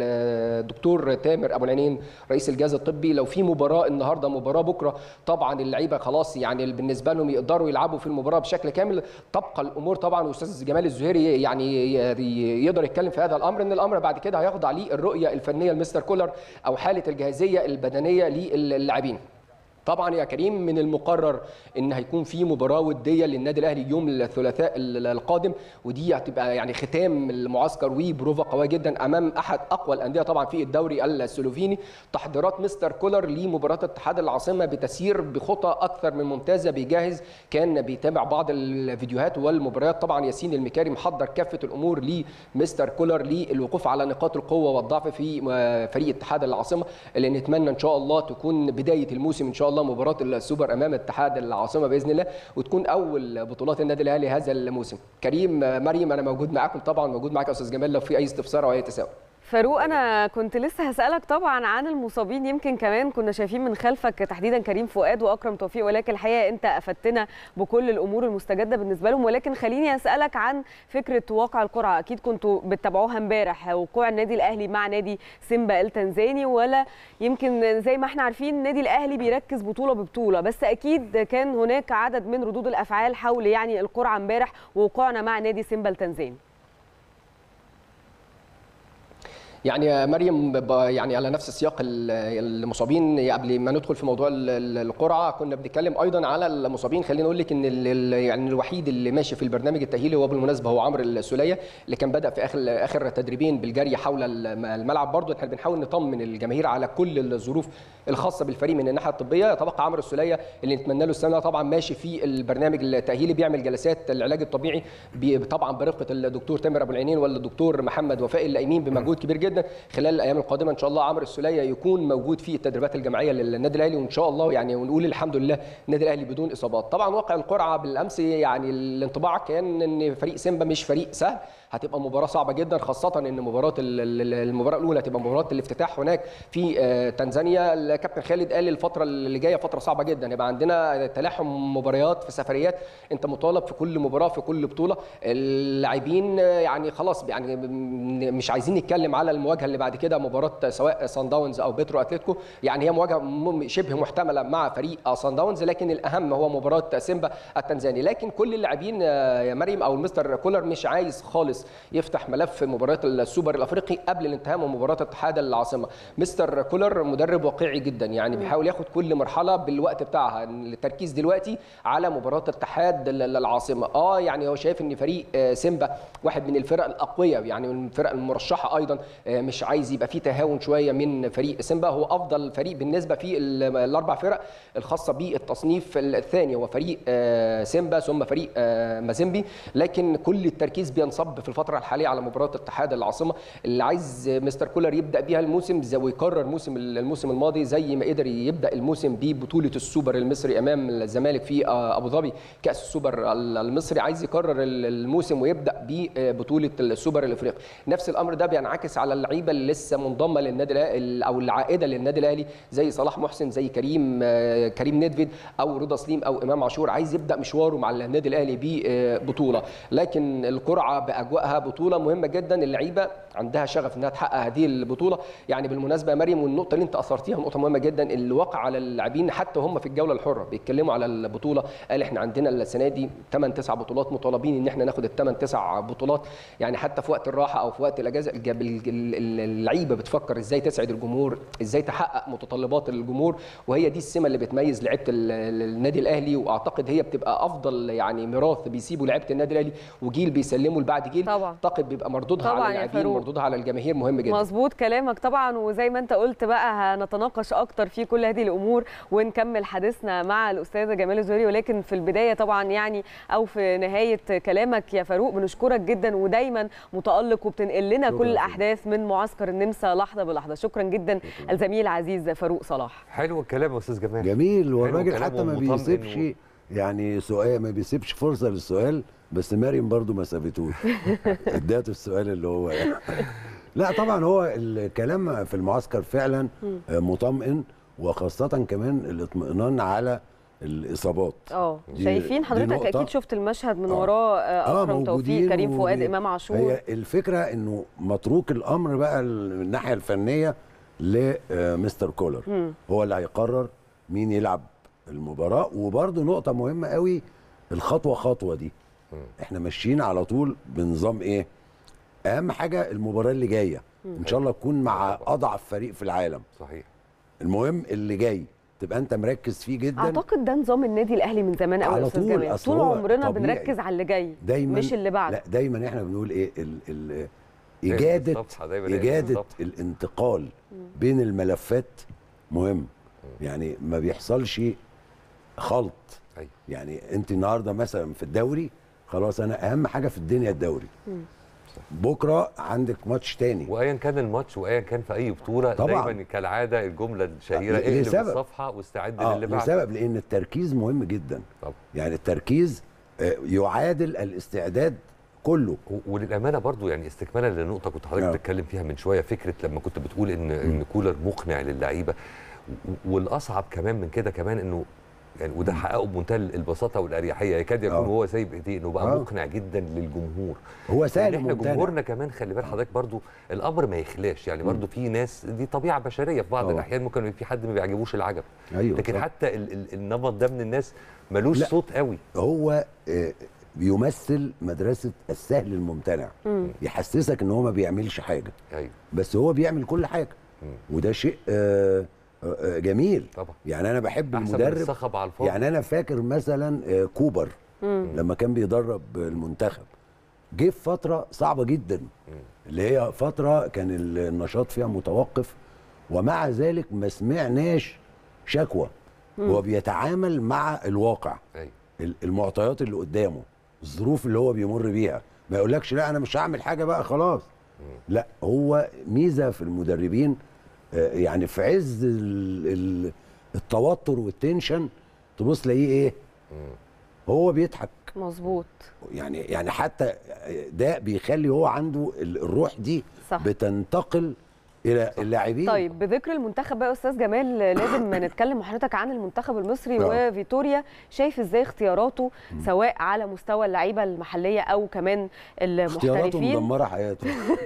للدكتور تامر ابو العينين رئيس الجهاز الطبي لو في مباراه النهارده مباراه بكره طبعا اللعيبه خلاص يعني بالنسبه لهم يقدروا يلعبوا في المباراه بشكل كامل تبقى الامور طبعا واستاذ جمال الزهيري يعني ي- يقدر يتكلم في هذا الامر ان الامر بعد كده هيخضع للرؤيه الفنيه لمستر كولر او حاله الجاهزيه البدنيه للاعبين طبعا يا كريم من المقرر ان هيكون في مباراه وديه للنادي الاهلي يوم الثلاثاء ال- القادم ودي هتبقى يعني ختام المعسكر وبروفا قويه جدا امام احد اقوى الانديه طبعا في الدوري السلوفيني تحضيرات مستر كولر لمباراه اتحاد العاصمه بتسير بخطى اكثر من ممتازه بيجهز كان بيتابع بعض الفيديوهات والمباريات طبعا ياسين المكاري محضر كافه الامور لمستر كولر للوقوف على نقاط القوه والضعف في فريق اتحاد العاصمه اللي نتمنى ان شاء الله تكون بدايه الموسم ان شاء الله مباراه السوبر امام اتحاد العاصمه باذن الله وتكون اول بطولات النادي الاهلي هذا الموسم كريم مريم انا موجود معاكم طبعا موجود معاك يا استاذ جمال لو في اي استفسار او اي تساؤل فاروق انا كنت لسه هسالك طبعا عن المصابين يمكن كمان كنا شايفين من خلفك تحديدا كريم فؤاد واكرم توفيق ولكن الحقيقه انت افدتنا بكل الامور المستجده بالنسبه لهم ولكن خليني اسالك عن فكره واقع القرعه اكيد كنتوا بتتابعوها امبارح وقوع النادي الاهلي مع نادي سيمبا التنزاني ولا يمكن زي ما احنا عارفين النادي الاهلي بيركز بطوله ببطوله بس اكيد كان هناك عدد من ردود الافعال حول يعني القرعه امبارح ووقوعنا مع نادي سيمبا التنزاني يعني يا مريم ب- يعني على نفس السياق ال- المصابين قبل ما ندخل في موضوع ال- ال- القرعه كنا بنتكلم ايضا على المصابين خليني اقول لك ان ال- ال- يعني الوحيد اللي ماشي في البرنامج التاهيلي هو بالمناسبه هو عمرو السوليه اللي كان بدا في اخر اخر تدريبين بالجري حول الم- الملعب برضه احنا بنحاول نطمن الجماهير على كل الظروف الخاصه بالفريق من الناحيه الطبيه يتبقى عمرو السوليه اللي نتمنى له السنه طبعا ماشي في البرنامج التاهيلي بيعمل جلسات العلاج الطبيعي بي- طبعا برفقه الدكتور تامر ابو العينين والدكتور محمد وفاء اللي قايمين بمجهود كبير جدا خلال الايام القادمه ان شاء الله عمرو السوليه يكون موجود في التدريبات الجماعيه للنادي الاهلي وان شاء الله يعني ونقول الحمد لله النادي الاهلي بدون اصابات طبعا واقع القرعه بالامس يعني الانطباع كان ان فريق سيمبا مش فريق سهل هتبقى مباراه صعبه جدا خاصه ان مباراه ال- ال- المباراه الاولى هتبقى مباراه الافتتاح هناك في آه، تنزانيا الكابتن خالد قال الفتره اللي جايه فتره صعبه جدا يبقى عندنا تلاحم مباريات في سفريات انت مطالب في كل مباراه في كل بطوله اللاعبين آه، يعني خلاص يعني م- مش عايزين نتكلم على المواجهه اللي بعد كده مباراه سواء سان داونز او بيترو اتلتيكو يعني هي مواجهه م- شبه محتمله مع فريق سان داونز لكن الاهم هو مباراه سيمبا التنزاني لكن كل اللاعبين آه، يا مريم او المستر كولر مش عايز خالص يفتح ملف مباراه السوبر الافريقي قبل الانتهاء من مباراه اتحاد العاصمه مستر كولر مدرب واقعي جدا يعني بيحاول ياخد كل مرحله بالوقت بتاعها التركيز دلوقتي على مباراه اتحاد ال- العاصمه اه يعني هو شايف ان فريق آه، سيمبا واحد من الفرق الاقوياء يعني من الفرق المرشحه ايضا آه، مش عايز يبقى فيه تهاون شويه من فريق سيمبا هو افضل فريق بالنسبه في ال- الاربع فرق الخاصه بالتصنيف الثاني هو فريق آه، سيمبا ثم فريق آه، مازيمبي لكن كل التركيز بينصب في الفتره الحاليه على مباراه اتحاد العاصمه اللي عايز مستر كولر يبدا بيها الموسم زي ويكرر موسم الموسم الماضي زي ما قدر يبدا الموسم ببطوله السوبر المصري امام الزمالك في آه، ابو ظبي كاس السوبر المصري عايز يكرر الموسم ويبدا ببطوله السوبر الافريقي نفس الامر ده بينعكس على اللعيبه اللي لسه منضمه للنادي الأهلي او العائده للنادي الاهلي زي صلاح محسن زي كريم آه، كريم نيدفيد او رضا سليم او امام عاشور عايز يبدا مشواره مع النادي الاهلي ببطوله لكن القرعه باجواءها بطوله مهمه جدا اللعيبه عندها شغف انها تحقق هذه البطوله يعني بالمناسبه يا مريم والنقطه اللي انت اثرتيها نقطه مهمه جدا اللي وقع على اللاعبين حتى هم في الجوله الحره بيتكلموا على البطوله قال احنا عندنا السنه دي 8 9 بطولات مطالبين ان احنا ناخد الثمان تسع بطولات يعني حتى في وقت الراحه او في وقت الاجازه الجاب- ال- ال- اللعيبه بتفكر ازاي تسعد الجمهور ازاي تحقق متطلبات الجمهور وهي دي السمه اللي بتميز لعيبه ال- ال- النادي الاهلي واعتقد هي بتبقى افضل يعني ميراث بيسيبه لعيبه النادي الاهلي وجيل بيسلمه لبعد جيل طبعا. اعتقد بيبقى مردودها طبعاً على يا اللاعبين فاروق. مردودها على الجماهير مهم جدا مظبوط كلامك طبعا وزي ما انت قلت بقى هنتناقش اكتر في كل هذه الامور ونكمل حديثنا مع الاستاذه جمال الزهري ولكن في البدايه طبعا يعني او في نهايه كلامك يا فاروق بنشكرك جدا ودايما متالق وبتنقل لنا شكراً كل جداً. الاحداث من معسكر النمسا لحظه بلحظه شكرا جدا الزميل العزيز فاروق صلاح حلو الكلام يا استاذ جمال جميل والراجل كلام حتى ما ومطمئن بيسيبش و- يعني سؤال ما بيسيبش فرصه للسؤال بس مريم برضو ما سابتوش اداته السؤال اللي هو يعني. لا طبعا هو الكلام في المعسكر فعلا آه، مطمئن وخاصه كمان الاطمئنان على الاصابات اه دي- شايفين دي حضرتك نقطة. اكيد شفت المشهد من آه. وراه آه، اكرم توفيق موجودين كريم فؤاد وبي- امام عاشور هي الفكره انه متروك الامر بقى من الناحيه الفنيه لمستر كولر مم. هو اللي هيقرر مين يلعب المباراه وبرده نقطه مهمه قوي الخطوه خطوه دي احنا ماشيين على طول بنظام ايه اهم حاجه المباراه اللي جايه ان شاء الله تكون مع اضعف فريق في العالم صحيح المهم اللي جاي تبقى انت مركز فيه جدا اعتقد ده نظام النادي الاهلي من زمان قوي يا على استاذ طول، جمال أصل طول هو عمرنا طبيعي. بنركز على اللي جاي دايما مش اللي بعد لا دايما احنا بنقول ايه ال ال دايماً اجاده الصفحة، دايماً هي اجاده الصفحة. الانتقال بين الملفات مهم يعني ما بيحصلش خلط أيوة. يعني انت النهارده مثلا في الدوري خلاص انا اهم حاجه في الدنيا الدوري بكره عندك ماتش تاني وايا كان الماتش وايا كان في اي بطوله طبعاً. دايما كالعاده الجمله الشهيره ل- اقلب لسبب. الصفحه واستعد اه للي بعده لسبب لان التركيز مهم جدا طبعا. يعني التركيز آه، يعادل الاستعداد كله و- وللامانه برضو يعني استكمالا للنقطه كنت حضرتك نعم. بتتكلم فيها من شويه فكره لما كنت بتقول ان ان كولر مقنع للعيبه و- والاصعب كمان من كده كمان انه يعني وده حققه بمنتهى البساطه والاريحيه يكاد يكون آه. هو سايب ايديه انه بقى آه. مقنع جدا للجمهور هو سهل لان احنا ممتنع. جمهورنا كمان خلي بال حضرتك برضو الامر ما يخلاش يعني برضو في ناس دي طبيعه بشريه في بعض آه. الاحيان ممكن يبقى في حد ما بيعجبوش العجب ايوه لكن صح. حتى ال ال النمط ده من الناس ملوش لا. صوت قوي هو آه، بيمثل مدرسه السهل الممتنع يحسسك ان هو ما بيعملش حاجه ايوه بس هو بيعمل كل حاجه وده شيء آه، آه، آه، جميل طبعا يعني انا بحب احسن من المدرب الصخب على الفاضي يعني انا فاكر مثلا آه، كوبر لما كان بيدرب المنتخب جه في فتره صعبه جدا اللي هي فتره كان النشاط فيها متوقف ومع ذلك ما سمعناش شكوى هو بيتعامل مع الواقع ايوه ال- المعطيات اللي قدامه الظروف اللي هو بيمر بيها ما يقولكش لا انا مش هعمل حاجه بقى خلاص لا هو ميزه في المدربين آه، يعني في عز ال- ال- التوتر والتنشن تبص تلاقيه ايه هو بيضحك مظبوط يعني يعني حتى ده بيخلي هو عنده ال- الروح دي صح. بتنتقل الى اللاعبين طيب بذكر المنتخب بقى يا استاذ جمال لازم نتكلم مع حضرتك عن المنتخب المصري آه. وفيتوريا شايف ازاي اختياراته سواء على مستوى اللعيبه المحليه او كمان اختياراته المحترفين مدمره حياته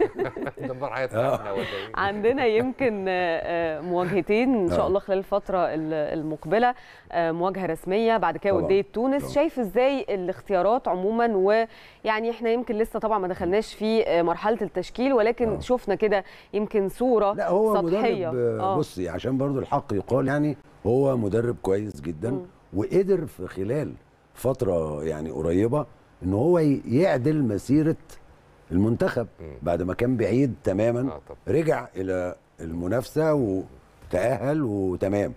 دمر حياتنا احنا ولا ايه؟ عندنا يمكن آه، آه، مواجهتين ان شاء آه. الله خلال الفتره ال- المقبله آه، مواجهه رسميه بعد كده طبعاً. وديه تونس طبعاً. شايف ازاي الاختيارات عموما ويعني احنا يمكن لسه طبعا ما دخلناش في آه، مرحله التشكيل ولكن آه. شفنا كده يمكن صوره لا هو سطحيه مدرب آه. بصي عشان برضو الحق يقال يعني هو مدرب كويس جدا مم. وقدر في خلال فتره يعني قريبه ان هو ي- يعدل مسيره المنتخب مم. بعد ما كان بعيد تماما اه طب رجع الى المنافسه وتاهل وتمام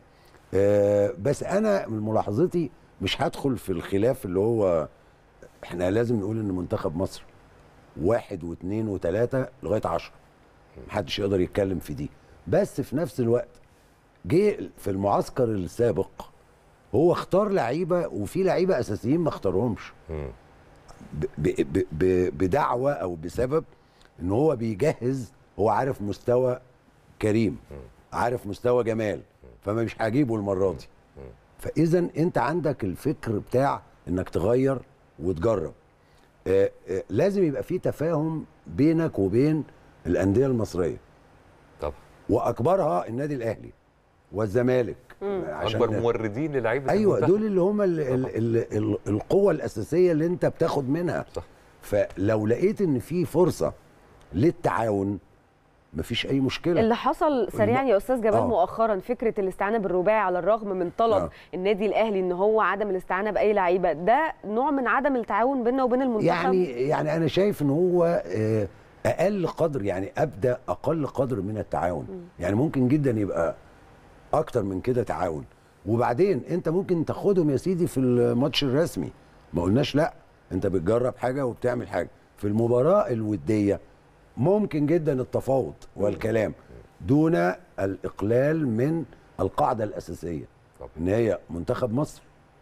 آه بس انا من ملاحظتي مش هدخل في الخلاف اللي هو احنا لازم نقول ان منتخب مصر واحد واثنين وثلاثه لغايه عشرة محدش يقدر يتكلم في دي بس في نفس الوقت جه في المعسكر السابق هو اختار لعيبه وفي لعيبه اساسيين ما اختارهمش مم. ب- ب- ب- ب- بدعوه او بسبب ان هو بيجهز هو عارف مستوى كريم عارف مستوى جمال فما مش هجيبه المره دي فاذا انت عندك الفكر بتاع انك تغير وتجرب آه، آه، لازم يبقى في تفاهم بينك وبين الانديه المصريه طب واكبرها النادي الاهلي والزمالك اكبر موردين للعيبه ايوه المنتخب. دول اللي هم ال ال ال ال القوه الاساسيه اللي انت بتاخد منها صح فلو لقيت ان في فرصه للتعاون مفيش اي مشكله اللي حصل سريعا يا استاذ جمال آه. مؤخرا فكره الاستعانه بالرباعي على الرغم من طلب آه. النادي الاهلي ان هو عدم الاستعانه باي لعيبه ده نوع من عدم التعاون بيننا وبين المنتخب يعني يعني انا شايف ان هو آه، اقل قدر يعني ابدا اقل قدر من التعاون يعني ممكن جدا يبقى اكتر من كده تعاون وبعدين انت ممكن تاخدهم يا سيدي في الماتش الرسمي ما قلناش لا انت بتجرب حاجه وبتعمل حاجه في المباراه الوديه ممكن جدا التفاوض والكلام دون الاقلال من القاعده الاساسيه طب. ان هي منتخب مصر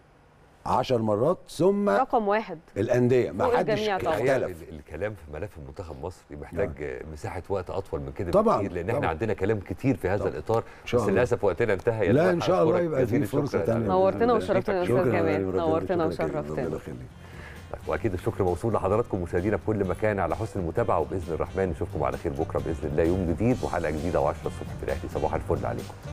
عشر مرات ثم رقم واحد الانديه ما فوق حدش الجميع طبعاً. الحقيقة اختلف ال- الكلام في ملف منتخب مصر محتاج مساحه وقت اطول من كده طبعاً، بكتير لان احنا طبعاً. عندنا كلام كتير في هذا طبعاً. الاطار شاء بس الله. للاسف وقتنا انتهى يا لا جماعة. ان شاء الله أشكرك يبقى في جزيل فرصه الشكر. ثانيه نورتنا وشرفتنا يا أستاذ شكرا جمال. ربنا نورتنا يخليك. وشرفتنا. ربنا يخليك. واكيد الشكر موصول لحضراتكم مشاهدينا في كل مكان على حسن المتابعه وباذن الرحمن نشوفكم على خير بكره باذن الله يوم جديد وحلقه جديده و10 الصبح في الاهلي صباح الفل عليكم